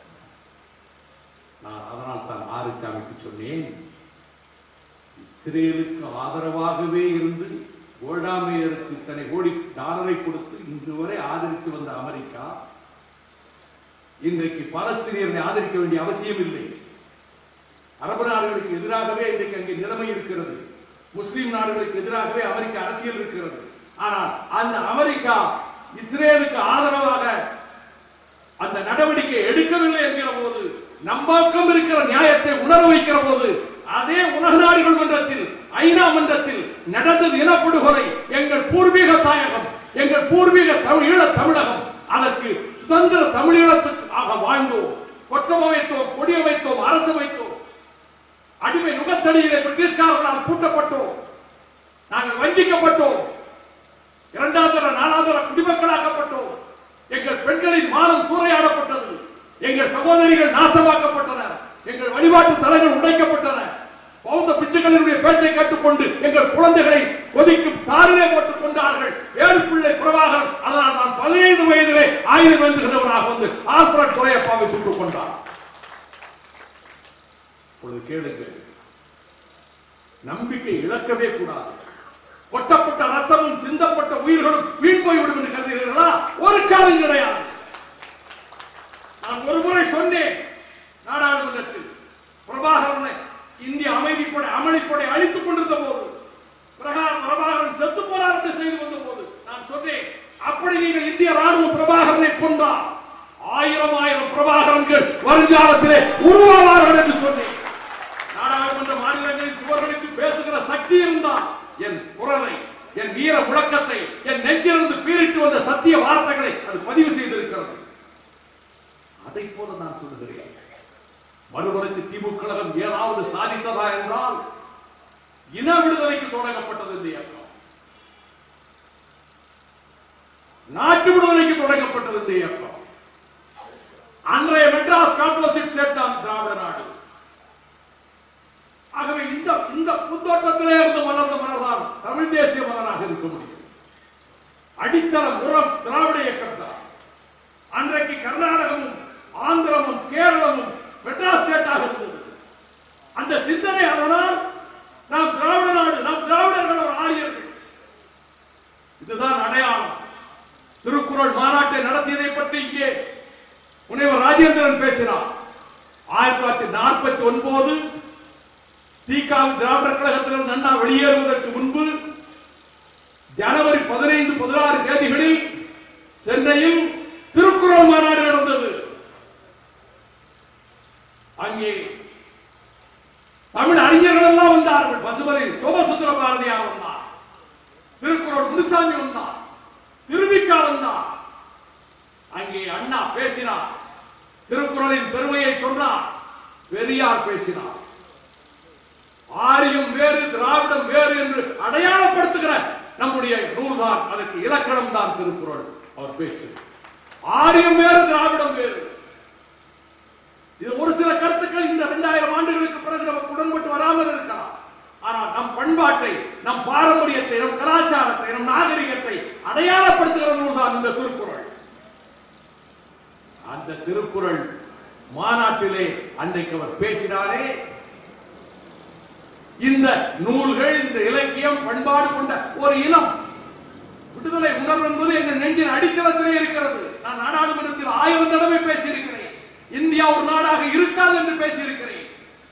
நான் அதனால் தான் ஆறுச்சாமிக்கு சொன்னேன் இஸ்ரேலுக்கு ஆதரவாகவே இருந்து கோல்டாமேயருக்கு இத்தனை கோடி டாலரை கொடுத்து இன்று வரை ஆதரித்து வந்த அமெரிக்கா இன்றைக்கு பாலஸ்தீனியர்களை ஆதரிக்க வேண்டிய அவசியம் இல்லை அரபு நாடுகளுக்கு எதிராகவே இன்றைக்கு அங்கே நிலைமை இருக்கிறது முஸ்லிம் நாடுகளுக்கு எதிராகவே அமெரிக்க அரசியல் இருக்கிறது ஆனால் அந்த அமெரிக்கா இஸ்ரேலுக்கு ஆதரவாக அந்த நடவடிக்கை எடுக்கவில்லை என்கிற போது நம்பக்கம் இருக்கிற நியாயத்தை உணர வைக்கிற போது அதே உலக நாடுகள் மன்றத்தில் ஐநா மன்றத்தில் நடந்தது இனப்படுகொலை எங்கள் பூர்வீக தாயகம் எங்கள் பூர்வீக தமிழ் ஈழ தமிழகம் அதற்கு சுதந்திர தமிழீழத்துக்காக வாழ்ந்தோம் கொட்டம் வைத்தோம் கொடிய வைத்தோம் அரசு வைத்தோம் அடிமை நுகத்தடியிலே பிரிட்டிஷ்காரர்களால் பூட்டப்பட்டோம் நாங்கள் வஞ்சிக்கப்பட்டோம் இரண்டாம் தர நாலாம் தர குடிமக்களாக்கப்பட்டோம் எங்கள் பெண்களின் மானம் சூறையாடப்பட்டது எங்கள் சகோதரிகள் நாசமாக்கப்பட்டனர் எங்கள் வழிபாட்டு தலங்கள் உடைக்கப்பட்டன பௌத்த பிச்சுக்களினுடைய பேச்சை கேட்டுக்கொண்டு எங்கள் குழந்தைகளை கொதிக்கும் தாரிலே போட்டுக் கொண்டார்கள் ஏழு பிள்ளை பிரபாகரன் அதனால் நான் பதினைந்து வயதிலே ஆயுதம் ஏந்துகிறவனாக வந்து ஆல்பரட் துறையப்பாவை சுட்டுக் கொண்டார் இப்பொழுது கேளுங்கள் நம்பிக்கை இழக்கவே கூடாது கொட்டப்பட்ட ரத்தமும் சிந்தப்பட்ட உயிர்களும் வீண் போய்விடும் என்று கருதுகிறீர்களா ஒரு காலம் கிடையாது நான் ஒரு முறை சொன்னேன் நாடாளுமன்றத்தில் பிரபாகரனை இந்திய அமைதிப்படை அமளிப்படை அழித்துக் கொண்டிருந்த போது பிரகா- பிரபாகரன் செத்து போராட்டத்தை செய்து வந்த போது நான் சொன்னேன் அப்படி நீங்கள் இந்திய ராணுவம் பிரபாகரனை கொண்டால் ஆயிரம் ஆயிரம் பிரபாகரன்கள் வருங்காலத்திலே உருவாவார்கள் என்று சொன்னேன் நாடாளுமன்ற மாநிலங்களின் சுவர்களுக்கு பேசுகிற சக்தி இருந்தால் என் குரலை என் வீர முழக்கத்தை என் நெஞ்சிலிருந்து பீரிட்டு வந்த சத்திய வார்த்தைகளை அது பதிவு செய்திருக்கிறது அதை போல நான் சொல்லுகிறேன் மறுமலர்ச்சி திமுக கழகம் ஏதாவது சாதித்ததா என்றால் இன விடுதலைக்கு தொடங்கப்பட்டது இந்த இயக்கம் நாட்டு விடுதலைக்கு தொடங்கப்பட்டது இந்த இயக்கம் அன்றைய மெட்ராஸ் காம்போசிட் ஸ்டேட் தான் திராவிட நாடு ஆகவே இந்த இந்த புத்தோட்டத்திலே இருந்து மலர்ந்த மலர்தான் தமிழ் தேசிய மலராக இருக்க முடியும் அடித்தளம் உரம் திராவிட இயக்கம் தான் அன்றைக்கு கர்நாடகமும் ஆந்திரமும் கேரளமும் மெட்ராஸ் ஸ்டேட்டாக இருந்தது அந்த சிந்தனை ராஜேந்திரன் பேசினார் ஆயிரத்தி தொள்ளாயிரத்தி நாற்பத்தி ஒன்பது தீகாவி திராவிடர் கழகத்திலிருந்து அண்ணா வெளியேறுவதற்கு முன்பு ஜனவரி பதினைந்து பதினாறு தேதிகளில் சென்னையில் திருக்குறள் மாநாடு நடந்தது அங்கே தமிழ் அறிஞர்கள் எல்லாம் வந்தார்கள் பசுமலை சோமசுந்தர பாரதியார் வந்தார் திருக்குறள் முனுசாமி வந்தார் திருவிக்கா வந்தார் அங்கே அண்ணா பேசினார் திருக்குறளின் பெருமையை சொன்னார் பெரியார் பேசினார் ஆரியம் வேறு திராவிடம் வேறு என்று அடையாளப்படுத்துகிற நம்முடைய நூல்தான் அதற்கு இலக்கணம் தான் திருக்குறள் அவர் பேச்சு ஆரியம் வேறு திராவிடம் வேறு இது ஒரு சில கருத்துக்கள் இந்த இரண்டாயிரம் ஆண்டுகளுக்கு பிறகு நமக்கு உடன்பட்டு வராமல் இருக்கலாம் ஆனால் நம் பண்பாட்டை நம் பாரம்பரியத்தை நம் கலாச்சாரத்தை நம் நாகரிகத்தை அடையாளப்படுத்துகிற நூல் தான் இந்த திருக்குறள் அந்த திருக்குறள் மாநாட்டிலே அன்றைக்கு அவர் பேசினாரே இந்த நூல்கள் இந்த இலக்கியம் பண்பாடு கொண்ட ஒரு இனம் விடுதலை உணர்வு என்பது எங்கள் நெஞ்சின் அடித்தளத்திலே இருக்கிறது நான் நாடாளுமன்றத்தில் ஆயிரம் தடவை பேசியிருக்கிறேன் இந்தியா ஒரு நாடாக இருக்காது என்று பேசியிருக்கிறேன்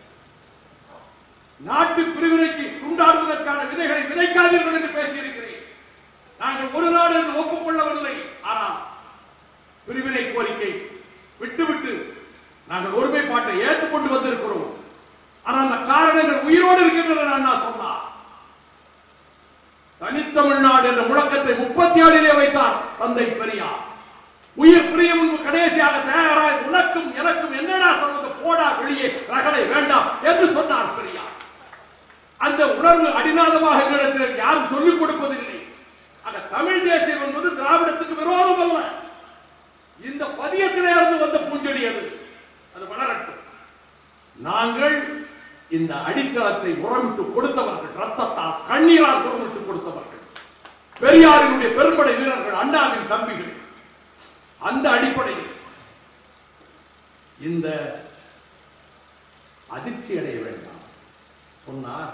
நாட்டு பிரிவினைக்கு துண்டாடுவதற்கான விதைகளை விதைக்காதீர்கள் என்று பேசியிருக்கிறேன் நாங்கள் ஒரு நாடு என்று ஒப்புக்கொள்ளவில்லை ஆனால் பிரிவினை கோரிக்கை விட்டுவிட்டு நாங்கள் ஒருமைப்பாட்டை ஏற்றுக்கொண்டு வந்திருக்கிறோம் ஆனால் அந்த காரணங்கள் உயிரோடு இருக்கின்றன அண்ணா சொன்னார் தனித்தமிழ்நாடு என்ற முழக்கத்தை முப்பத்தி ஏழிலே வைத்தார் தந்தை பெரியார் உயிர் பிரிய முன்பு கடைசியாக தயாராய் உனக்கும் எனக்கும் என்னடா சொல்வது போடா வெளியே ரகளை வேண்டாம் என்று சொன்னார் பெரியார் அந்த உணர்வு அடிநாதமாக எங்களிடத்தில் யாரும் சொல்லிக் கொடுப்பதில்லை அந்த தமிழ் தேசியம் என்பது திராவிடத்துக்கு விரோதம் அல்ல இந்த பதியத்திலே இருந்து வந்த பூஞ்செடி அது அது வளரட்டும் நாங்கள் இந்த அடித்தளத்தை உரமிட்டு கொடுத்தவர்கள் ரத்தத்தால் கண்ணீரால் உரமிட்டு கொடுத்தவர்கள் பெரியாரினுடைய பெரும்படை வீரர்கள் அண்ணாவின் தம்பிகள் அந்த அடிப்படையில் இந்த அதிர்ச்சி அடைய வேண்டாம் சொன்னார்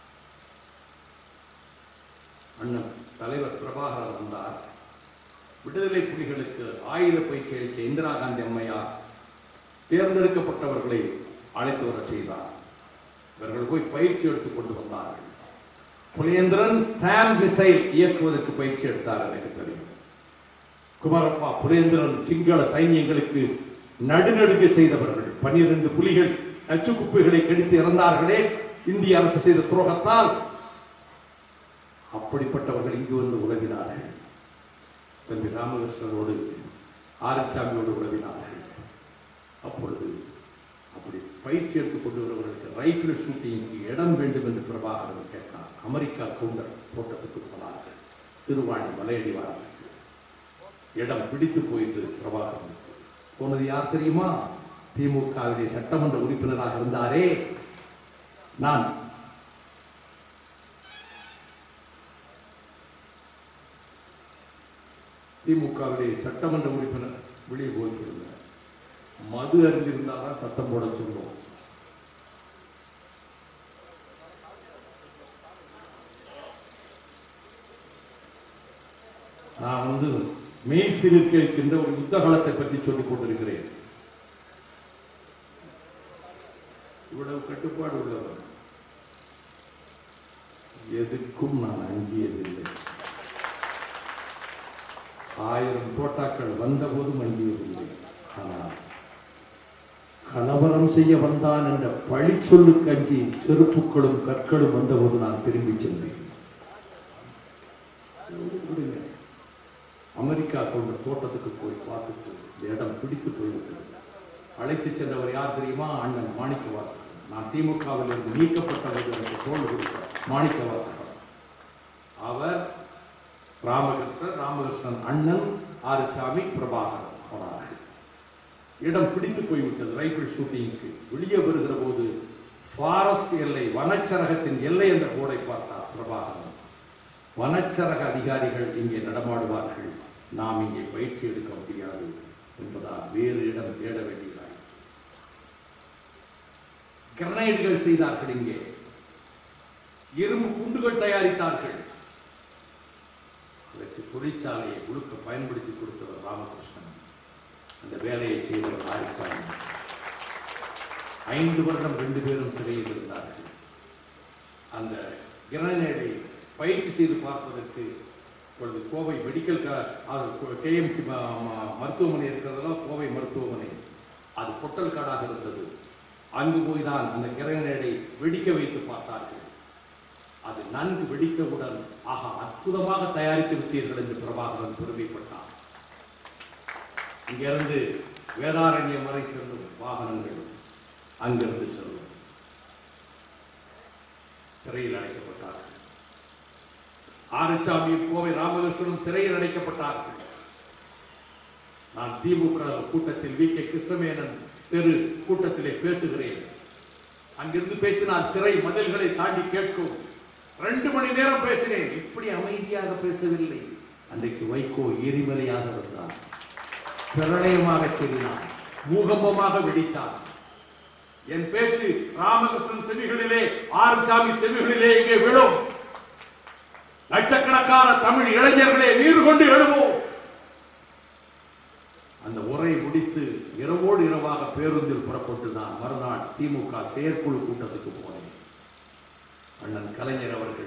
அண்ணன் தலைவர் பிரபாகர் வந்தார் விடுதலை புலிகளுக்கு ஆயுத பயிற்சி அளிக்க இந்திரா காந்தி அம்மையார் தேர்ந்தெடுக்கப்பட்டவர்களை அழைத்து வரச் செய்தார் இவர்கள் போய் பயிற்சி எடுத்துக் கொண்டு வந்தார்கள் புலேந்திரன் சாம் மிசைல் இயக்குவதற்கு பயிற்சி எடுத்தார் எனக்கு தெரியும் குமாரப்பா புலேந்திரன் சிங்கள சைன்யங்களுக்கு நடுநடுங்க செய்தவர்கள் பனிரெண்டு புலிகள் நச்சு குப்பைகளை கடித்து இறந்தார்களே இந்திய அரசு செய்த துரோகத்தால் அப்படிப்பட்டவர்கள் இங்கு வந்து உதவினார்கள் தம்பி ராமகிருஷ்ணனோடு ஆரிச்சாமியோடு உதவினார்கள் அப்பொழுது அப்படி பயிற்சி எடுத்துக் கொண்டு வருவதற்கு ரைபிள் ஷூட்டிங்க்கு இடம் வேண்டும் என்று பிரபாகரன் கேட்டார் அமெரிக்கா கவுண்டர் தோட்டத்துக்கு போனார்கள் சிறுவாணி மலையடி வாரத்துக்கு இடம் பிடித்து போயிட்டு பிரபாகரன் போனது யார் தெரியுமா திமுகவிலே சட்டமன்ற உறுப்பினராக இருந்தாரே நான் திமுகவிலே சட்டமன்ற உறுப்பினர் வெளியே போய் சொல்லுங்க மது அறிந்திருந்தாதான் சட்டம் போட சொல்லுவோம் நான் வந்து மெய் சிலிர்க்க இருக்கின்ற ஒரு யுத்தகலத்தை பற்றி சொல்லிக் கொண்டிருக்கிறேன் இவ்வளவு கட்டுப்பாடு உள்ளவர் எதுக்கும் நான் அஞ்சியதில்லை ஆயிரம் தோட்டாக்கள் வந்தபோதும் அஞ்சியதில்லை ஆனால் கலவரம் செய்ய வந்தான் என்ற பழி சொல்லுக்கு அஞ்சி செருப்புக்களும் கற்களும் வந்தபோது நான் திரும்பி சென்றேன் விடுங்க. அமெரிக்கா கொண்ட தோட்டத்துக்கு போய் பார்த்துட்டு இந்த இடம் பிடித்து போய்விட்டது அழைத்து சென்றவர் யார் தெரியுமா அண்ணன் மாணிக்கவாசகர் நான் திமுகவில் இருந்து நீக்கப்பட்டவர் எனக்கு தோல் கொடுத்தார் மாணிக்கவாசகர் அவர் ராமகிருஷ்ணன் ராமகிருஷ்ணன் அண்ணன் ஆறுசாமி பிரபாகரன் போனார்கள் இடம் பிடித்து போய்விட்டது ரைபிள் ஷூட்டிங்க்கு வெளியே வருகிற போது ஃபாரஸ்ட் எல்லை வனச்சரகத்தின் எல்லை என்ற போர்டை பார்த்தார் பிரபாகரன் வனச்சரக அதிகாரிகள் இங்கே நடமாடுவார்கள் நாம் இங்கே பயிற்சி எடுக்க முடியாது என்பதால் வேறு இடம் தேட வேண்டியதாய் கிரனைடுகள் செய்தார்கள் இங்கே இரும்பு குண்டுகள் தயாரித்தார்கள் அதற்கு தொழிற்சாலையை முழுக்க பயன்படுத்தி கொடுத்தவர் ராமகிருஷ்ணன் அந்த வேலையை செய்தவர் ஆயிரத்தாங்க ஐந்து வருடம் ரெண்டு பேரும் சிறையில் இருந்தார்கள் அந்த கிரனேடை பயிற்சி செய்து பார்ப்பதற்கு இப்பொழுது கோவை மெடிக்கல் கேஎம்சி மருத்துவமனை இருக்கிறதோ கோவை மருத்துவமனை அது பொட்டல் காடாக இருந்தது அங்கு போய் தான் அந்த கிரனேடை வெடிக்க வைத்து பார்த்தார்கள் அது நன்கு வெடித்தவுடன் ஆஹா அற்புதமாக தயாரித்து விட்டீர்கள் என்று பிரபாகரன் பெருமைப்பட்டார் இங்கிருந்து வேதாரண்யம் வரை செல்லும் வாகனங்கள் அங்கிருந்து செல்லும் சிறையில் அடைக்கப்பட்டார்கள் ஆறுசாமியும் கோவை ராமகிருஷ்ணனும் சிறையில் அடைக்கப்பட்டார்கள் நான் திமுக கூட்டத்தில் வி கே கிருஷ்ணமேனன் தெரு கூட்டத்திலே பேசுகிறேன் அங்கிருந்து பேசினார் சிறை மதில்களை தாண்டி கேட்கும் ரெண்டு மணி நேரம் பேசினேன் இப்படி அமைதியாக பேசவில்லை அன்றைக்கு வைகோ எரிமலையாக இருந்தார் பிரளயமாக செல்லினார் பூகம்பமாக வெடித்தார் என் பேச்சு ராமகிருஷ்ணன் செவிகளிலே ஆறுசாமி செவிகளிலே இங்கே விழும் லட்சக்கணக்கான தமிழ் இளைஞர்களே நீர் கொண்டு எழுவோம் அந்த உரை முடித்து இரவோடு இரவாக பேருந்தில் புறப்பட்டு நான் மறுநாள் திமுக செயற்குழு கூட்டத்துக்கு போனேன் அண்ணன் கலைஞர் அவர்கள்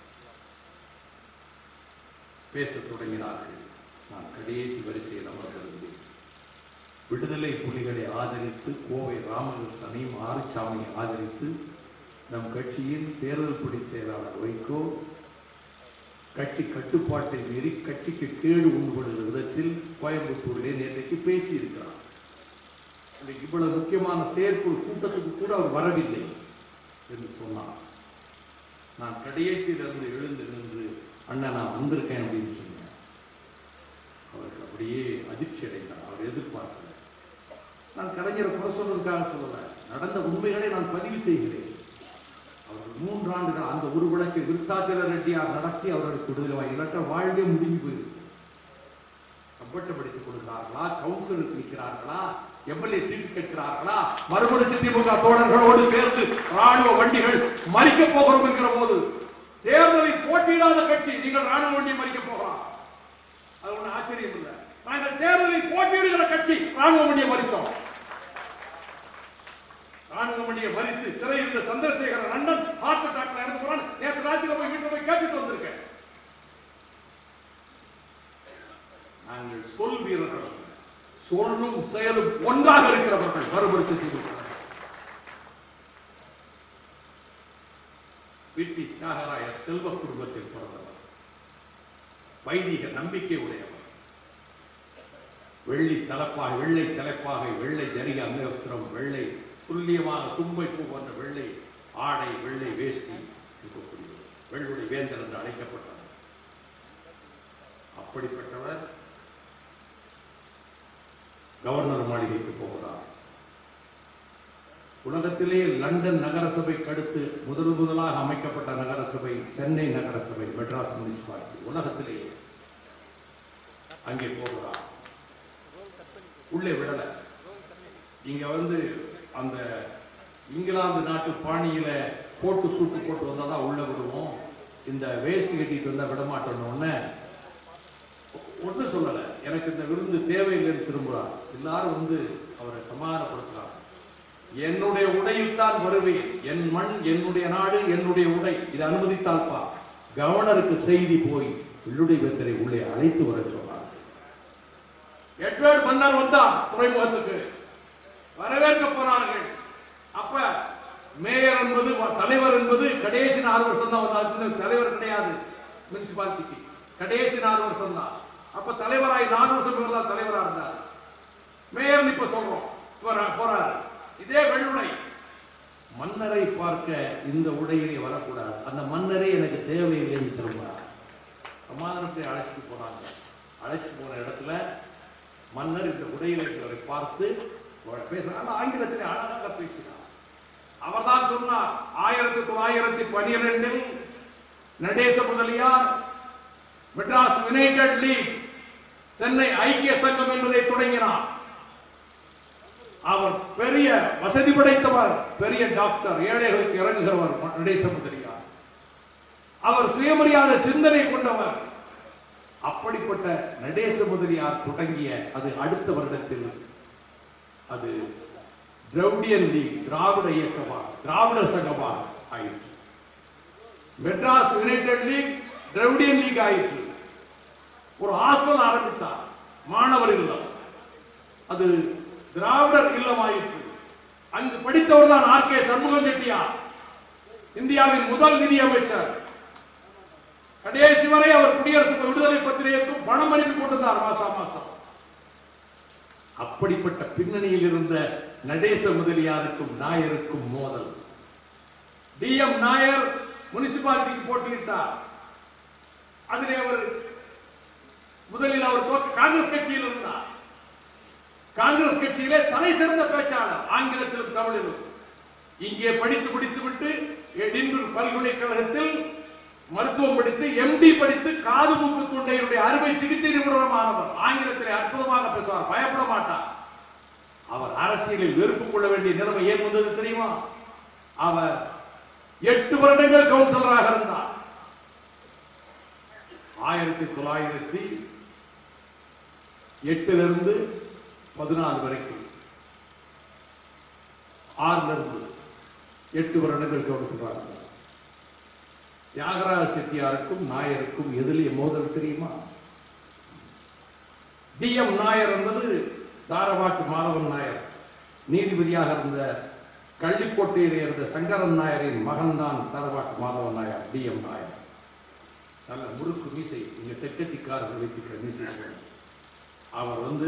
பேசத் தொடங்கினார்கள் நான் கடைசி வரிசையில் அமர்ந்திருந்தேன் விடுதலை புலிகளை ஆதரித்து கோவை ராமகிருஷ்ணனையும் ஆறுசாமியை ஆதரித்து நம் கட்சியின் தேர்தல் பொடி செயலாளர் வைகோ கட்சி கட்டுப்பாட்டை மீறி கட்சிக்கு கேடு உண்டுபடுகிற விதத்தில் கோயம்புத்தூரிலே நேற்றைக்கு பேசியிருக்கிறார் இன்றைக்கு இவ்வளவு முக்கியமான செயற்குழு கூட்டத்துக்கு கூட அவர் வரவில்லை என்று சொன்னார் நான் கடைசியிலிருந்து எழுந்து நின்று அண்ணன் நான் வந்திருக்கேன் அப்படின்னு சொன்னேன் அவருக்கு அப்படியே அதிர்ச்சி அடைந்தார் அவர் எதிர்பார்க்கல நான் கலைஞரை குறை சொல்றதுக்காக சொல்லல நடந்த உண்மைகளை நான் பதிவு செய்கிறேன் அவர்கள் மூன்றாண்டுகள் அந்த ஒரு விளக்கை விருத்தாச்சல ரெட்டியார் நடத்தி அவர்களுக்கு விடுதலை வாங்கி இல்லாட்ட வாழ்வே முடிஞ்சு போயிருக்கு கம்பட்டப்படுத்திக் கொடுக்கிறார்களா கவுன்சிலுக்கு நிற்கிறார்களா எம்எல்ஏ சீட்டு கேட்கிறார்களா மறுபடியும் திமுக தோழர்களோடு சேர்த்து ராணுவ வண்டிகள் மறிக்க போகிறோம் என்கிற போது தேர்தலில் போட்டியிடாத கட்சி நீங்கள் ராணுவ வண்டியை மறிக்க போகலாம் அது ஒண்ணு ஆச்சரியம் இல்லை நாங்கள் தேர்தலில் போட்டியிடுகிற கட்சி ராணுவ வண்டியை மறித்தோம் ராணுவ வண்டியை மறித்து சிறை இருந்த சந்திரசேகரன் அண்ணன் ஹார்ட் அட்டாக்ல இறந்து போறான் நேற்று ராத்திரில போய் வீட்டுல போய் கேட்டுட்டு வந்திருக்கேன் நாங்கள் சொல் வீரர்கள் அல்ல. சொல்லும் செயலும் ஒன்றாக இருக்கிறவர்கள் மறுபடித்து திமுக விட்டி தியாகராயர் செல்வ குடும்பத்தில் பிறந்தவர் வைதிக நம்பிக்கை உடையவர் வெள்ளி தலப்பாக வெள்ளை தலைப்பாகை வெள்ளை ஜரிக அங்கவஸ்திரம் வெள்ளை துல்லியமாக தும்பை பூ போன்ற வெள்ளை ஆடை வெள்ளை வேஷ்டி இருக்கக்கூடியவர் வெள்ளுடைய வேந்தர் என்று அழைக்கப்பட்டவர் அப்படிப்பட்டவர் கவர்னர் மாளிகைக்கு போகிறார் உலகத்திலே லண்டன் நகரசபைக்கு அடுத்து முதல் முதலாக அமைக்கப்பட்ட நகரசபை சென்னை நகரசபை மெட்ராஸ் முனிசிபாலிட்டி உலகத்திலேயே அங்கே போகிறார் உள்ளே விடல இங்க வந்து அந்த இங்கிலாந்து நாட்டு பாணியில போட்டு சூட்டு போட்டு வந்தா தான் உள்ள விடுவோம் இந்த வேஷ்டி கட்டிட்டு வந்தா விட மாட்டோம்னு உடனே ஒன்றும் சொல்லல எனக்கு இந்த விருந்து தேவையில்லைன்னு திரும்புறார் எல்லாரும் வந்து அவரை சமாதானப்படுத்துறாங்க என்னுடைய உடையில் தான் வருவேன் என் மண் என்னுடைய நாடு என்னுடைய உடை இதை அனுமதித்தால்பா கவர்னருக்கு செய்தி போய் வெள்ளுடை வேந்தரை உள்ளே அழைத்து வர சொன்னார் எட்வர்ட் மன்னர் வந்தார் துறைமுகத்துக்கு வரவேற்க போனார்கள் அப்ப மேயர் என்பது தலைவர் என்பது கடைசி நாலு வருஷம் தான் வந்தார் தலைவர் கிடையாது முனிசிபாலிட்டிக்கு கடைசி நாலு வருஷம் தான் அப்ப தலைவராய் நாலு வருஷம் இவர் தான் தலைவரா இருந்தார் மேயர் இப்ப சொல்றோம் இவர் போறாரு இதே வெள்ளுடை மன்னரை பார்க்க இந்த உடையிலே வரக்கூடாது அந்த மன்னரே எனக்கு தேவையில்லைன்னு திரும்புறார் சமாதானத்தை அழைச்சிட்டு போனாங்க அழைச்சிட்டு போன இடத்துல மன்னர் இந்த உடையில இருக்கிறவரை பார்த்து பேசுறாங்க ஆங்கிலத்திலே அழகாக பேசினார் அவர்தான் சொன்னார் ஆயிரத்தி தொள்ளாயிரத்தி பனிரெண்டில் Natesa Mudaliar Madras United League Chennai ஐக்கிய சங்கம் என்பதை தொடங்கினார் அவர் பெரிய வசதி படைத்தவர் பெரிய டாக்டர் ஏழைகளுக்கு இறங்குகிறவர் நடேச முதலியார் அவர் சுயமரியாதை சிந்தனை கொண்டவர் அப்படிப்பட்ட நடேச முதலியார் தொடங்கிய அது அடுத்த வருடத்தில் அது திரவிடியன் லீக் திராவிட இயக்கமாக திராவிட சங்கமாக ஆயிற்று Madras United League Dravidian League ஆயிற்று ஒரு ஹாஸ்டல் ஆரம்பித்தார் மாணவர் இல்லம் அது திராவிடர் இல்லம் ஆயிற்று அங்கு படித்தவர் தான் ஆர் கே சண்முகம் செட்டியார் இந்தியாவின் முதல் நிதி அமைச்சர் கடைசி வரை அவர் குடியரசு விடுதலை பத்திரிகைக்கும் பணம் அனுப்பி கொண்டிருந்தார் மாசம் மாசம் அப்படிப்பட்ட பின்னணியில் இருந்த நடேச முதலியாருக்கும் நாயருக்கும் மோதல் டி எம் நாயர் முனிசிபாலிட்டிக்கு போட்டியிட்டார் அதிலே அவர் முதலில் அவர் தோற்று காங்கிரஸ் கட்சியில் இருந்தார் காங்கிரஸ் கட்சியிலே தலை சிறந்த பேச்சாளர் ஆங்கிலத்திலும் தமிழிலும் இங்கே படித்து முடித்து விட்டு எடின்பர்க் பல்கலைக்கழகத்தில் மருத்துவம் படித்து எம்டி படித்து காது மூக்கு தொண்டையுடைய அறுவை சிகிச்சை நிபுணரமானவர் ஆங்கிலத்திலே அற்புதமாக பேசுவார் பயப்பட மாட்டார் அவர் அரசியலில் வெறுப்பு கொள்ள வேண்டிய நிலைமை ஏன் வந்தது தெரியுமா அவர் எட்டு வருடங்கள் கவுன்சிலராக இருந்தார் ஆயிரத்தி தொள்ளாயிரத்தி எட்டிலிருந்து பதினாலு வரைக்கும் ஆறுல இருந்து எட்டு வருடங்கள் கவுன்சிலராக இருந்தார் தியாகராஜ செட்டியாருக்கும் நாயருக்கும் எதிலே மோதல் தெரியுமா டி எம் நாயர் என்பது தாரவாட்டு மாதவன் நாயர் நீதிபதியாக இருந்த கள்ளிக்கோட்டையில் இருந்த சங்கரன் நாயரின் மகன்தான் தாரவாட்டு மாதவன் நாயர் டி எம் நாயர் நல்ல முறுக்கு மீசை இங்க தெற்கத்திக்காரர்கள் வைத்திருக்கிற மீசை போல. அவர் வந்து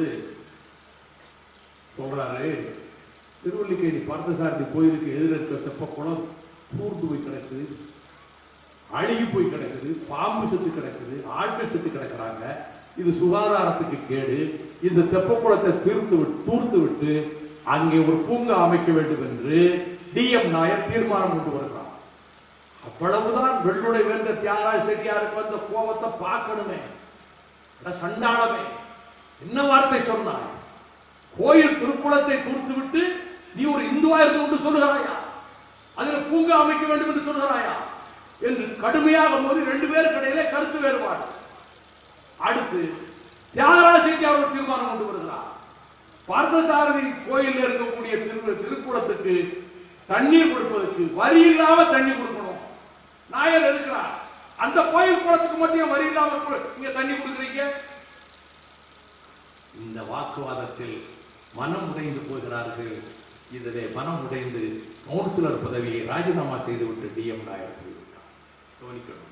சொல்றாரு திருவல்லிக்கேணி பார்த்தசாரதி கோயிலுக்கு எதிர இருக்க தெப்ப குளம் தூர்ந்து போய் கிடக்குது அழுகி போய் கிடக்குது பாம்பு செத்து கிடக்குது ஆட்கள் செத்து கிடக்குறாங்க இது சுகாதாரத்துக்கு கேடு இந்த தெப்ப குளத்தை தீர்த்து விட்டு தூர்த்து விட்டு அங்கே ஒரு பூங்கா அமைக்க வேண்டும் என்று டி எம் நாயர் தீர்மானம் கொண்டு வருகிறார் அவ்வளவுதான் வெள்ளுடை வென்ற தியாகராஜ செட்டியாருக்கு வந்த கோபத்தை பார்க்கணுமே அட சண்டாளமே என்ன வார்த்தை சொன்னாய் கோயில் திருக்குளத்தை தூர்த்து விட்டு நீ ஒரு இந்துவா இருந்து கொண்டு சொல்லுகிறாயா அதில் பூங்கா அமைக்க வேண்டும் என்று சொல்லுகிறாயா என்று கடுமையாக மோதி ரெண்டு பேருக்கு இடையிலே கருத்து வேறுபாடு அடுத்து தியாகராஜ செட்டியார் ஒரு தீர்மானம் கொண்டு வருகிறார் பார்த்தசாரதி கோயிலில் இருக்கக்கூடிய திரு திருக்குளத்துக்கு தண்ணீர் கொடுப்பதற்கு வரி இல்லாம தண்ணி கொடுக்கணும் நாயர் எதுக்குறார் அந்த கோயில் குளத்துக்கு மட்டும் வரி இல்லாம கு- நீங்க தண்ணி கொடுக்குறீங்க இந்த வாக்குவாதத்தில் மனம் உடைந்து போகிறார்கள் இதிலே மனம் உடைந்து கவுன்சிலர் பதவியை ராஜினாமா செய்துவிட்டு டி எம் நாயர் போய்விட்டார் கவனிக்கணும்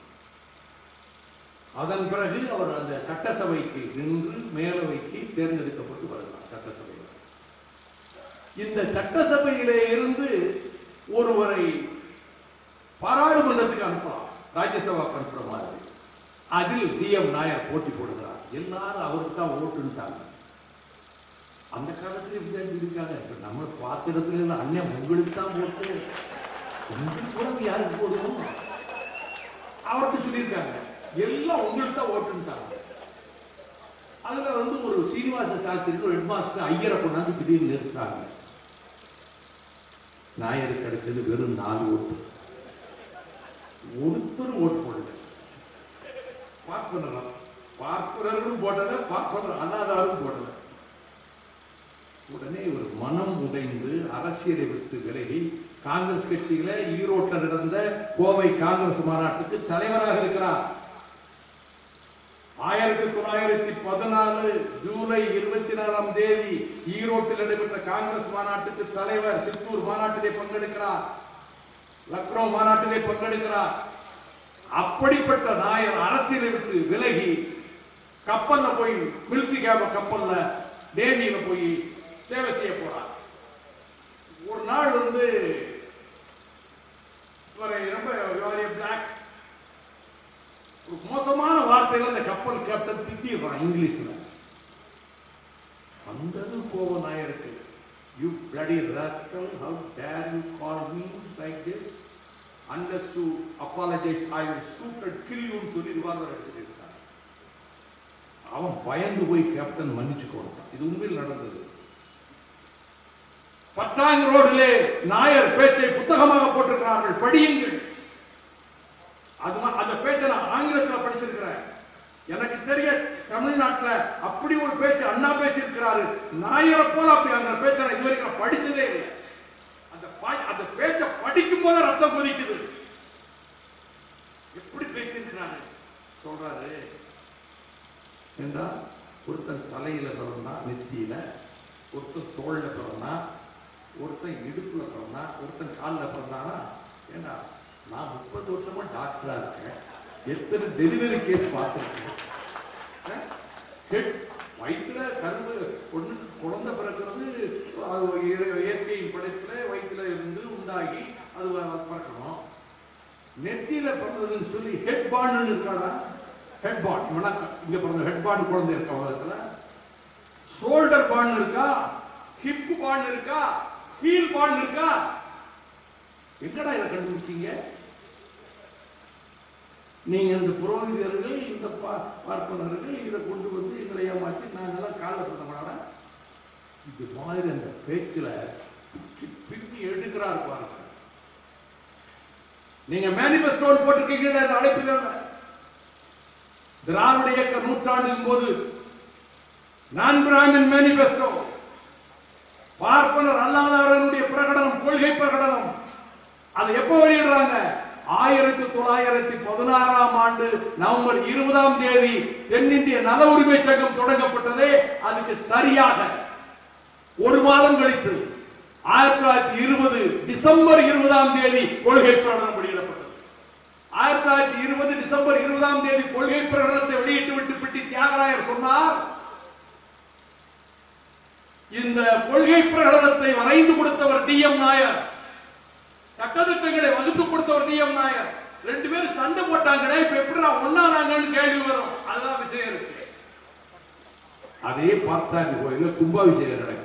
அதன் பிறகு அவர் அந்த சட்டசபைக்கு நின்று மேலவைக்கு தேர்ந்தெடுக்கப்பட்டு வருகிறார் சட்டசபையில் இந்த சட்டசபையிலே இருந்து ஒருவரை பாராளுமன்றத்துக்கு அனுப்பலாம் ராஜ்யசபாக்கு அனுப்புற மாதிரி அதில் டி எம் நாயர் போட்டி போடுகிறார் எல்லாரும் அவருக்கு தான் ஓட்டுன்ட்டாங்க அந்த காலத்துல இப்படி இருக்காங்க இப்ப நம்ம பார்த்த இடத்துல எல்லாம் அண்ணன் உங்களுக்கு தான் போட்டு உங்களுக்கு கூட யாருக்கு போடுவோம் அவர்கிட்ட சொல்லியிருக்காங்க எல்லாம் உங்களுக்கு தான் ஓட்டுன்ட்டாங்க அதுல வந்து ஒரு சீனிவாச சாஸ்திரிக்கு ஒரு ஹெட்மாஸ்டர் ஐயரை கொண்டாந்து திடீர்னு நிறுத்துறாங்க நாயருக்கு கிடைச்சது வெறும் நாலு ஓட்டு ஒருத்தரும் ஓட்டு போடல பார்ப்பனர் பார்ப்பனர்களும் போடல பார்ப்பனர் அனாதாரும் போடல உடனே ஒரு மனம் உடைந்து அரசியலை விட்டு விலகி காங்கிரஸ் கட்சியில ஈரோட்டில் நடந்த கோவை காங்கிரஸ் மாநாட்டுக்கு தலைவராக இருக்கிறார் ஆயிரத்தி தொள்ளாயிரத்தி பதினாலு ஜூலை இருபத்தி நாலாம் தேதி ஈரோட்டில் நடைபெற்ற காங்கிரஸ் மாநாட்டுக்கு தலைவர் சித்தூர் மாநாட்டிலே பங்கெடுக்கிறார் லக்னோ மாநாட்டிலே பங்கெடுக்கிறார் அப்படிப்பட்ட நாயர் அரசியலை விட்டு விலகி கப்பல்ல போய் மிலிட்ரி கேப கப்பல்ல நேவியில போய் சேவை செய்ய போறார் ஒரு நாள் வந்து இவரை ரொம்ப பிளாக் ஒரு மோசமான வார்த்தையில அந்த கப்பல் கேப்டன் திட்டிடுறான் இங்கிலீஷ்ல வந்தது கோவம் நாயருக்கு you bloody rascal how dare you call me like this unless to apologize I will shoot and kill you ன்னு சொல்லி ரிவால்வர் எடுத்துட்டு இருக்கான் அவன் பயந்து போய் கேப்டன் மன்னிச்சு கொடுத்தான் இது உண்மையில் நடந்தது பட்டாங்க ரோடிலே நாயர் பேச்சை புத்தகமாக போட்டிருக்கிறார்கள் படியுங்கள் அது மா- அந்த பேச்சை நான் ஆங்கிலத்தில் படிச்சிருக்கிறேன் எனக்கு தெரிய தமிழ்நாட்டுல அப்படி ஒரு பேச்சு அண்ணா பேசி இருக்கிறாரு நாயரை போல அப்படி அந்த பேச்சை நான் இதுவரைக்கும் நான் படிச்சதே இல்லை அந்த பா- அந்த பேச்சை படிக்கும் போது ரத்தம் கொதிக்குது எப்படி பேசியிருக்கிறாரு சொல்றாரு என்றால் ஒருத்தன் தலையில பிறந்தா நெத்தியில ஒருத்தன் தோல்ல பிறந்தா ஒருத்தன் இடுப்புல பிறந்தா ஒருத்தன் காலில் பிறந்தானா ஏண்டா நான் முப்பது வருஷமா டாக்டரா இருக்கேன் எத்தனை டெலிவரி கேஸ் பார்த்துருக்கேன் ஹெட் வயிற்றுல கருவு ஒண்ணுக்கு குழந்தை பிறக்கிறது அது ஒரு இய- இயற்கையின் படைப்புல வயிற்றுல இருந்து உண்டாகி அது வ- பிறக்கணும் நெத்தியில பிறந்ததுன்னு சொல்லி ஹெட் பாண்ட் இருக்காடா ஹெட் பாண்ட் இங்க பிறந்த ஹெட் பாண்ட் குழந்தை இருக்கா உலகத்துல ஷோல்டர் பாண்ட் இருக்கா ஹிப் பாண்ட் இருக்கா ஹீல் பாண்ட் இருக்கா எங்கடா இதை கண்டுபிடிச்சீங்க நீங்க இந்த புரோகிதர்கள் இந்த பா- பார்ப்பனர்கள் இதை கொண்டு வந்து எங்களை ஏமாற்றி நாங்கெல்லாம் காலில் பிறந்தவங்களா இது மாதிரி அந்த பேச்சுல பிச்சு பின்னி எடுக்கிறார் பாருங்க நீங்க மேனிபெஸ்டோ போட்டிருக்கீங்க அந்த அழைப்புகள் திராவிட இயக்க நூற்றாண்டின் போது நான் பிராமின் மேனிபெஸ்டோ பார்ப்பனர் அல்லாதவர்களுடைய பிரகடனம் கொள்கை பிரகடனம் அதை எப்போ வெளியிடுறாங்க ஆயிரத்தி தொள்ளாயிரத்தி பதினாறாம் ஆண்டு நவம்பர் இருபதாம் தேதி தென்னிந்திய நல உரிமை சங்கம் தொடங்கப்பட்டதே அதுக்கு சரியாக ஒரு மாதம் கழித்து ஆயிரத்தி தொள்ளாயிரத்தி இருபது டிசம்பர் இருபதாம் தேதி கொள்கை பிரகடனம் வெளியிடப்பட்டது ஆயிரத்தி தொள்ளாயிரத்தி இருபது டிசம்பர் இருபதாம் தேதி கொள்கை பிரகடனத்தை வெளியிட்டு விட்டு பிட்டி தியாகராயர் சொன்னார் இந்த கொள்கை பிரகடனத்தை வரைந்து கொடுத்தவர் டி எம் நாயர் சட்டத்திட்டங்களை வகுத்து கொடுத்தவர் டி எம் நாயர் ரெண்டு பேரும் சண்டை போட்டாங்களே இப்ப எப்படி ஒன்னானாங்கன்னு கேள்வி வரும் அதுதான் விஷயம் இருக்கு அதே பார்த்தசாமி கோயில்ல கும்பாபிஷேகம் நடக்குது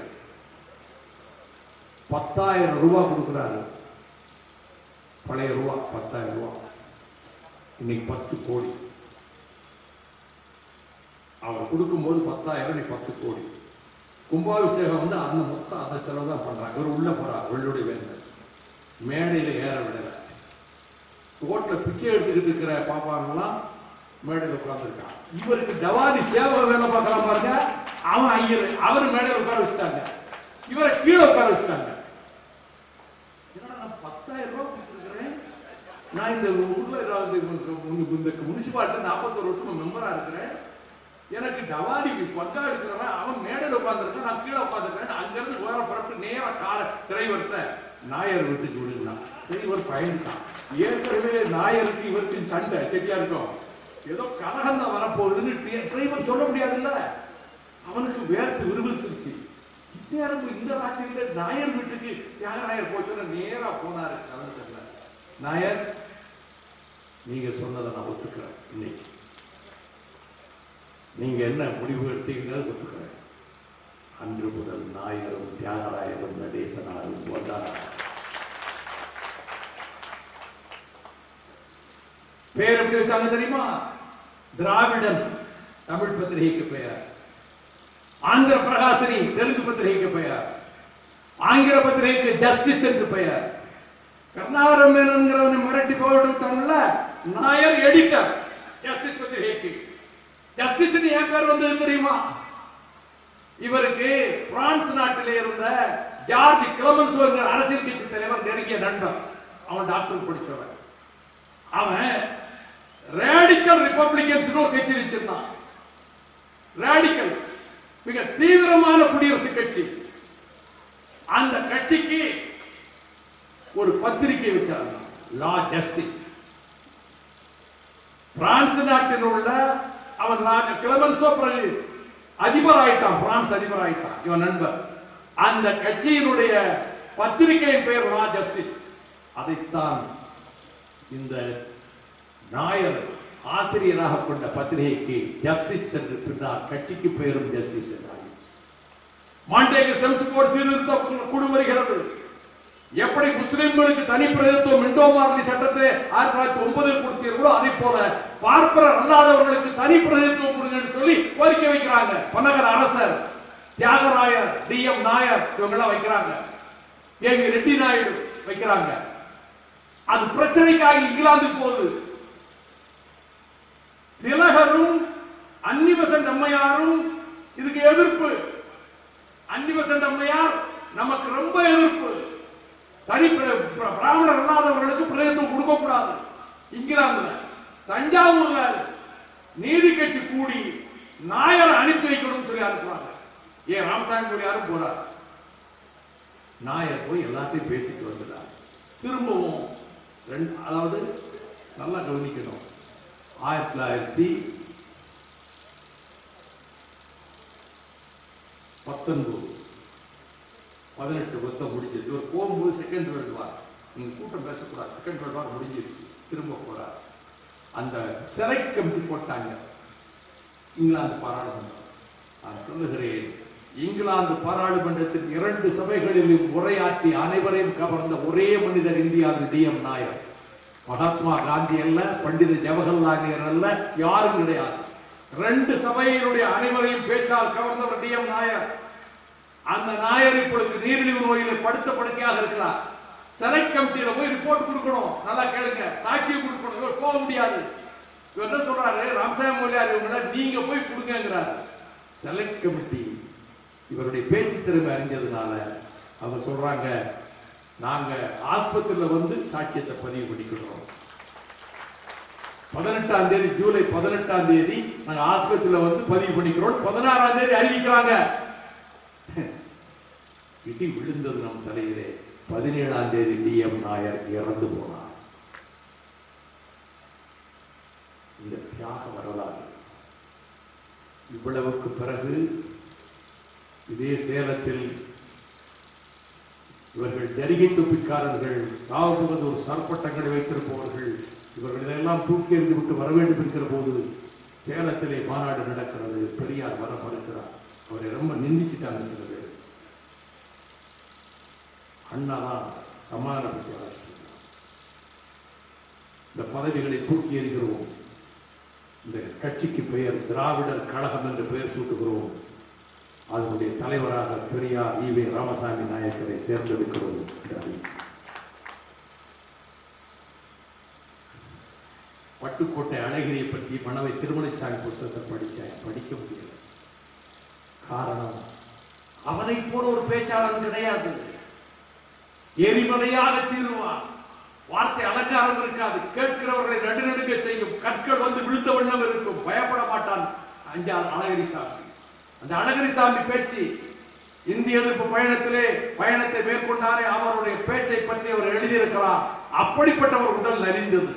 பத்தாயிரம் ரூபாய் கொடுக்குறாரு பழைய ரூபா பத்தாயிரம் ரூபாய் இன்னைக்கு பத்து கோடி அவர் கொடுக்கும்போது பத்தாயிரம் இன்னைக்கு பத்து கோடி கும்பாபிஷேகம் வந்து அந்த மொத்தம் அந்த செலவு தான் பண்றாங்க இவர் உள்ள போறார் வெள்ளுடைய வேந்தர் மேடையில ஏற விடல ரோட்ல பிச்சை எடுத்துக்கிட்டு இருக்கிற பாப்பாங்கெல்லாம் மேடையில் உட்கார்ந்துருக்கான் இவருக்கு டவாரி சேவை வேலை பார்க்கலாம் பாருங்க அவன் ஐயர் அவர் மேடையில் உட்கார வச்சுட்டாங்க இவரை கீழே உட்கார வச்சுட்டாங்க என்னடா நான் பத்தாயிரம் ரூபாய் கொடுத்துருக்கிறேன் நான் இந்த ஊர்ல ஏதாவது இந்த முனிசிபாலிட்டி நாற்பத்தொரு வருஷமா மெம்பரா இருக்கிறேன் எனக்கு டவாரி பங்கா எடுக்கிறவன் அவன் மேடையில் உட்கார்ந்துருக்கான் நான் கீழே உட்காந்துருக்கேன் அங்கிருந்து வேற புறப்பட்டு நேரா கார டிரைவர்கிட்ட நாயர் விட்டு விடுங்கண்ணா டிரைவர் பயந்துட்டான் ஏற்கனவே நாயருக்கு இவருக்கு சண்டை செட்டியா இருக்கும் ஏதோ கலகம் தான் வரப்போகுதுன்னு டிரைவர் சொல்ல முடியாதுல்ல அவனுக்கு வேர்த்து விரும்புத்துருச்சு இந்நேரம் இந்த ராத்திரியில நாயர் வீட்டுக்கு தியாகராயர் போச்சு நேரா போனாரு கலந்துக்கல நாயர் நீங்க சொன்னதை நான் ஒத்துக்கிறேன் இன்னைக்கு நீங்க என்ன முடிவு எடுத்தீங்கிறது ஒத்துக்கிறேன் அன்று முதல் நாயரும் தியாகராயரும் நடேசனாரும் வந்தார் பேர் எப்படி வச்சாங்க தெரியுமா திராவிடன் தமிழ் பத்திரிகைக்கு பெயர் ஆந்திர பிரகாசனி தெலுங்கு பத்திரிகைக்கு பெயர் ஆங்கில பத்திரிகைக்கு ஜஸ்டிஸ் என்று பெயர் கர்நாடக மேனன்கிறவனை மிரட்டி போட்டுட்டாங்கல்ல நாயர் எடிட்டர் ஜஸ்டிஸ் பத்திரிகைக்கு ஜஸ்டிஸ் என் பேர் வந்தது தெரியுமா இவருக்கு பிரான்ஸ் நாட்டிலே இருந்த ஜார்ஜ் கிளமன்ஸ் என்கிற அரசியல் கட்சி தலைவர் நெருங்கிய நண்பன் அவன் டாக்டர் படிச்சவன் அவன் ரேடிக்கல் ரிப்பப்ளிகன்ஸ் ஒரு கட்சி வச்சிருந்தான் ரேடிக்கல் மிக தீவிரமான குடியரசு கட்சி அந்த கட்சிக்கு ஒரு பத்திரிகை வச்சாங்க லா ஜஸ்டிஸ் பிரான்ஸ் நாட்டில் உள்ள அவன் நான் கிளமன்சோ பிறகு அதிபர் ஆயிட்டான் பிரான்ஸ் அதிபர் ஆயிட்டான் இவன் நண்பர் அந்த கட்சியினுடைய பத்திரிகையின் பெயர் லா ஜஸ்டிஸ் அதைத்தான் இந்த நாயர் ஆசிரியராக கொண்ட பத்திரிகைக்கு ஜஸ்டிஸ் என்று பின்னால் கட்சிக்கு பெயரும் ஜஸ்டிஸ் என்றாகிற்று மாண்டேக்கு செம்ஸ் போர்ட் சீர்திருத்த குழு வருகிறது எப்படி முஸ்லிம்களுக்கு தனி பிரதித்துவம் இண்டோ மார்லி சட்டத்தை ஆயிரத்தி தொள்ளாயிரத்தி ஒன்பதில் கொடுத்தீர்களோ அதே போல பார்ப்பனர் அல்லாதவர்களுக்கு தனி பிரதித்துவம் கொடுங்கன்னு சொல்லி கோரிக்கை வைக்கிறாங்க பனகர் அரசர் தியாகராயர் டி எம் நாயர் இவங்க எல்லாம் வைக்கிறாங்க ஏவி ரெட்டி நாயுடு வைக்கிறாங்க அது பிரச்சனைக்காக இங்கிலாந்து போகுது திலகரும் அன்னிவசன் அம்மையாரும் இதுக்கு எதிர்ப்பு அன்னிவசன் அம்மையார் நமக்கு ரொம்ப எதிர்ப்பு தனி பிர- பிர- பிராமணர் அல்லாதவர்களுக்கு பிரதேசம் கொடுக்க கூடாது இங்கிலாந்துல தஞ்சாவூர்ல நீதி கட்சி கூடி நாயர் அனுப்பி வைக்கணும்னு சொல்லி அனுப்புறாங்க ஏன் ராமசாமி யாரும் போறார் நாயர் போய் எல்லாத்தையும் பேசிட்டு வந்துட்டார் திரும்பவும் ரெண்டு அதாவது நல்லா கவனிக்கணும் ஆயிரத்தி தொள்ளாயிரத்தி பத்தொன்பது பதினெட்டு புத்தம் முடிஞ்சது இவர் போகும்போது செகண்ட் வேர்ல்டு வார் நீங்க கூட்டம் பேசக்கூடாது செகண்ட் வேர்ல்டு வார் முடிஞ்சிருச்சு திரும்ப போறார் அந்த சிறை கமிட்டி போட்டாங்க இங்கிலாந்து பாராளுமன்றம் நான் சொல்லுகிறேன் இங்கிலாந்து பாராளுமன்றத்தின் இரண்டு சபைகளிலும் உரையாற்றி அனைவரையும் கவர்ந்த ஒரே மனிதர் இந்தியாவில் டி எம் நாயர் மகாத்மா காந்தி அல்ல பண்டித ஜவஹர்லால் நேரு அல்ல யாரும் கிடையாது ரெண்டு சபையினுடைய அனைவரையும் பேச்சால் கவர்ந்தவர் டி எம் நாயர் அந்த நாயர் இப்பொழுது நீரிழிவு நோயில படுத்த படுக்கையாக இருக்கிறார் சிறை கமிட்டியில போய் ரிப்போர்ட் கொடுக்கணும் நல்லா கேளுங்க சாட்சியம் கொடுக்கணும் இவர் போக முடியாது இவர் என்ன சொல்றாரு ராமசாமி மொழியார் இவங்க நீங்க போய் கொடுங்கிறாரு செலக்ட் கமிட்டி இவருடைய பேச்சு திறமை அறிஞ்சதுனால அவங்க சொல்றாங்க நாங்க ஆஸ்பத்திரியில வந்து சாட்சியத்தை பதிவு பண்ணிக்கிறோம் பதினெட்டாம் தேதி ஜூலை பதினெட்டாம் தேதி நாங்க ஆஸ்பத்திரியில வந்து பதிவு பண்ணிக்கிறோம் பதினாறாம் தேதி அறிவிக்கிறாங்க இடி விழுந்தது நம் தலையிலே பதினேழாம் தேதி டிஎம் நாயர் இறந்து போனார் இந்த தியாக வரலாறு இவ்வளவுக்கு பிறகு இதே சேலத்தில் இவர்கள் ஜரிகை தொப்பிக்காரர்கள் ராவபகதூர் சர்பட்டங்களை வைத்திருப்பவர்கள் இவர்கள் இதெல்லாம் தூக்கி எறிந்து விட்டு வர வேண்டும் என்கிற போது சேலத்திலே மாநாடு நடக்கிறது பெரியார் வர மறுக்கிறார் அவரை ரொம்ப நிந்திச்சிட்டாங்க சில பேர் அண்ணா தான் சமாதானப்பட்டு அரசு இந்த பதவிகளை தூக்கி எறிகிறோம் இந்த கட்சிக்கு பெயர் திராவிடர் கழகம் என்று பெயர் சூட்டுகிறோம் அதனுடைய தலைவராக பெரியார் ஈவே ராமசாமி நாயக்கரை தேர்ந்தெடுக்கிறோம் என்று அறிவித்தார். பட்டுக்கோட்டை அழகிரியை பற்றி மணவை திருமலைச்சாமி புஸ்தகத்தை படிச்சேன் படிக்க முடியல காரணம் அவனை போல ஒரு பேச்சாளன் கிடையாது எரிமலையாக சீருவான் வார்த்தை அலங்காரம் இருக்காது கேட்கிறவர்களை நடுநடுங்க செய்யும் கற்கள் வந்து விழுந்த வண்ணம் இருக்கும் பயப்பட மாட்டான் அஞ்சார் அழகிரி சாமி அந்த அழகிரி சாமி பேச்சு இந்திய எதிர்ப்பு பயணத்திலே பயணத்தை மேற்கொண்டாரே அவருடைய பேச்சை பற்றி அவர் எழுதியிருக்கிறார் அப்படிப்பட்ட ஒரு உடல் நலிந்தது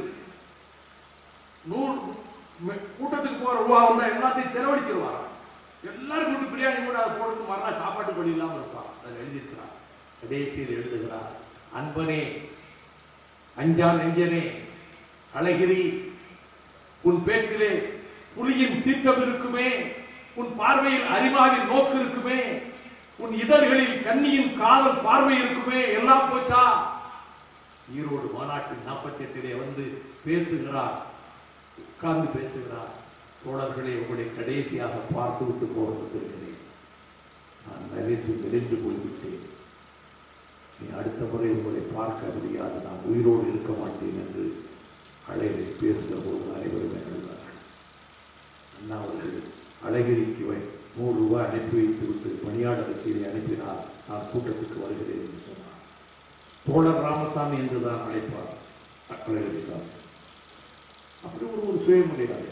நூறு மெ- கூட்டத்துக்கு போற ரூபா வந்தா எல்லாத்தையும் செலவழிச்சிருவாராம் எல்லாரும் கூட்டு பிரியாணி கூட அதை போட்டு மறுநாள் சாப்பாட்டு படி இல்லாம இருப்பார் அதில் எழுதியிருக்கிறார் கடைசியில் எழுதுகிறார் அன்பனே அஞ்சா நெஞ்சனே அழகிரி உன் பேச்சிலே புலியின் சீற்றம் இருக்குமே உன் பார்வையில் அரிமாவின் நோக்கு இருக்குமே உன் இதழ்களில் கன்னியின் காதல் பார்வை இருக்குமே எல்லாம் போச்சா ஈரோடு மாநாட்டின் நாற்பத்தி எட்டிலே வந்து பேசுகிறார் உட்கார்ந்து பேசுகிறார் தோழர்களே உங்களை கடைசியாக பார்த்து விட்டு போக வந்திருக்கிறேன் நான் நலிந்து மெலிந்து போய்விட்டேன் நீ அடுத்த முறை உங்களை பார்க்க முடியாது நான் உயிரோடு இருக்க மாட்டேன் என்று அழகை பேசுகிற போது அனைவரும் எழுதார்கள் அண்ணா அவர்கள் அழகிரிக்கு வை- நூறு ரூபாய் அனுப்பி வைத்து விட்டு பணியாளர் ரசீதை அனுப்பினால் நான் கூட்டத்துக்கு வருகிறேன் என்று சொன்னார் தோழர் ராமசாமி என்று தான் அழைப்பார் அழகிரி சாமி அப்படி ஒரு ஒரு சுயமரியாதை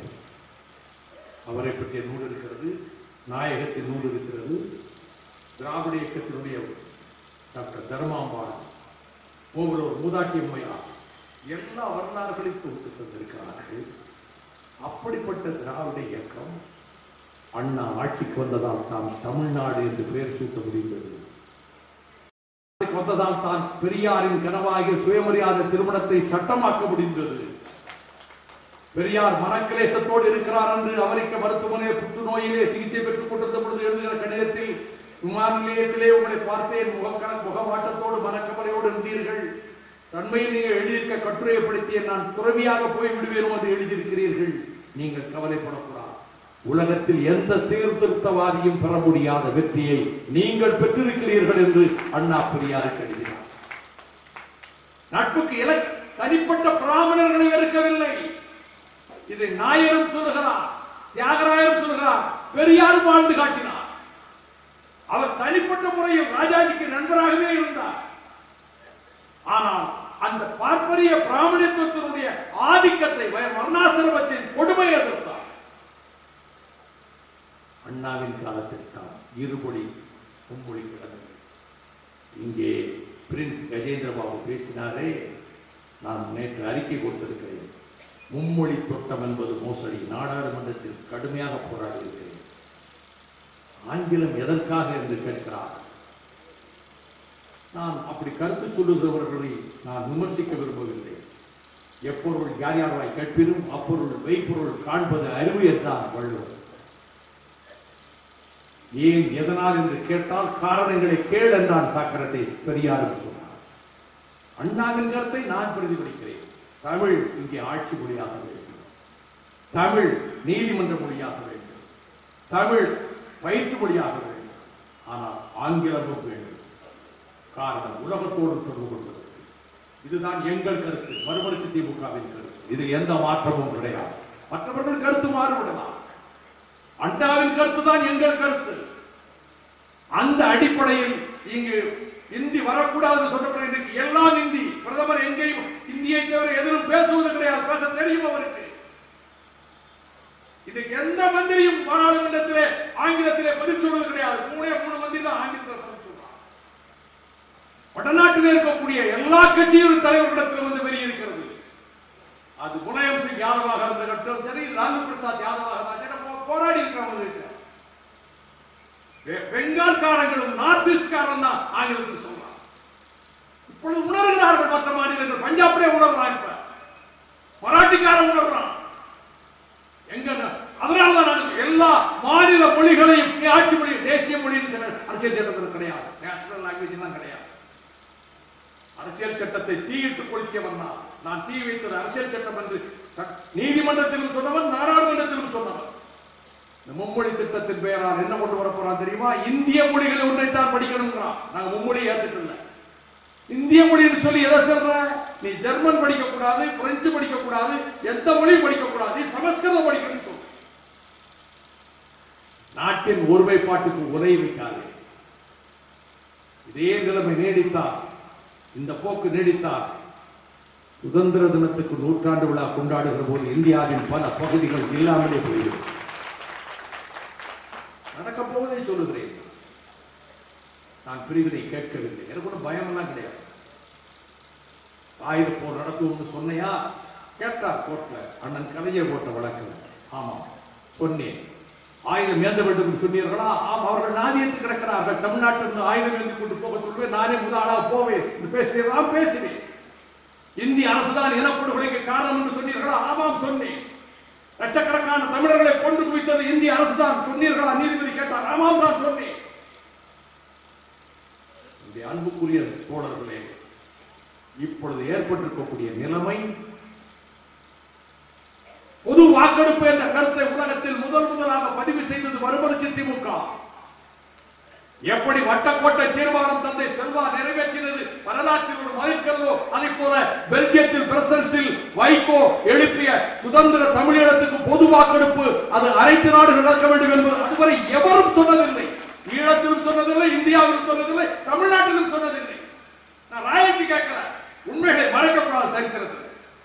அவரை பற்றிய நூல் இருக்கிறது நாயகத்தின் நூல் இருக்கிறது திராவிட இயக்கத்தினுடைய டாக்டர் தர்மாம்பாள் ஒவ்வொரு மூதாட்டி அம்மையார் எல்லா வரலாறுகளையும் தொகுத்து தந்திருக்கிறார்கள் அப்படிப்பட்ட திராவிட இயக்கம் அண்ணா ஆட்சிக்கு வந்ததால் தான் தமிழ்நாடு என்று பெயர் சூட்ட முடிந்தது ஆட்சிக்கு வந்ததால் தான் பெரியாரின் கனவாகிய சுயமரியாதை திருமணத்தை சட்டமாக்க முடிந்தது பெரியார் மனக்கிலேசத்தோடு இருக்கிறார் என்று அமெரிக்க மருத்துவமனையில் புற்றுநோயிலே சிகிச்சை பெற்றுக் கொண்டிருந்த பொழுது எழுதுகிற கடிதத்தில் விமான நிலையத்திலே உங்களை பார்த்தேன் முகக்கண முகவாட்டத்தோடு மனக்கவலையோடு இருந்தீர்கள் தன்மையில் நீங்கள் எழுதியிருக்க கட்டுரையை படித்தே நான் துறவியாக போய் விடுவேன் என்று எழுதியிருக்கிறீர்கள் நீங்கள் கவலைப்படக்கூடாது உலகத்தில் எந்த சீர்திருத்தவாதியும் பெற முடியாத வெற்றியை நீங்கள் பெற்றிருக்கிறீர்கள் என்று அண்ணா பெரியாருக்கு எழுதினார் நட்புக்கு இலக்கு தனிப்பட்ட பிராமணர்களை வெறுக்கவில்லை இதை நாயரும் சொல்லுகிறார் தியாகராயர் சொல்கிறார் பெரியார் வாழ்ந்து காட்டினார் அவர் தனிப்பட்ட முறையில் ராஜாஜிக்கு நண்பராகவே இருந்தார் ஆனால் அந்த பார்ப்பரிய பிராமணித்துவத்தினுடைய ஆதிக்கத்தை வ- வர்ணாசிரமத்தின் கொடுமை எதிர்த்தார் அண்ணாவின் காலத்தில் தான் இருமொழி மும்மொழி கிடந்தது இங்கே பிரின்ஸ் கஜேந்திர பாபு பேசினாரே நான் நேற்று அறிக்கை கொடுத்திருக்கிறேன் மும்மொழி தொட்டம் என்பது மோசடி நாடாளுமன்றத்தில் கடுமையாக போராடி இருக்கிறேன் ஆங்கிலம் எதற்காக என்று கேட்கிறார் நான் அப்படி கருத்து சொல்லுகிறவர்களை நான் விமர்சிக்க விரும்பவில்லை எப்பொருள் யார் யார்வாய் கேட்பினும் அப்பொருள் மெய்ப்பொருள் காண்பது அறிவு என்றார் வள்ளுவர் ஏன் எதனால் என்று கேட்டால் காரணங்களை கேள் என்றான் சாக்ரட்டிஸ் பெரியாரும் சொன்னார் அண்ணாவின் கருத்தை நான் பிரதிபலிக்கிறேன் தமிழ் இங்கே ஆட்சி மொழியாக வேண்டும் தமிழ் நீதிமன்ற மொழியாக வேண்டும் தமிழ் பயிற்று மொழியாக வேண்டும் ஆனால் ஆங்கிலமும் வேண்டும் காரணம் உலகத்தோடு தொடர்பு கொள்வதற்கு இதுதான் எங்கள் கருத்து மறுமலர்ச்சி திமுகவின் கருத்து இது எந்த மாற்றமும் கிடையாது மற்றவர்கள் கருத்து மாறுபடலாம் அண்டாவின் கருத்து தான் எங்கள் கருத்து அந்த அடிப்படையில் இங்கு இந்தி வரக்கூடாதுன்னு சொல்லப்படுற இன்னைக்கு எல்லாம் இந்தி பிரதமர் எங்கேயும் இந்தியை தவிர எதிரும் பேசுவது கிடையாது பேச தெரியும் அவருக்கு இன்னைக்கு எந்த மந்திரியும் பாராளுமன்றத்திலே ஆங்கிலத்திலே பதில் சொல்வது கிடையாது மூணே மூணு மந்திரி தான் ஆங்கிலத்தில் பதில் சொல்றாங்க வடநாட்டில் இருக்கக்கூடிய எல்லா கட்சியின் தலைவர்களிடத்தில் வந்து வெளியிருக்கிறது அது முலாயம் சிங் யாதவாக இருக்கட்டும் சரி லாலு பிரசாத் யாதவாக இருந்தாலும் சரி, போ- போராடி இருக்கிறவங்க பெங்கால்காரங்களும் நார்த் ஈஸ்ட்காரன் தான் ஆங்கிலத்தில் சொல்றாங்க இப்பொழுது உணர்கிறார்கள் மற்ற மாநிலங்கள் பஞ்சாப்லயே உணர்றான் இப்ப மராட்டிக்காரன் உணர்றான் எங்க அதனால தான் நாங்க எல்லா மாநில மொழிகளையும் நீ ஆட்சி மொழி தேசிய மொழின்னு சொல்ல அரசியல் சட்டத்தில் கிடையாது நேஷனல் லாங்குவேஜ் எல்லாம் கிடையாது அரசியல் சட்டத்தை தீயிட்டு கொளுத்தியவன் நான் நான் தீ வைத்தது அரசியல் சட்டம் என்று சட்- நீதிமன்றத்திலும் சொன்னவன் நாடாளுமன்றத்திலும் சொன்னவன் இந்த மும்மொழி திட்டத்தின் பெயரால் என்ன கொண்டு வர போறான் தெரியுமா இந்திய மொழிகளை ஒன்றைத்தான் படிக்கணுங்கிறான் நாங்க மும்மொழி ஏத்துட்டு இல்ல இந்திய மொழின்னு சொல்லி எதை சொல்ற நீ ஜெர்மன் படிக்க கூடாது பிரெஞ்சு படிக்க கூடாது எந்த மொழியும் படிக்க கூடாது நீ சமஸ்கிருதம் படிக்கணும்னு சொல்லு நாட்டின் ஒருமைப்பாட்டுக்கு உரை வைக்காது இதே நிலைமை நீடித்தால் இந்த போக்கு நீடித்தால் சுதந்திர தினத்துக்கு நூற்றாண்டு விழா கொண்டாடுகிற போது இந்தியாவின் பல பகுதிகள் இல்லாமலே போய்விடும் நடக்க போவதை சொல்லுகிறேன் நான் பிரிவினை கேட்கவில்லை எனக்கு ஒன்றும் பயமெல்லாம் கிடையாது ஆயுத போர் நடத்துவோம்னு சொன்னையா கேட்டார் கோர்ட்ல அண்ணன் கலைஞர் போட்ட வழக்கு ஆமாம் சொன்னேன் ஆயுதம் ஏந்த வேண்டும் என்று சொன்னீர்களா ஆம் அவர்கள் நாதியத்து கிடக்கிறார்கள் தமிழ்நாட்டிலிருந்து ஆயுதம் ஏந்தி கொண்டு போக சொல்லுவேன் நானே முதல் ஆளாக போவேன் என்று பேசினீர்களா பேசினேன் இந்திய அரசுதான் இனப்படுகொலைக்கு காரணம் என்று சொன்னீர்களா ஆமாம் சொன்னேன் லட்சக்கணக்கான தமிழர்களை கொண்டு குவித்தது இந்திய அரசுதான் சொன்னீர்களா நீதிபதி கேட்டார் ஆமாம் நான் சொன்னேன் என்னுடைய அன்புக்குரிய தோழர்களே இப்பொழுது ஏற்பட்டிருக்கக்கூடிய நிலைமை பொது வாக்கெடுப்பு என்ற கருத்தை உலகத்தில் முதல் முதலாக பதிவு செய்தது மறுமலர்ச்சி திமுக எப்படி வட்டக்கோட்டை தீர்மானம் தந்தை செல்வா நிறைவேற்றினது வரலாற்றில் ஒரு மைல்கல்லோ அதை போல பெல்ஜியத்தில் பிரசன்ஸில் வைகோ எழுப்பிய சுதந்திர தமிழீழத்துக்கு பொது வாக்கெடுப்பு அது அனைத்து நாடுகள் நடக்க வேண்டும் என்பது அதுவரை எவரும் சொன்னதில்லை ஈழத்திலும் சொன்னதில்லை இந்தியாவிலும் சொன்னதில்லை தமிழ்நாட்டிலும் சொன்னதில்லை நான் ராயல்டி கேட்கிறேன் உண்மைகளை மறைக்கப்படாத சரித்திரத்தில்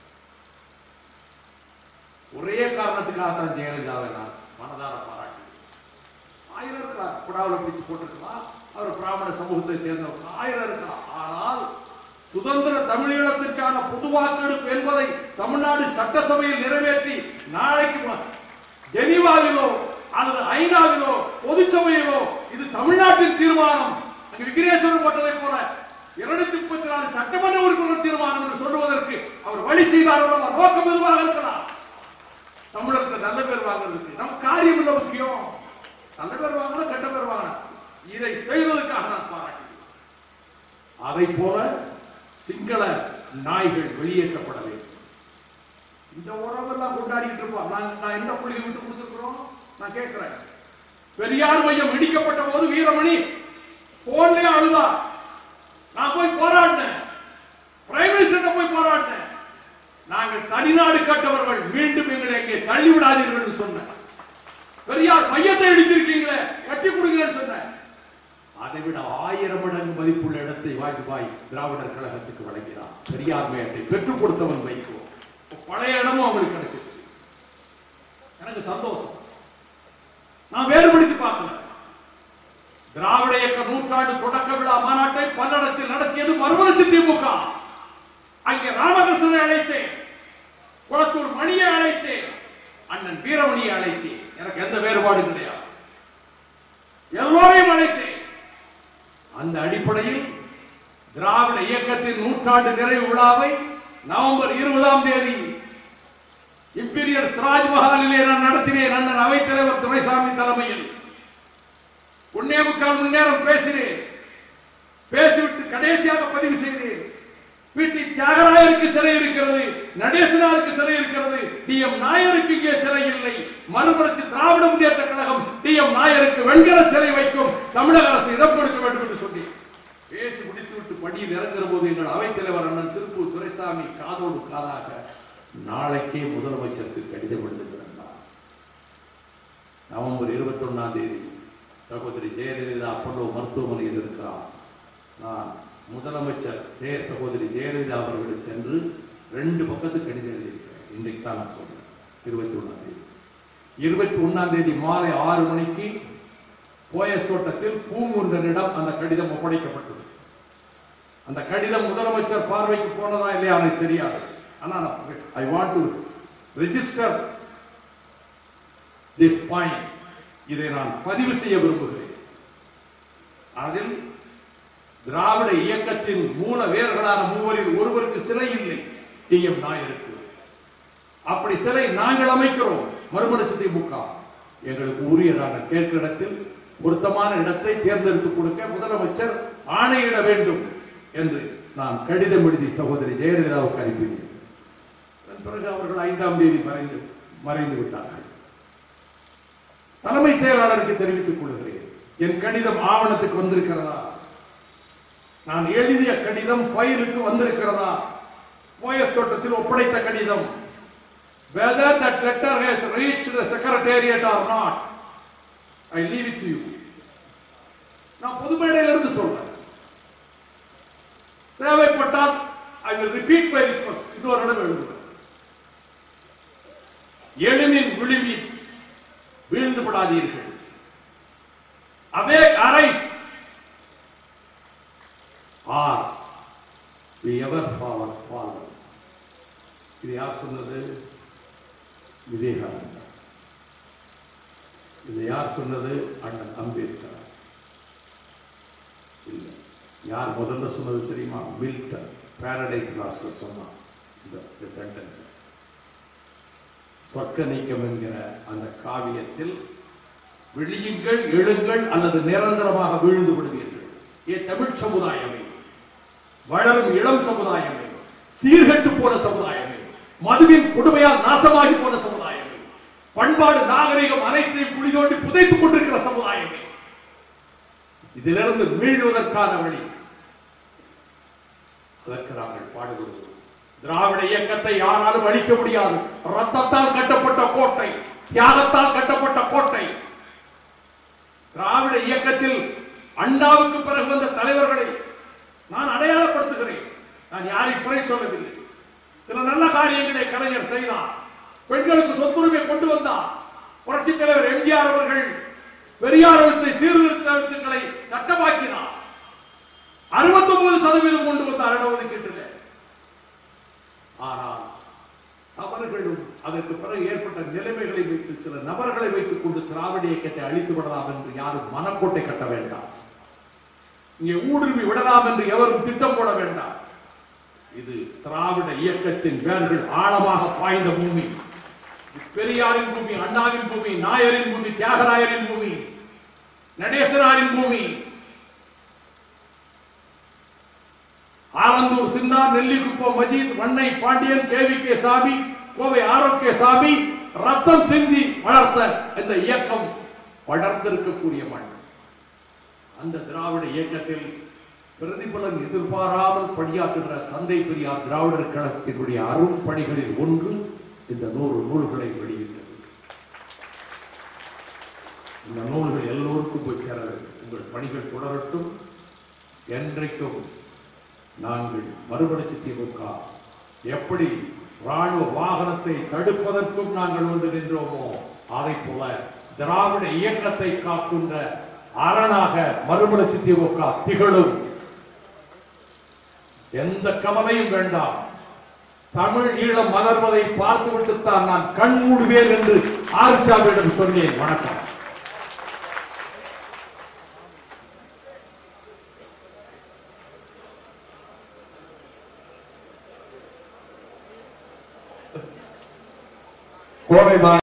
ஒரே காரணத்துக்காக தான் ஜெயலலிதாவை நான் மனதார பாராட்டி ஆயிரம் இருக்கலாம் புடாவில் பிடிச்சு போட்டிருக்கலாம் அவர் பிராமண சமூகத்தை சேர்ந்தவர் ஆயிரம் இருக்கலாம் ஆனால் சுதந்திர தமிழீழத்திற்கான பொது வாக்கெடுப்பு என்பதை தமிழ்நாடு சட்டசபையில் நிறைவேற்றி நாளைக்கு ம- ஜெனீவாவிலோ அல்லது ஐநாவிலோ பொதுச்சபையிலோ இது தமிழ்நாட்டின் தீர்மானம் அங்கு விக்னேஸ்வரன் போட்டதை போல இருநூத்தி முப்பத்தி நாலு சட்டமன்ற உறுப்பினர் தீர்மானம் என்று சொல்லுவதற்கு அவர் வழி செய்தார் அல்லவா? நோக்கம் எதுவாக இருக்கலாம் தமிழருக்கு நல்ல பேர் வாங்குறதுக்கு நம்ம காரியம் இல்ல முக்கியம் நல்ல பேர் வாங்கணும் கெட்ட பேர் வாங்கணும் இதை செய்வதற்காக நான் பாராட்டுகிறேன் அதை போல சிங்கள நாய்கள் வெளியேற்றப்பட வேண்டும் இந்த உறவெல்லாம் கொண்டாடிட்டு இருப்போம் நான் நான் என்ன புள்ளியை விட்டு கொடுத்துருக்கிறோம் நான் கேட்கிறேன் பெரியார் மையம் இடிக்கப்பட்ட போது வீரமணி போன்லயே அழுதா நான் போய் போராடினேன் பிரைம் மினிஸ்டர் போய் போராடினேன் நாங்கள் தனிநாடு கட்டவர்கள் மீண்டும் எங்களை இங்கே தள்ளி விடாதீர்கள் என்று சொன்னேன் பெரியார் மையத்தை இடிச்சிருக்கீங்களே கட்டி கொடுங்கன்னு சொன்னேன் அதை விட ஆயிரம் மடங்கு மதிப்புள்ள இடத்தை வாய்ப்பாய் திராவிடர் கழகத்துக்கு வழங்கினார் பெரியார் மேட்டை பெற்றுக் கொடுத்தவன் வைகோ இப்ப பழைய இடமும் அவங்களுக்கு கிடைச்சிருச்சு எனக்கு சந்தோஷம் நான் வேறுபடுத்தி பார்க்கல திராவிட இயக்க நூற்றாண்டு தொடக்க விழா மாநாட்டை பல்லடத்தில் நடத்தியது மறுமலர்ச்சி திமுக அங்கே ராமகிருஷ்ணனை அழைத்தேன் குளத்தூர் மணியை அழைத்தேன் அண்ணன் வீரமணியை அழைத்தேன் எனக்கு எந்த வேறுபாடும் கிடையாது எல்லோரையும் அழைத்தேன் அந்த அடிப்படையில் திராவிட இயக்கத்தின் நூற்றாண்டு நிறைவு விழாவை நவம்பர் இருபதாம் தேதி இம்பீரியல் சிராஜ் மஹாலிலே நான் நடத்தினேன் அண்ணன் அவைத்தலைவர் துரைசாமி தலைமையில் ஒன்னே முக்கால் மணி நேரம் பேசினேன் பேசிவிட்டு கடைசியாக பதிவு செய்தேன் வீட்டில் தியாகராயருக்கு சிலை இருக்கிறது நடேசனாருக்கு சிலை இருக்கிறது டி எம் நாயருக்கு இங்கே சிலை இல்லை மறுமலர்ச்சி திராவிட முன்னேற்ற கழகம் டி எம் நாயருக்கு வெண்கல சிலை வைக்கும் தமிழக அரசு இடம் கொடுக்க வேண்டும் என்று சொன்னேன் பேசி முடித்துவிட்டு படியில் இறங்குற போது எங்கள் அவைத்தலைவர் அண்ணன் திருப்பூர் துரைசாமி காதோடு காதாக நாளைக்கே முதலமைச்சருக்கு கடிதம் எழுதுகிறார் நவம்பர் இருபத்தி ஒண்ணாம் தேதி சகோதரி ஜெயலலிதா அப்பல்லோ மருத்துவமனையில் இருக்கிறார் நான் முதலமைச்சர் ஜெய சகோதரி ஜெயலலிதா அவர்களுக்கு என்று ரெண்டு பக்கத்துக்கு கடிதம் எழுதியிருக்கிறேன் இன்றைக்கு தான் நான் சொல்றேன் இருபத்தி ஒண்ணாம் தேதி இருபத்தி ஒண்ணாம் தேதி மாலை ஆறு மணிக்கு போயஸ் தோட்டத்தில் பூங்குன்றனிடம் அந்த கடிதம் ஒப்படைக்கப்பட்டது அந்த கடிதம் முதலமைச்சர் பார்வைக்கு போனதா இல்லையா எனக்கு தெரியாது ஆனா I want to register this point இதை நான் பதிவு செய்ய விரும்புகிறேன் அதில் திராவிட இயக்கத்தின் மூல வேர்களான மூவரில் ஒருவருக்கு சிலை இல்லை டி எம் நாயருக்கு அப்படி சிலை நாங்கள் அமைக்கிறோம் மறுமலர்ச்சி திமுக எங்களுக்கு உரிய நாங்கள் கேட்கிற இடத்தில் பொருத்தமான இடத்தை தேர்ந்தெடுத்து கொடுக்க முதலமைச்சர் ஆணையிட வேண்டும் என்று நான் கடிதம் எழுதி சகோதரி ஜெயலலிதாவுக்கு அனுப்பினேன் அதன் பிறகு அவர்கள் ஐந்தாம் தேதி மறைந்து மறைந்து விட்டார்கள் தலைமைச் செயலாளருக்கு தெரிவித்துக் கொள்கிறேன் என் கடிதம் ஆவணத்துக்கு வந்திருக்கிறதா நான் எழுதிய கடிதம் ஃபைலுக்கு வந்திருக்கிறதா போயஸ் தோட்டத்தில் ஒப்படைத்த கடிதம் whether that letter has reached the secretariat or not I leave it to you நான் பொது மேடையில இருந்து சொல்றேன் தேவைப்பட்டால் ஐ will repeat my request இன்னொரு இடம் எழுதுவேன் எழுமின் விழுமின் வீழ்ந்து விடாதீர்கள் awake arise or be ever fallen fallen இது யார் சொன்னது விவேகானந்தர் இது யார் சொன்னது அண்ணன் அம்பேத்கர் இல்லை யார் முதல்ல சொன்னது தெரியுமா மில்டன் பாரடைஸ் லாஸ்ட்ல சொன்னான் இந்த சென்டென்ஸ் சொர்க்க நீக்கம் என்கிற அந்த காவியத்தில் விழியுங்கள் எழுங்கள் அல்லது நிரந்தரமாக வீழ்ந்து விடுவீர்கள் ஏ தமிழ் சமுதாயமே வளரும் இளம் சமுதாயமே சீர்கெட்டு போன சமுதாயமே மதுவின் கொடுமையால் நாசமாகி போன சமுதாயமே பண்பாடு நாகரிகம் அனைத்தையும் குழி தோண்டி புதைத்துக் கொண்டிருக்கிற சமுதாயமே இதிலிருந்து மீழ்வதற்கான வழி அதற்கு நாங்கள் பாடுபடுகிறோம் திராவிட இயக்கத்தை யாராலும் அழிக்க முடியாது ரத்தத்தால் கட்டப்பட்ட கோட்டை தியாகத்தால் கட்டப்பட்ட கோட்டை திராவிட இயக்கத்தில் அண்ணாவுக்கு பிறகு வந்த தலைவர்களை நான் அடையாளப்படுத்துகிறேன் நான் யாரை குறை சொல்லவில்லை சில நல்ல காரியங்களை கலைஞர் செய்தார் பெண்களுக்கு சொத்துரிமை கொண்டு வந்தார் புரட்சித் தலைவர் எம்ஜிஆர் அவர்கள் பெரியார் அவற்றை சீர்திருத்தங்களை சட்டமாக்கினார் அறுபத்தி ஒன்பது சதவீதம் கொண்டு வந்தார் இடஒதுக்கீட்டில் ஆனால் அவர்களும் அதற்கு பிறகு ஏற்பட்ட நிலைமைகளை வைத்து சில நபர்களை வைத்துக் கொண்டு திராவிட இயக்கத்தை அழித்து விடலாம் என்று யாரும் மனக்கோட்டை கட்ட வேண்டாம் இங்கே ஊடுருவி விடலாம் என்று எவரும் திட்டம் போட வேண்டாம் இது திராவிட இயக்கத்தின் வேர்கள் ஆழமாக பாய்ந்த பூமி பெரியாரின் பூமி அண்ணாவின் பூமி நாயரின் பூமி தியாகராயரின் பூமி நடேசனாரின் பூமி ஆலந்தூர் சின்னார் நெல்லிக்குப்பம் மஜீத் வண்ணை பாண்டியன் கேவி கே சாமி கோவை ஆரோக்கிய சாமி ரத்தம் சிந்தி வளர்த்த இந்த இயக்கம் வளர்ந்திருக்கக்கூடிய மண் அந்த திராவிட இயக்கத்தில் பிரதிபலன் எதிர்பாராமல் பணியாற்றுகிற தந்தை பெரியார் திராவிடர் கழகத்தினுடைய அரும் பணிகளில் ஒன்று இந்த நூறு நூல்களை வெளியிட்டது இந்த நூல்கள் எல்லோருக்கும் போய் சேர வேண்டும் உங்கள் பணிகள் தொடரட்டும் என்றைக்கும் நாங்கள் மறுமலர்ச்சி திமுக எப்படி ராணுவ வாகனத்தை தடுப்பதற்கும் நாங்கள் வந்து நின்றோமோ அதை போல திராவிட இயக்கத்தை காக்கின்ற அரணாக மறுமலர்ச்சி திமுக திகழும் எந்த கவலையும் வேண்டாம் தமிழ் ஈழம் மலர்வதை பார்த்துவிட்டுத்தான் நான் கண் மூடுவேன் என்று ஆர்ச்சாவிடம் சொன்னேன் வணக்கம் கோவை மா